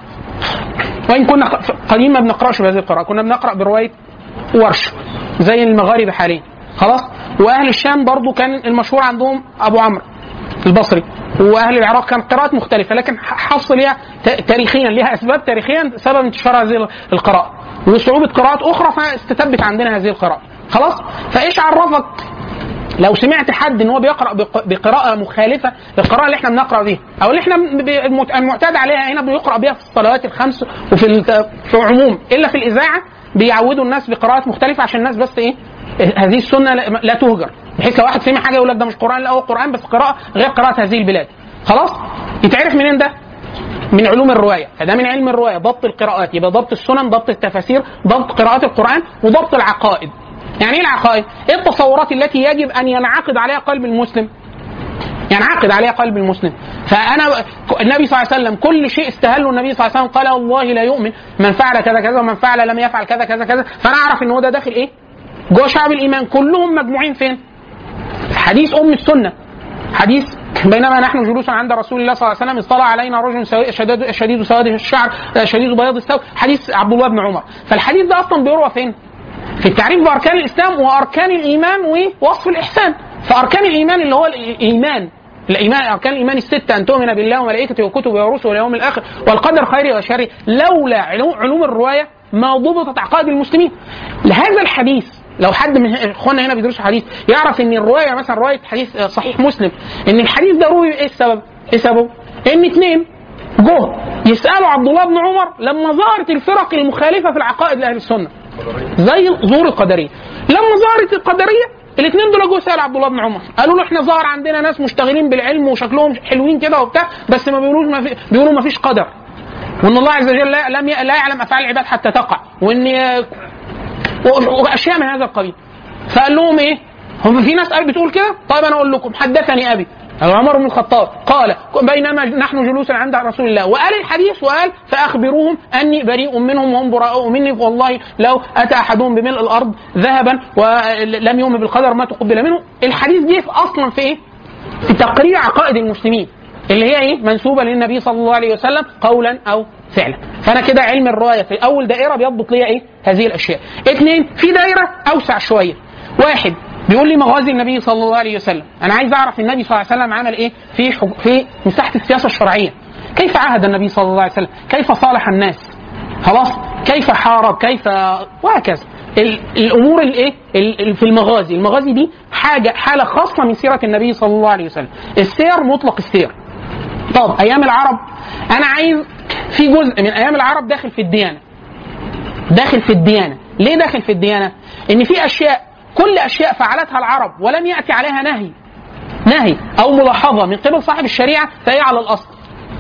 وان كنا قديما ما بنقراش بهذه القراءه كنا بنقرا بروايه ورش زي المغاربه حاليا خلاص واهل الشام برضو كان المشهور عندهم ابو عمرو البصري واهل العراق كانت قراءات مختلفه لكن حفص ليها ت- تاريخيا ليها اسباب تاريخيا سبب انتشار هذه القراءه وصعوبه قراءات اخرى فاستتبت عندنا هذه القراءه خلاص فايش عرفك لو سمعت حد ان هو بيقرا بق- بقراءه مخالفه للقراءه اللي احنا بنقرا بيها او اللي احنا ب- المت- المعتاد عليها هنا بيقرا بيها في الصلوات الخمس وفي الت- في عموم الا في الاذاعه بيعودوا الناس بقراءات مختلفه عشان الناس بس ايه هذه السنه لا لا تهجر بحيث لو واحد سمع حاجه يقول لك ده مش قران لا هو قران بس قراءه غير قراءه هذه البلاد خلاص يتعرف منين ده من علوم الروايه فده من علم الروايه ضبط القراءات يبقى ضبط السنن ضبط التفاسير ضبط قراءات القران وضبط العقائد يعني ايه العقائد ايه التصورات التي يجب ان ينعقد عليها قلب المسلم ينعقد عليها قلب المسلم فانا النبي صلى الله عليه وسلم كل شيء استهله النبي صلى الله عليه وسلم قال والله لا يؤمن من فعل كذا كذا ومن فعل لم يفعل كذا كذا كذا فانا اعرف ان هو ده داخل ايه جوه شعب الايمان كلهم مجموعين فين في حديث ام السنه حديث بينما نحن جلوس عند رسول الله صلى الله عليه وسلم اطلع علينا رجل سوي- شديد شديد سواد الشعر شديد بياض الثوب حديث عبد الله بن عمر فالحديث ده اصلا بيروى فين؟ في التعريف باركان الاسلام واركان الايمان ووصف الاحسان فاركان الايمان اللي هو الايمان الايمان اركان الايمان السته ان تؤمن بالله وملائكته وكتبه ورسله واليوم الاخر والقدر خيره وشره لولا علوم, علوم الروايه ما ضبطت عقائد المسلمين لهذا الحديث لو حد من اخواننا هنا بيدرسوا حديث يعرف ان الروايه مثلا روايه حديث آه، صحيح مسلم ان الحديث ده روي ايه السبب؟ ايه سببه؟ ان اثنين جه يسالوا عبد الله بن عمر لما ظهرت الفرق المخالفه في العقائد لاهل السنه زي ظهور القدريه لما ظهرت القدريه الاثنين دول جوه سال عبد الله بن عمر قالوا له احنا ظهر عندنا ناس مشتغلين بالعلم وشكلهم حلوين كده وبتاع بس ما بيقولوش ما في بيقولوا ما فيش قدر وان الله عز وجل لا لم ي... لا يعلم افعال العباد حتى تقع وان و- واشياء من هذا القبيل فقال لهم ايه هم في ناس قال بتقول كده طيب انا اقول لكم حدثني ابي أو عمر بن الخطاب قال بينما نحن جلوس عند رسول الله وقال الحديث وقال فاخبروهم اني بريء منهم وهم براء مني والله لو اتى احدهم بملء الارض ذهبا ولم يؤمن بالقدر ما تقبل منه الحديث جه في اصلا في ايه؟ في تقرير عقائد المسلمين اللي هي ايه؟ منسوبه للنبي صلى الله عليه وسلم قولا او فعلا فانا كده علم الروايه في اول دائره بيضبط ليا ايه؟ هذه الاشياء. اثنين في دائره اوسع شويه. واحد بيقول لي مغازي النبي صلى الله عليه وسلم انا عايز اعرف النبي صلى الله عليه وسلم عمل ايه في حج... في مساحه السياسه الشرعيه كيف عهد النبي صلى الله عليه وسلم كيف صالح الناس خلاص كيف حارب كيف وهكذا ال- الامور الايه ال- ال- في المغازي المغازي دي حاجه حاله خاصه من سيره النبي صلى الله عليه وسلم السير مطلق السير طب ايام العرب انا عايز في جزء من ايام العرب داخل في الديانه داخل في الديانه ليه داخل في الديانه ان في اشياء كل اشياء فعلتها العرب ولم ياتي عليها نهي نهي او ملاحظه من قبل صاحب الشريعه فهي على الاصل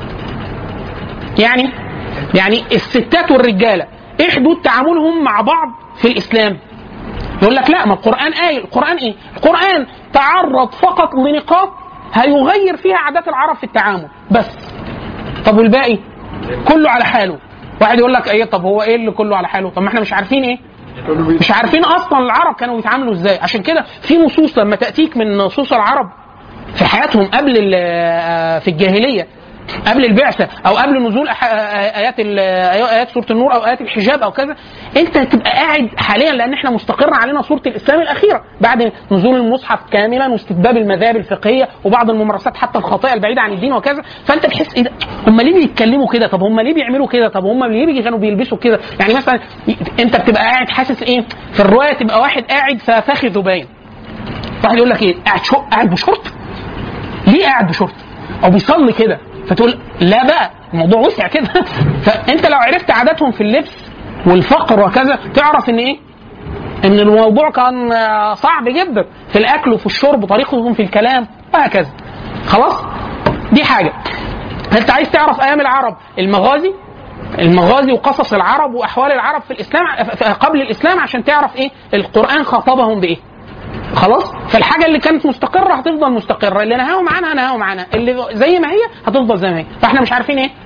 يعني يعني الستات والرجاله ايه حدود تعاملهم مع بعض في الاسلام يقول لك لا ما القران ايه القران ايه القران تعرض فقط لنقاط هيغير فيها عادات العرب في التعامل بس طب والباقي كله على حاله واحد يقول لك ايه طب هو ايه اللي كله على حاله طب ما احنا مش عارفين ايه مش عارفين اصلا العرب كانوا بيتعاملوا ازاي عشان كده في نصوص لما تاتيك من نصوص العرب في حياتهم قبل ال- في الجاهليه قبل البعثه او قبل نزول أح- ايات ال- ايات سوره النور او ايات الحجاب او كذا انت تبقى قاعد حاليا لان احنا مستقر علينا سوره الاسلام الاخيره بعد نزول المصحف كاملا واستتباب المذاهب الفقهيه وبعض الممارسات حتى الخاطئه البعيده عن الدين وكذا فانت بتحس ايه ده هم ليه بيتكلموا كده طب هم ليه بيعملوا كده طب هم ليه بيجي كانوا بيلبسوا كده يعني مثلا انت بتبقى قاعد حاسس ايه في الروايه تبقى واحد قاعد ففخذه باين واحد يقول لك ايه قاعد شو قاعد بشورت ليه قاعد بشورت او بيصلي كده فتقول لا بقى الموضوع وسع كده فانت لو عرفت عاداتهم في اللبس والفقر وكذا تعرف ان ايه ان الموضوع كان آه، صعب جدا في الاكل وفي الشرب طريقتهم في الكلام وهكذا خلاص دي حاجه انت عايز تعرف ايام العرب المغازي المغازي وقصص العرب واحوال العرب في الاسلام قبل الاسلام عشان تعرف ايه القران خاطبهم بايه خلاص فالحاجه اللي كانت مستقره هتفضل مستقره اللي نهاهم عنها نهاهم عنها اللي زي ما هي هتفضل زي ما هي فاحنا مش عارفين ايه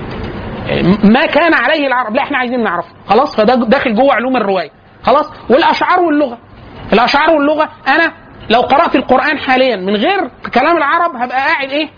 ما كان عليه العرب لا احنا عايزين نعرفه خلاص فده داخل جوه علوم الروايه خلاص والاشعار واللغه الاشعار واللغه انا لو قرات القران حاليا من غير كلام العرب هبقى قاعد ايه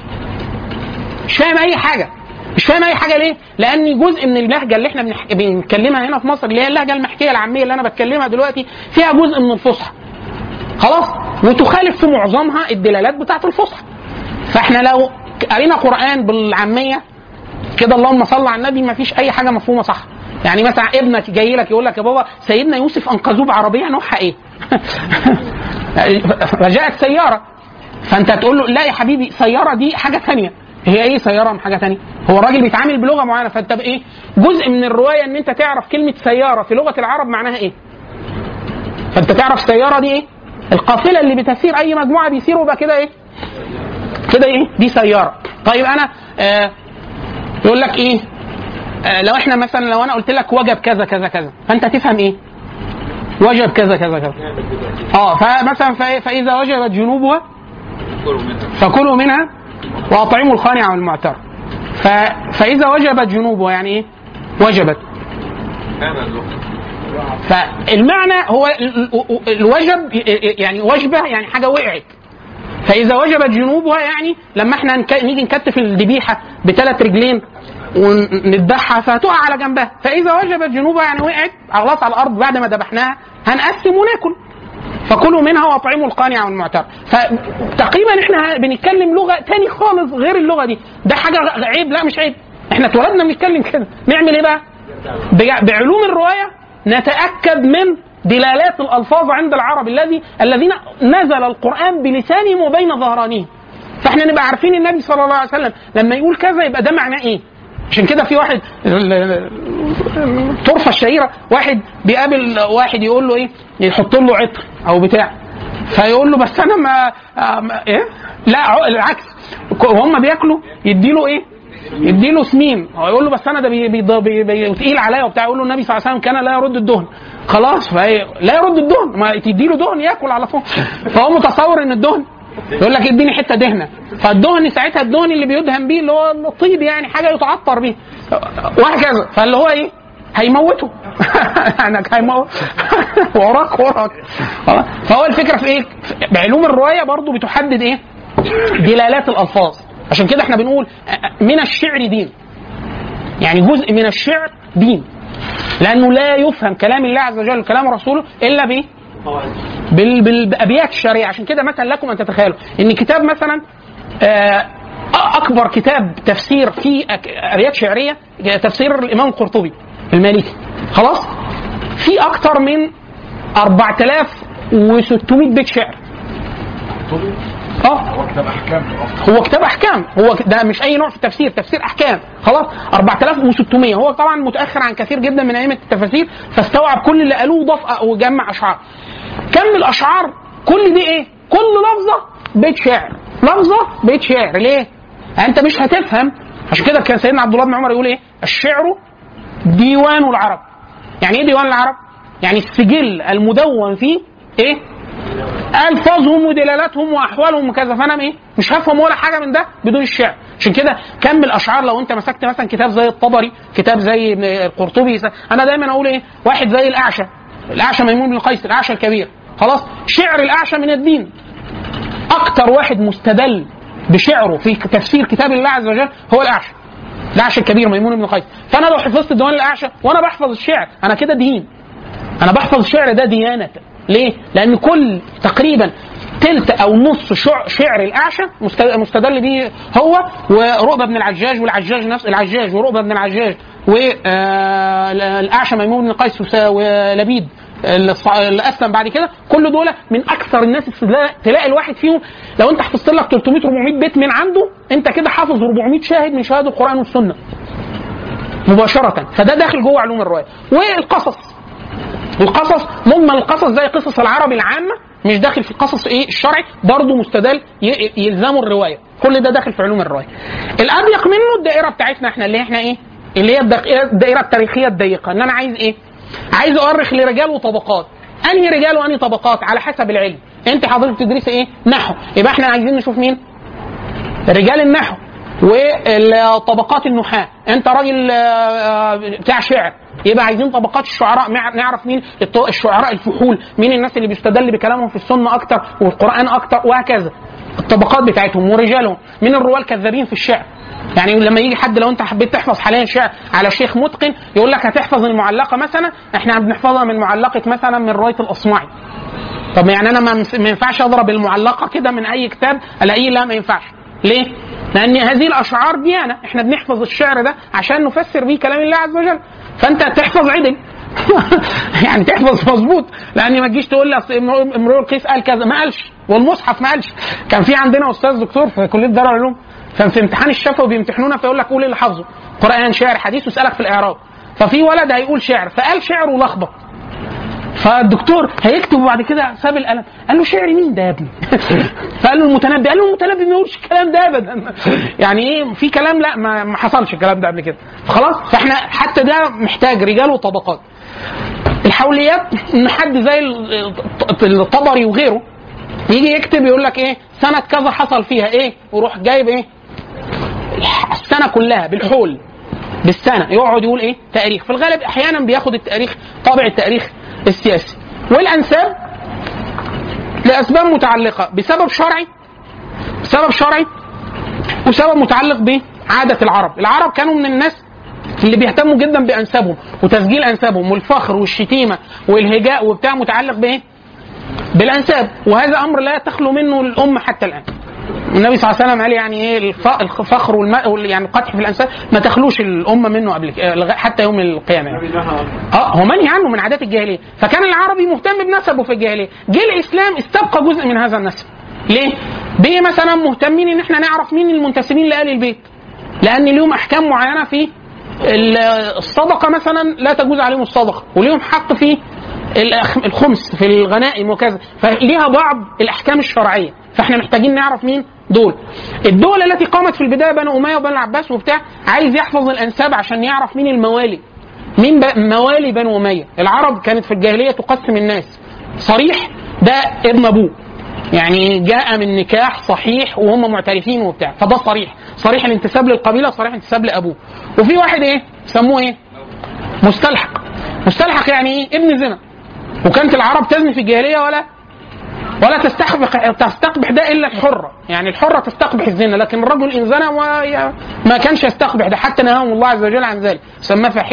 مش فاهم اي حاجه مش فاهم اي حاجه ليه؟ لان جزء من اللهجه اللي احنا بنح... بنتكلمها هنا في مصر اللي هي اللهجه المحكيه العاميه اللي انا بتكلمها دلوقتي فيها جزء من الفصحى. خلاص؟ وتخالف في معظمها الدلالات بتاعت الفصحى. فاحنا لو قرينا قران بالعاميه كده اللهم صل على النبي ما فيش اي حاجه مفهومه صح. يعني مثلا ابنك جاي لك يقول لك يا بابا سيدنا يوسف انقذوه بعربيه نوعها ايه؟ فجاءت سياره فانت تقول له لا يا حبيبي سياره دي حاجه ثانيه هي ايه سياره من حاجه تانية هو الراجل بيتعامل بلغه معينه فانت بايه جزء من الروايه ان انت تعرف كلمه سياره في لغه العرب معناها ايه فانت تعرف السياره دي ايه القافله اللي بتسير اي مجموعه بيسيروا يبقى كده ايه كده ايه دي سياره طيب انا آه يقول لك ايه آه لو احنا مثلا لو انا قلت لك وجب كذا كذا كذا فانت تفهم ايه وجب كذا كذا كذا اه فمثلا فإيه؟ فاذا وجبت جنوبها كلوا منها فكلوا منها واطعموا القانع والمعتر ف... فاذا وجبت جنوبها يعني ايه وجبت كان اللغة فالمعنى هو ال- ال- الوجب يعني وجبه يعني حاجه وقعت فاذا وجبت جنوبها يعني لما احنا نك- نيجي نكتف الذبيحه بثلاث رجلين ونذبحها فهتقع على جنبها فاذا وجبت جنوبها يعني وقعت خلاص على الارض بعد ما ذبحناها هنقسم وناكل فكلوا منها واطعموا القانع والمعتر فتقريبا احنا بنتكلم لغه تاني خالص غير اللغه دي ده حاجه عيب لا مش عيب احنا اتولدنا بنتكلم كده نعمل ايه بقى بع- بعلوم الروايه نتاكد من دلالات الالفاظ عند العرب الذي الذين نزل القران بلسانهم وبين ظهرانهم فاحنا نبقى عارفين النبي صلى الله عليه وسلم لما يقول كذا يبقى ده معناه ايه عشان كده في واحد الطرفه الشهيره واحد بيقابل واحد يقول له ايه يحط له عطر او بتاع فيقول له بس انا ما, آه، ما ايه لا ع- العكس وهم بياكلوا يديله ايه يديله سمين هو يقول له بس انا ده بي بي بي بي تقيل عليا وبتاع يقول له النبي صلى الله عليه وسلم كان لا يرد الدهن خلاص فهي لا يرد الدهن ما تديله دهن ياكل على طول فهو متصور ان الدهن يقول لك اديني حته دهنه فالدهن ساعتها الدهن اللي بيدهن بيه اللي هو الطيب يعني حاجه يتعطر بيه وهكذا فاللي هو ايه هيموته يعني هيموت وراك وراك خلاص؟ فهو الفكره في ايه؟ بعلوم الروايه برضو بتحدد ايه؟ دلالات الالفاظ عشان كده احنا بنقول من الشعر دين يعني جزء من الشعر دين لانه لا يفهم كلام الله عز وجل كلام رسوله الا بايه؟ بال... بالابيات الشعريه عشان كده مثلا لكم ان تتخيلوا ان كتاب مثلا آه، اكبر كتاب تفسير فيه أك- ابيات شعريه تفسير الامام القرطبي المالكي خلاص في اكتر من 4600 بيت شعر اه هو كتاب احكام في الاصل هو كتاب احكام هو ك- ده مش اي نوع في التفسير تفسير احكام خلاص 4600 هو طبعا متاخر عن كثير جدا من ائمه التفاسير فاستوعب كل اللي قالوه وضاف وجمع اشعار كم الاشعار كل دي ايه كل لفظه بيت شعر لفظه بيت شعر ليه يعني انت مش هتفهم عشان كده كان سيدنا عبد الله بن عمر يقول ايه الشعر ديوان العرب يعني ايه ديوان العرب يعني السجل المدون فيه ايه الفاظهم ودلالاتهم واحوالهم وكذا فانا ايه مش هفهم ولا حاجه من ده بدون الشعر عشان كده كم الاشعار لو انت مسكت مثلا كتاب زي الطبري كتاب زي ابن القرطبي انا دايما اقول ايه واحد زي الاعشى الاعشى ميمون بن قيس الاعشى الكبير خلاص شعر الاعشى من الدين اكتر واحد مستدل بشعره في تفسير كتاب الله عز وجل هو الاعشى الاعشى الكبير ميمون بن قيس فانا لو حفظت ديوان الاعشى وانا بحفظ الشعر انا كده دين انا بحفظ الشعر ده ديانه ليه؟ لان كل تقريبا تلت او نص شع- شعر الاعشى مست- مستدل به هو ورؤبه بن العجاج والعجاج نفس العجاج ورؤبه بن العجاج والاعشى ميمون بن قيس وس- ولبيد الص- اللي اسلم بعد كده كل دول من اكثر الناس استدلالا تلاقي الواحد فيهم لو انت حفظت لك 300 400 بيت من عنده انت كده حافظ 400 شاهد من شهاده القران والسنه مباشره فده داخل جوه علوم الروايه والقصص القصص مجمل القصص زي قصص العرب العامه مش داخل في القصص ايه الشرعي برضه مستدل ي- يلزمه الروايه كل ده داخل في علوم الروايه الاضيق منه الدائره بتاعتنا احنا اللي احنا ايه اللي هي الدق- الدائره التاريخيه الضيقه ان انا عايز ايه عايز اؤرخ لرجال وطبقات انهي رجال وانهي طبقات على حسب العلم انت حضرتك بتدرسي ايه نحو يبقى احنا عايزين نشوف مين رجال النحو وطبقات النحاة انت راجل آه، بتاع شعر يبقى عايزين طبقات الشعراء مع- نعرف مين الط- الشعراء الفحول مين الناس اللي بيستدل بكلامهم في السنة اكتر والقرآن اكتر وهكذا الطبقات بتاعتهم ورجالهم من الرواة الكذابين في الشعر يعني لما يجي حد لو انت حبيت تحفظ حاليا شعر على شيخ متقن يقول لك هتحفظ المعلقه مثلا احنا بنحفظها من معلقه مثلا من روايه الاصمعي طب يعني انا ما ما ينفعش اضرب المعلقه كده من اي كتاب الاقيه لا ما ينفعش ليه؟ لان هذه الاشعار ديانه احنا بنحفظ الشعر ده عشان نفسر به كلام الله عز وجل فانت تحفظ عدل يعني تحفظ مظبوط لان ما تجيش تقول لي اصل امرؤ امرؤ القيس قال كذا ما قالش والمصحف ما قالش كان في عندنا استاذ دكتور في كليه دار العلوم كان في امتحان الشفوي بيمتحنونا فيقول لك قول اللي حافظه قران شعر حديث ويسالك في الاعراب ففي ولد هيقول شعر فقال شعر ولخبط فالدكتور هيكتب وبعد كده ساب القلم قال له شعر مين ده يا ابني؟ فقال له المتنبي قال له المتنبي ما يقولش الكلام ده ابدا يعني ايه في كلام لا ما, ما حصلش الكلام ده قبل كده خلاص فاحنا حتى ده محتاج رجال وطبقات الحوليات ان حد زي ال- الطبري وغيره يجي يكتب يقول لك ايه سنه كذا حصل فيها ايه ويروح جايب ايه السنه كلها بالحول بالسنه يقعد يقول ايه تاريخ في الغالب احيانا بياخد التاريخ طابع التاريخ السياسي والانساب لاسباب متعلقه بسبب شرعي بسبب شرعي وسبب متعلق بعاده العرب العرب كانوا من الناس اللي بيهتموا جدا بانسابهم وتسجيل انسابهم والفخر والشتيمه والهجاء وبتاع متعلق بايه بالانساب وهذا امر لا تخلو منه الامه حتى الان النبي صلى الله عليه وسلم قال يعني ايه الف- الفخر والم... وال- يعني القدح في الانساب ما تخلوش الامه منه قبل ك- آه، لغا- حتى يوم القيامه يعني. اه هو منهي عنه من عادات الجاهليه فكان العربي مهتم بنسبه في الجاهليه جه الاسلام استبقى جزء من هذا النسب ليه؟ بيه مثلا مهتمين ان احنا نعرف مين المنتسبين لآل البيت لان ليهم احكام معينه في ال- الصدقه مثلا لا تجوز عليهم الصدقه وليهم حق في الأخ- الخمس في الغنائم وكذا فليها بعض الاحكام الشرعيه فاحنا محتاجين نعرف مين دول الدول التي قامت في البدايه بنو اميه وبنو العباس وبتاع عايز يحفظ الانساب عشان يعرف مين الموالي مين ب- موالي بنو اميه العرب كانت في الجاهليه تقسم الناس صريح ده ابن ابوه يعني جاء من نكاح صحيح وهم معترفين وبتاع فده صريح صريح الانتساب للقبيله صريح الانتساب لابوه وفي واحد ايه سموه ايه مستلحق مستلحق يعني ايه ابن زنا وكانت العرب تزني في الجاهليه ولا ولا تستقبح تستقبح ده الا الحره يعني الحره تستقبح الزنا لكن الرجل ان زنى ما ما كانش يستقبح ده حتى نهاهم الله عز وجل عن ذلك سماه فاحشه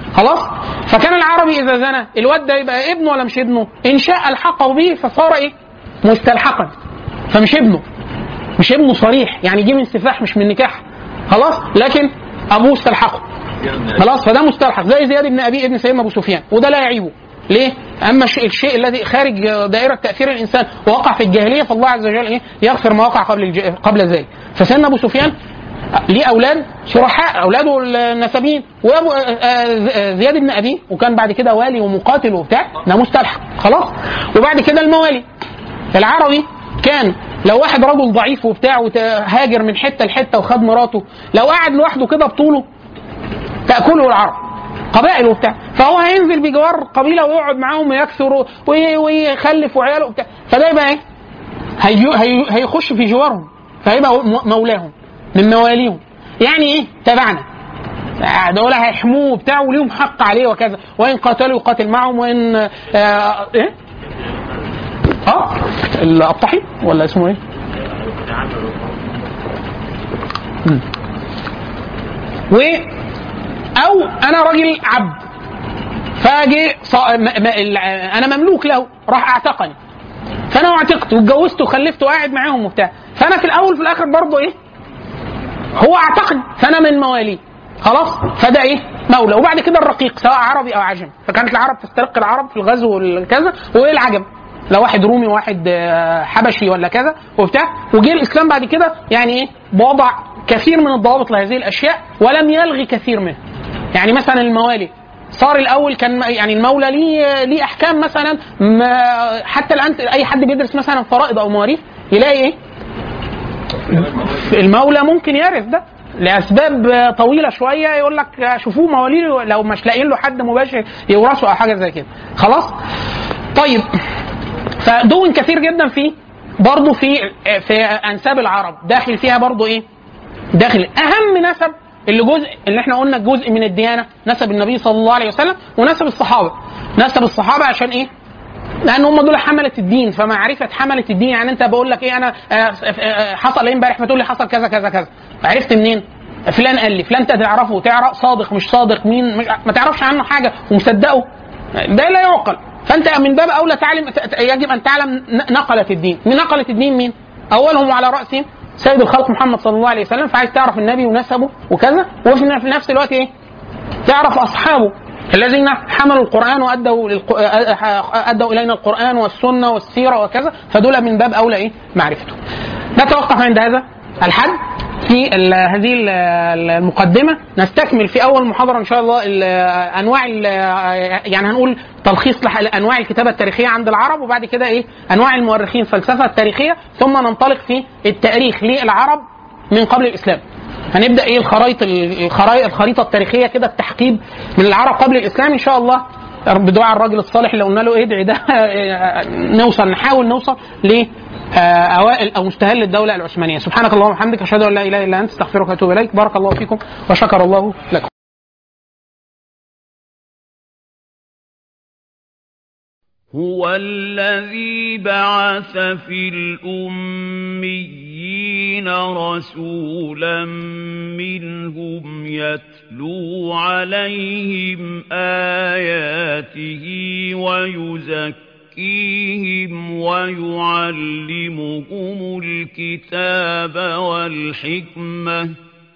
خلاص فكان العربي اذا زنى الواد ده يبقى ابنه ولا مش ابنه ان شاء الحقه به فصار ايه مستلحقا فمش ابنه مش ابنه صريح يعني جه من سفاح مش من نكاح خلاص لكن ابوه استلحقه خلاص فده مستلحق زي زياد بن ابي ابن سيدنا ابو سفيان وده لا يعيبه ليه؟ اما الشيء, الشيء الذي خارج دائره تاثير الانسان ووقع في الجاهليه فالله عز وجل ايه؟ يغفر ما وقع قبل الج... قبل ذلك. فسيدنا ابو سفيان ليه اولاد شرحاء اولاده النسبيين وابو آه، آه، زياد بن ابي وكان بعد كده والي ومقاتل وبتاع ده مستلحق خلاص وبعد كده الموالي العربي كان لو واحد رجل ضعيف وبتاع وهاجر من حته لحته وخد مراته لو قعد لوحده كده بطوله تاكله العرب قبائل وبتاع فهو هينزل بجوار قبيله ويقعد معاهم ويكثر وي- ويخلف وعياله وبتاع فده يبقى ايه؟ هيجو- هي- هيخش في جوارهم فهيبقى م- مولاهم من مواليهم يعني ايه؟ تبعنا دول هيحموه وبتاع وليهم حق عليه وكذا وان قاتلوا يقاتل معهم وان آه ايه؟ اه الابطحي ولا اسمه ايه؟ مم. و او انا راجل عبد فاجي صا... م... م... ال- انا مملوك له راح اعتقني فانا اعتقت واتجوزت وخلفت وقاعد معاهم وبتاع فانا في الاول في الاخر برضه ايه هو اعتقني فانا من مواليه خلاص فده ايه مولى وبعد كده الرقيق سواء عربي او عجم فكانت العرب تسترق العرب في الغزو والكذا وايه العجم لو واحد رومي وواحد آه، حبشي ولا كذا وبتاع وجه الاسلام بعد كده يعني ايه وضع كثير من الضوابط لهذه الاشياء ولم يلغي كثير منها يعني مثلا الموالي صار الاول كان يعني المولى ليه ليه احكام مثلا ما حتى الان اي حد بيدرس مثلا فرائض او مواريث يلاقي ايه المولى ممكن يرث ده لاسباب طويله شويه يقول لك شوفوه مواليه لو مش لاقيين له حد مباشر يورثه او حاجه زي كده خلاص طيب فدون كثير جدا في برضه في في انساب العرب داخل فيها برضه ايه داخل اهم نسب اللي جزء اللي احنا قلنا جزء من الديانه نسب النبي صلى الله عليه وسلم ونسب الصحابه نسب الصحابه عشان ايه لان هم دول حمله الدين فمعرفه حمله الدين يعني انت بقول لك ايه انا آه، آه، حصل ايه امبارح فتقول لي حصل كذا كذا كذا عرفت منين؟ فلان قال لي فلان انت تعرفه تعرف صادق مش صادق مين مش ما تعرفش عنه حاجه ومصدقه ده لا يعقل فانت من باب اولى تعلم ت- ت- يجب ان تعلم ن- نقله الدين من نقله الدين مين؟ اولهم وعلى راسهم سيد الخلق محمد صلى الله عليه وسلم فعايز تعرف النبي ونسبه وكذا وفي نفس الوقت ايه؟ تعرف اصحابه الذين حملوا القران وادوا للق... ادوا الينا القران والسنه والسيره وكذا فدول من باب اولى ايه؟ معرفته. نتوقف عند هذا الحد في ال- هذه ال- المقدمه نستكمل في اول محاضره ان شاء الله ال- انواع ال- يعني هنقول تلخيص لح- انواع الكتابه التاريخيه عند العرب وبعد كده ايه انواع المؤرخين الفلسفه التاريخيه ثم ننطلق في التاريخ للعرب من قبل الاسلام. هنبدا ايه الخرائط الخرائط الخريطه التاريخيه كده التحقيب من العرب قبل الاسلام ان شاء الله بدعاء الراجل الصالح اللي قلنا له ادعي ده نوصل نحاول نوصل ل اوائل او مستهل الدوله العثمانيه سبحانك اللهم وبحمدك اشهد ان لا اله الا انت استغفرك واتوب اليك بارك الله فيكم وشكر الله لكم هو الذي بعث في الأميين رسولا منهم يتلو عليهم آياته ويزكيهم ويعلمهم الكتاب والحكمة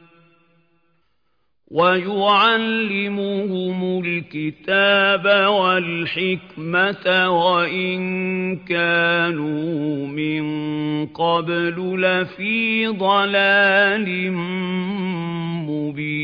ويعلمهم الكتاب والحكمة وإن كانوا من قبل لفي ضلال مبين